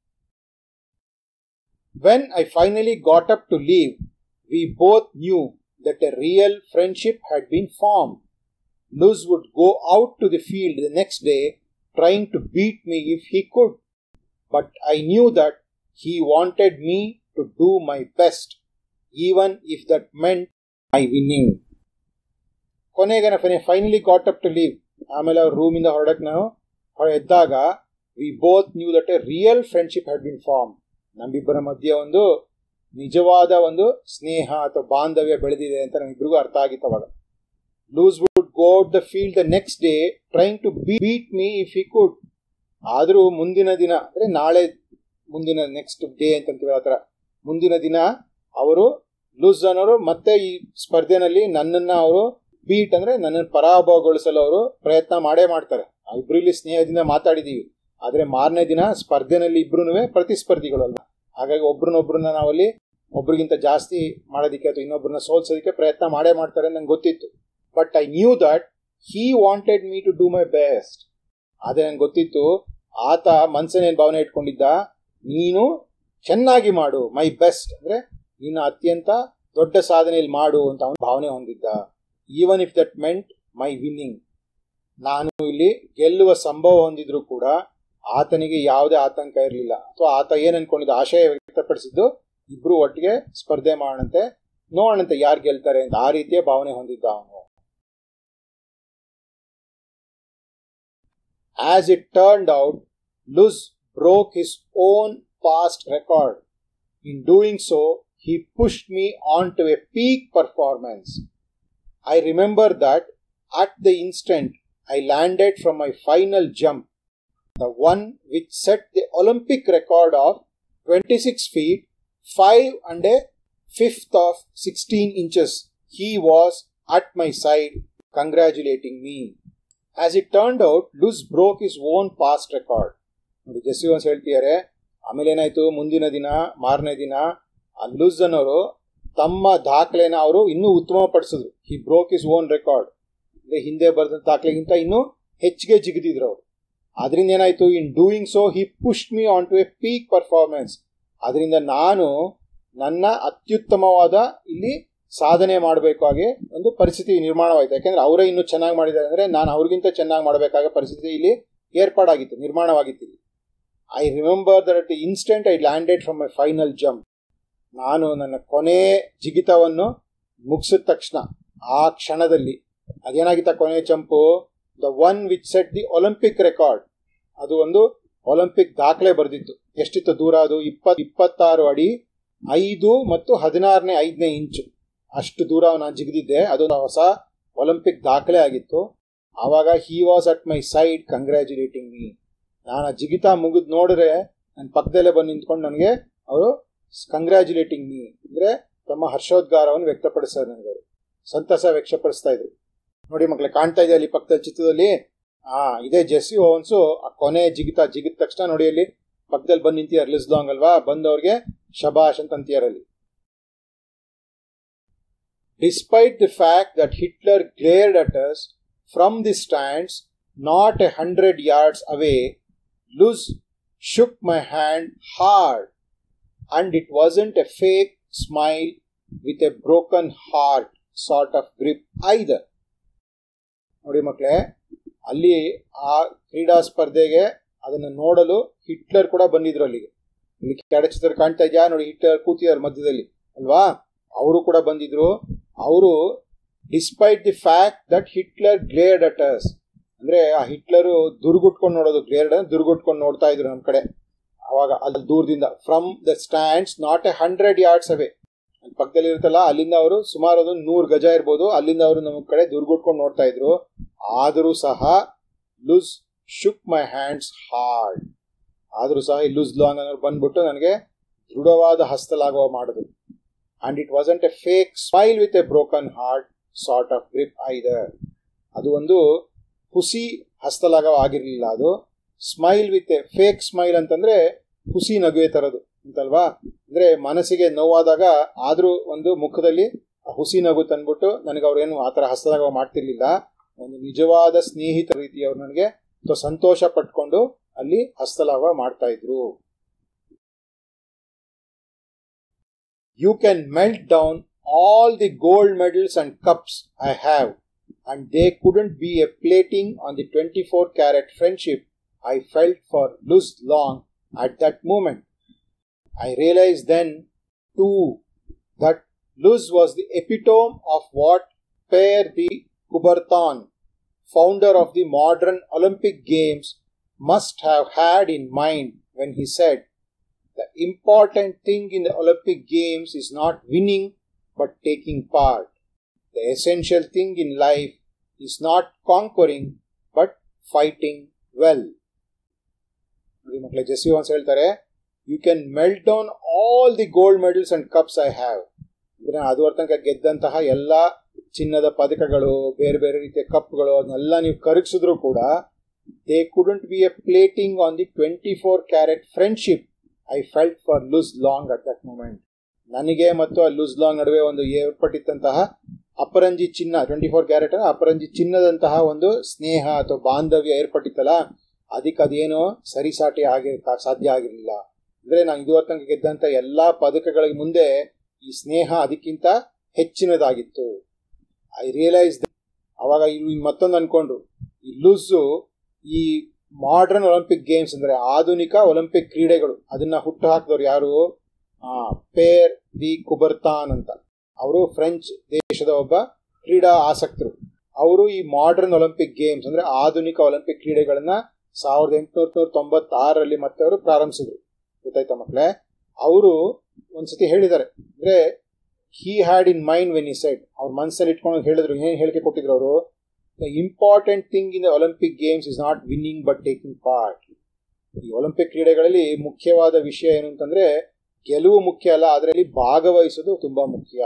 when I finally got up to leave we both knew that a real friendship had been formed. Luz would go out to the field the next day trying to beat me if he could, but I knew that he wanted me to do my best, even if that meant my winning. ಕೊನೆಗೆ ನಾನು finally got up to leave ಆಮೇಲೆ ಅವ್ರ ರೂಮಿಂದ ಹೊರಡಕ್ಕೆ ನಾವು ಹೊರ ಎದ್ದಾಗ we both knew that a real friendship had been form ನಮ್ಮಿಬ್ಬರ ಮಧ್ಯೆ ಒಂದು ನಿಜವಾದ ಒಂದು ಸ್ನೇಹ ಅಥವಾ ಬಾಂಧವ್ಯ ಬೆಳೆದಿದೆ ಅಂತ ನಮ್ಮಿಬ್ಬರಿಗೂ ಅರ್ಥ ಆಗಿತ್ತು ಅವಾಗ Luz would go out the field the next day trying to beat me if he could ಆದರೂ ಮುಂದಿನ ದಿನ ಅಂದರೆ ನಾಳೆ ಮುಂದಿನ ನೆಕ್ಸ್ಟ್ ಡೇ ಅಂತಂತೀವಿ ಆ ಥರ ಮುಂದಿನ ದಿನ ಅವರು ಲೂಸ್ ಅನ್ನೋರು ಮತ್ತೆ ಈ ಸ್ಪರ್ಧೆನಲ್ಲಿ ನನ್ನನ್ನು ಅವರು ಬೀಟ್ ಅಂದರೆ ನನ್ನನ್ನು ಪರಾಭವಗೊಳಿಸಲು ಅವರು ಪ್ರಯತ್ನ ಮಾಡೇ ಮಾಡ್ತಾರೆ ಇಬ್ರು ಇಲ್ಲಿ ಸ್ನೇಹದಿಂದ ಮಾತಾಡಿದ್ದೀವಿ ಆದರೆ ಮಾರನೇ ದಿನ ಸ್ಪರ್ಧೆನಲ್ಲಿ ಇಬ್ರು ಪ್ರತಿಸ್ಪರ್ಧಿಗಳಲ್ಲ ಹಾಗಾಗಿ ಒಬ್ರನ್ನೊಬ್ರನ್ನ ನಾವಲ್ಲಿ ಒಬ್ರಿಗಿಂತ ಜಾಸ್ತಿ ಮಾಡೋದಕ್ಕೆ ಅಥವಾ ಇನ್ನೊಬ್ರನ್ನ ಸೋಲ್ಸೋದಕ್ಕೆ ಪ್ರಯತ್ನ ಮಾಡೇ ಮಾಡ್ತಾರೆ ನಂಗೆ ಗೊತ್ತಿತ್ತು but I knew that he wanted me to do my best ಆದರೆ ನಂಗೆ ಗೊತ್ತಿತ್ತು ಆತ ಮನ್ಸನೇನು ಭಾವನೆ ಇಟ್ಕೊಂಡಿದ್ದ ನೀನು ಚೆನ್ನಾಗಿ ಮಾಡು ಮೈ ಬೆಸ್ಟ್ ಅಂದರೆ ನೀನು ಅತ್ಯಂತ ದೊಡ್ಡ ಸಾಧನೆಯಲ್ಲಿ ಮಾಡು ಅಂತ ಅವನು ಭಾವನೆ ಹೊಂದಿದ್ದ even if that meant my winning ನಾನು ಇಲ್ಲಿ ಗೆಲ್ಲುವ ಸಂಭವ ಹೊಂದಿದ್ರು ಕೂಡ ಆತನಿಗೆ ಯಾವುದೇ ಆತಂಕ ಇರಲಿಲ್ಲ ಅಥವಾ ಆತ ಏನ್ ಅನ್ಕೊಂಡಿದ್ದ ಆಶಯ ವ್ಯಕ್ತಪಡಿಸಿದ್ದು ಇಬ್ರು ಒಟ್ಟಿಗೆ ಸ್ಪರ್ಧೆ ಮಾಡೋಣಂತೆ ನೋಡೋಣಂತೆ ಯಾರು ಗೆಲ್ತಾರೆ ಅಂತ ಆ ರೀತಿಯ ಭಾವನೆ ಹೊಂದಿದ್ದ ಅವನು as it turned out Luz broke his own past record in doing so he pushed me on to a peak performance. I remember that at the instant I landed from my final jump, the one which set the Olympic record of 26 feet 5 and a fifth of 16 inches, he was at my side congratulating me. As it turned out, Luz broke his own past record. ನೋಡಿ Jesse Owens ಹೇಳ್ತಿದ್ದಾರೆ ಆಮೇಲೆ ಏನಾಯ್ತು ಮುಂದಿನ ದಿನ ಮಾರನೇ ದಿನ ಆ loose ಅನ್ನೋರು ತಮ್ಮ ದಾಖಲೆನ ಅವರು ಇನ್ನೂ ಉತ್ತಮಪಡಿಸಿದ್ರು he broke his own record ಅಂದ್ರೆ ಹಿಂದೆ ಬರೆದ ದಾಖಲೆಗಿಂತ ಇನ್ನೂ ಹೆಚ್ಚಿಗೆ ಜಿಗಿದಿದ್ರು ಅವರು ಅದರಿಂದ ಏನಾಯ್ತು in doing so he push me on to a peak performance ಅದರಿಂದ ನಾನು ನನ್ನ ಅತ್ಯುತ್ತಮವಾದ ಇಲ್ಲಿ ಸಾಧನೆ ಮಾಡಬೇಕಾಗಿ ಒಂದು ಪರಿಸ್ಥಿತಿ ನಿರ್ಮಾಣವಾಯಿತು ಯಾಕೆಂದ್ರೆ ಅವರೇ ಇನ್ನೂ ಚೆನ್ನಾಗಿ ಮಾಡಿದ್ದಾರೆ ಅಂದ್ರೆ ನಾನು ಅವ್ರಿಗಿಂತ ಚೆನ್ನಾಗಿ ಮಾಡಬೇಕಾದ ಪರಿಸ್ಥಿತಿ ಇಲ್ಲಿ ಏರ್ಪಾಡಾಗಿತ್ತು ನಿರ್ಮಾಣವಾಗಿತ್ತು ಇಲ್ಲಿ I remember that at the instant I landed from my final jump ನಾನು ನನ್ನ ಕೊನೆ ಜಿಗಿತವನ್ನು ಮುಗಿಸಿದ ತಕ್ಷಣ ಆ ಕ್ಷಣದಲ್ಲಿ ಅದೇನಾಗಿತ್ತ ಕೊನೆ jump the one which set the Olympic record ಅದು ಒಂದು ಒಲಿಂಪಿಕ್ ದಾಖಲೆ ಬರೆದಿತ್ತು ಎಷ್ಟಿತ್ತು ದೂರ ಅದು ಇಪ್ಪತ್ ಇಪ್ಪತ್ತಾರು ಅಡಿ ಐದು ಮತ್ತು ಹದಿನಾರನೇ ಐದನೇ ಇಂಚು ಅಷ್ಟು ದೂರ ನಾನು ಜಿಗಿದಿದ್ದೆ ಅದು ಹೊಸ ಒಲಿಂಪಿಕ್ ದಾಖಲೆ ಆಗಿತ್ತು ಆವಾಗ he was at my side congratulating me ನಾನು ಜಿಗಿತ ಮುಗಿದ್ ನೋಡಿದ್ರೆ ನನ್ನ ಪಕ್ಕದಲ್ಲೇ ಬಂದು ನಿಂತ್ಕೊಂಡು ನನಗೆ ಅವರು ಕಂಗ್ರ್ಯಾಚುಲೇಟಿಂಗ್ ಮೀ ಅಂದ್ರೆ ತಮ್ಮ ಹರ್ಷೋದ್ಗಾರವನ್ನು ವ್ಯಕ್ತಪಡಿಸ್ತಾರೆ ನನಗೆ ಅವರು ಸಂತಸ ವ್ಯಕ್ತಪಡಿಸ್ತಾ ಇದ್ರು ನೋಡಿ ಮಕ್ಕಳೇ ಕಾಣ್ತಾ ಇದೆ ಅಲ್ಲಿ ಪಕ್ಕದ ಚಿತ್ರದಲ್ಲಿ ಆ ಇದೇ ಜೆಸ್ಸಿ ಓವನ್ಸು ಆ ಕೊನೆ ಜಿಗಿತ ಜಿಗಿದ ತಕ್ಷಣ ನೋಡಿ ಅಲ್ಲಿ ಪಕ್ಕದಲ್ಲಿ ಬಂದು ನಿಂತಿದ್ದಾರೆ ಲಿಸ್ಲಾಂಗ್ ಅಲ್ವಾ ಬಂದವ್ರಿಗೆ ಶಬಾಷ್ ಅಂತ ಅಂತಿಯಾರಲ್ಲಿ despite the fact that Hitler glared at us from the stands not a hundred yards away Luz shook my hand hard and it wasn't a fake smile with a broken heart sort of grip either. ನೋಡಿ ಮಕ್ಕಳೇ ಅಲ್ಲಿ ಆ ಕ್ರೀಡಾ ಸ್ಪರ್ಧೆಗೆ ಅದನ್ನು ನೋಡಲು Hitler ಕೂಡ ಬಂದಿದ್ರು ಅಲ್ಲಿಗೆ ಇಲ್ಲಿ ಕೆಳಚಿತ್ರ ಕಾಣ್ತಾ ಇದೆಯಾ ನೋಡಿ ಹಿಟ್ಲರ್ ಕೂತಿದ್ದಾರೆ ಮಧ್ಯದಲ್ಲಿ ಅಲ್ವಾ ಅವರು ಕೂಡ ಬಂದಿದ್ರು ಅವರು despite the fact that Hitler glared at us ಅಂದ್ರೆ ಆ ಹಿಟ್ಲರು ದುರ್ಗುಟ್ಕೊಂಡು ನೋಡೋದು ಗ್ಲೇರ್ಡ್ ದುರ್ಗುಟ್ಕೊಂಡು ನೋಡ್ತಾ ಇದ್ರು ನಮ್ಮ ಕಡೆ ಅವಾಗ ಅಲ್ಲಿ ದೂರದಿಂದ from the stands not a hundred yards away ಅಲ್ಲಿ ಪಕ್ಕದಲ್ಲಿ ಇರುತ್ತಲ್ಲ ಅಲ್ಲಿಂದ ಅವರು ಸುಮಾರು ಅದು ನೂರು ಗಜ ಇರ್ಬೋದು ಅಲ್ಲಿಂದ ಅವರು ನಮ್ಮ ಕಡೆ ದುರ್ಗುಟ್ಕೊಂಡು ನೋಡ್ತಾ ಇದ್ರು ಆದರೂ ಸಹ Luz shook my hands hard ಆದರೂ ಸಹ ಈ ಲೂಸ್ ಲಾಂಗ್ ಅನ್ನೋರು ಬಂದ್ಬಿಟ್ಟು ನನಗೆ ದೃಢವಾದ ಹಸ್ತಲಾಗುವ ಮಾಡಿದ್ರು and it wasn't a fake smile with a broken heart sort of grip either ಅದು ಒಂದು ಹುಸಿ ಹಸ್ತಲಾಗವ ಆಗಿರಲಿಲ್ಲ ಅದು smile with a fake smile ಅಂತಂದ್ರೆ ಹುಸಿ ನಗುವೆ ತರದು ಅಂತಲ್ವಾ ಅಂದ್ರೆ ಮನಸ್ಸಿಗೆ ನೋವಾದಾಗ ಆದ್ರೂ ಒಂದು ಮುಖದಲ್ಲಿ ಹುಸಿ ನಗು ತಂದ್ಬಿಟ್ಟು ನನಗೆ ಅವ್ರೇನು ಆ ಥರ ಹಸ್ತದಾಗ ಮಾಡ್ತಿರ್ಲಿಲ್ಲ ಒಂದು ನಿಜವಾದ ಸ್ನೇಹಿತ ರೀತಿ ಅವ್ರು ನನಗೆ ಸಂತೋಷ ಪಟ್ಕೊಂಡು ಅಲ್ಲಿ ಹಸ್ತಲಾಘವ ಮಾಡ್ತಾ ಇದ್ರು you can melt down all the gold medals and cups I have, and they couldn't be a plating on the 24 carat friendship I felt for Luz Long at that moment. I realized then, too, that Luz was the epitome of what Per de Coubertin, founder of the modern Olympic Games, must have had in mind when he said, The important thing in the Olympic Games is not winning but taking part. The essential thing in life is not conquering but fighting well. ನೋಡಿ ಮಕ್ಕಳೇ Jesse Owens ಹೇಳ್ತಾರೆ you can melt down all the gold medals and cups I have ಅಂದ್ರೆ ಅದು ತನಕ ಗೆದ್ದಂತಹ ಎಲ್ಲ ಚಿನ್ನದ ಪದಕಗಳು ಬೇರೆ ಬೇರೆ ರೀತಿಯ ಕಪ್ಗಳು ಅದನ್ನೆಲ್ಲ ನೀವು ಕರಗಿಸಿದ್ರು ಕೂಡ they couldn't be a plating on the twenty four carat friendship I felt for Luz Long at that moment ನನಗೆ ಮತ್ತು ಆ ಲೂಸ್ ಲಾಂಗ್ ನಡುವೆ ಒಂದು ಏರ್ಪಟ್ಟಿದ್ದಂತಹ ಅಪರಂಜಿ ಚಿನ್ನ ಟ್ವೆಂಟಿ ಫೋರ್ ಕ್ಯಾರೆಟ್ ಅಪರಂಜಿ ಚಿನ್ನದಂತಹ ಒಂದು ಸ್ನೇಹ ಅಥವಾ ಬಾಂಧವ್ಯ ಏರ್ಪಟ್ಟಿತ್ತಲ್ಲ ಅದಕ್ಕೆ ಅದೇನೋ ಸರಿಸಾಟಿ ಆಗಿ ಸಾಧ್ಯ ಆಗಿರಲಿಲ್ಲ ಅಂದ್ರೆ ನಾನು ಇದುವರೆಗೆ ತನಕ ಗೆದ್ದಂತ ಎಲ್ಲಾ ಪದಕಗಳ ಮುಂದೆ ಈ ಸ್ನೇಹ ಅದಕ್ಕಿಂತ ಹೆಚ್ಚಿನದಾಗಿತ್ತು ಐ ರಿಯಲೈಸ್ ಅವಾಗ ಇವು ಮತ್ತೊಂದು ಅನ್ಕೊಂಡ್ರು ಈ ಲೂಸು ಈ ಮಾಡರ್ನ್ ಒಲಿಂಪಿಕ್ ಗೇಮ್ಸ್ ಅಂದ್ರೆ ಆಧುನಿಕ ಒಲಿಂಪಿಕ್ ಕ್ರೀಡೆಗಳು ಅದನ್ನ ಹುಟ್ಟು ಹಾಕಿದವ್ರು ಯಾರು ಪೇರ್ ದಿ ಕುಬರ್ತಾನ್ ಅಂತ ಅವರು ಫ್ರೆಂಚ್ ದೇಶದ ಒಬ್ಬ ಕ್ರೀಡಾ ಆಸಕ್ತರು ಅವರು ಈ ಮಾಡರ್ನ್ ಒಲಿಂಪಿಕ್ ಗೇಮ್ಸ್ ಅಂದ್ರೆ ಆಧುನಿಕ ಒಲಿಂಪಿಕ್ ಕ್ರೀಡೆಗಳನ್ನ ಸಾವಿರದ ಎಂಟುನೂರ ತೊಂಬತ್ತಾರರಲ್ಲಿ ಮತ್ತೆ ಅವರು ಪ್ರಾರಂಭಿಸಿದ್ರು ಗೊತ್ತಾಯ್ತಾ ಮಕ್ಕಳೇ ಅವರು ಒಂದ್ಸತಿ ಹೇಳಿದ್ದಾರೆ ಅಂದ್ರೆ he had in mind when he said ಅವ್ರ ಮನಸ್ಸಲ್ಲಿ ಇಟ್ಕೊಂಡು ಹೇಳಿದ್ರು ಏನ್ ಹೇಳಿಕೆ ಕೊಟ್ಟಿದ್ರು ಅವರು the important thing in the Olympic games is not winning but taking part ಈ ಒಲಿಂಪಿಕ್ ಕ್ರೀಡೆಗಳಲ್ಲಿ ಮುಖ್ಯವಾದ ವಿಷಯ ಏನು ಅಂತಂದ್ರೆ ಗೆಲುವು ಮುಖ್ಯ ಅಲ್ಲ ಅದರಲ್ಲಿ ಭಾಗವಹಿಸೋದು ತುಂಬಾ ಮುಖ್ಯ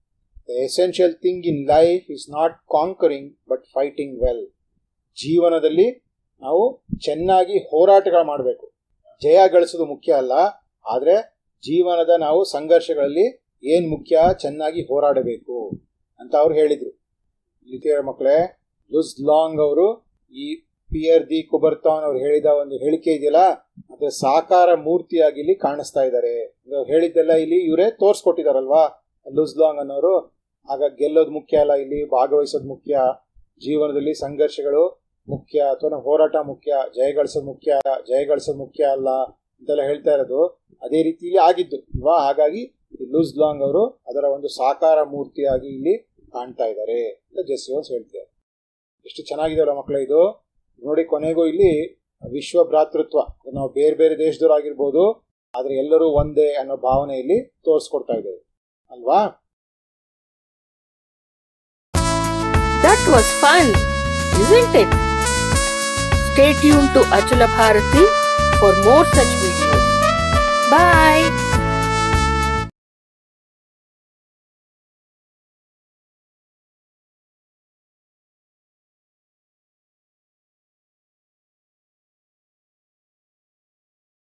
the essential thing in life is not conquering but fighting well ಜೀವನದಲ್ಲಿ ನಾವು ಚೆನ್ನಾಗಿ ಹೋರಾಟಗಳು ಮಾಡಬೇಕು ಜಯ ಗಳಿಸೋದು ಮುಖ್ಯ ಅಲ್ಲ ಆದರೆ ಜೀವನದ ನಾವು ಸಂಘರ್ಷಗಳಲ್ಲಿ ಏನ್ ಮುಖ್ಯ ಚೆನ್ನಾಗಿ ಹೋರಾಡಬೇಕು ಅಂತ ಅವ್ರು ಹೇಳಿದ್ರು ಲಿಥಿಯ ಮಕ್ಕಳೇ ಲುಸ್ ಲಾಂಗ್ ಅವರು ಈ ಪಿಯರ್ ದಿ ಕುಬರ್ತಾನ್ ಅವ್ರು ಹೇಳಿದ ಒಂದು ಹೇಳಿಕೆ ಇದೆಯಲ್ಲ ಅದ್ರ ಸಾಕಾರ ಮೂರ್ತಿಯಾಗಿ ಇಲ್ಲಿ ಕಾಣಿಸ್ತಾ ಇದ್ದಾರೆ ಹೇಳಿದ್ದೆಲ್ಲ ಇಲ್ಲಿ ಇವರೇ ತೋರ್ಸ್ಕೊಟ್ಟಿದಾರಲ್ವಾ ಲುಸ್ ಲಾಂಗ್ ಅನ್ನೋರು ಆಗ ಗೆಲ್ಲೋದು ಮುಖ್ಯ ಅಲ್ಲ ಇಲ್ಲಿ ಭಾಗವಹಿಸೋದು ಮುಖ್ಯ ಜೀವನದಲ್ಲಿ ಸಂಘರ್ಷಗಳು ಮುಖ್ಯ ಅಥವಾ ನಾವು ಹೋರಾಟ ಮುಖ್ಯ ಜಯಗಳಿಸೋದು ಮುಖ್ಯ ಜಯಗಳಿಸೋದು ಮುಖ್ಯ ಅಲ್ಲ ಅಂತೆಲ್ಲ ಹೇಳ್ತಾ ಇರೋದು ಅದೇ ರೀತಿಯಲ್ಲಿ ಆಗಿದ್ದು ಅಲ್ವಾ ಹಾಗಾಗಿ ಲೂಸ್ ಲಾಂಗ್ ಅವರು ಅದರ ಒಂದು ಸಾಕಾರ ಮೂರ್ತಿಯಾಗಿ ಇಲ್ಲಿ ಕಾಣ್ತಾ ಇದ್ದಾರೆ ಅಂತ ಜೆಸ್ಸಿವನ್ಸ್ ಹೇಳ್ತಾರೆ ಎಷ್ಟು ಚೆನ್ನಾಗಿದೆಯಲ್ಲ ಮಕ್ಕಳ ಇದು ನೋಡಿ ಕೊನೆಗೂ ಇಲ್ಲಿ ವಿಶ್ವ ಭ್ರಾತೃತ್ವ ನಾವು ಬೇರೆ ಬೇರೆ ದೇಶದವರಾಗಿರ್ಬೋದು ಆದ್ರೆ ಎಲ್ಲರೂ ಒಂದೇ ಅನ್ನೋ ಭಾವನೆ ಇಲ್ಲಿ ತೋರಿಸ್ಕೊಡ್ತಾ ಇದ್ದೇವೆ ಅಲ್ವಾ That was fun, isn't it? Stay tuned to Achula Bharati for more such videos. Bye.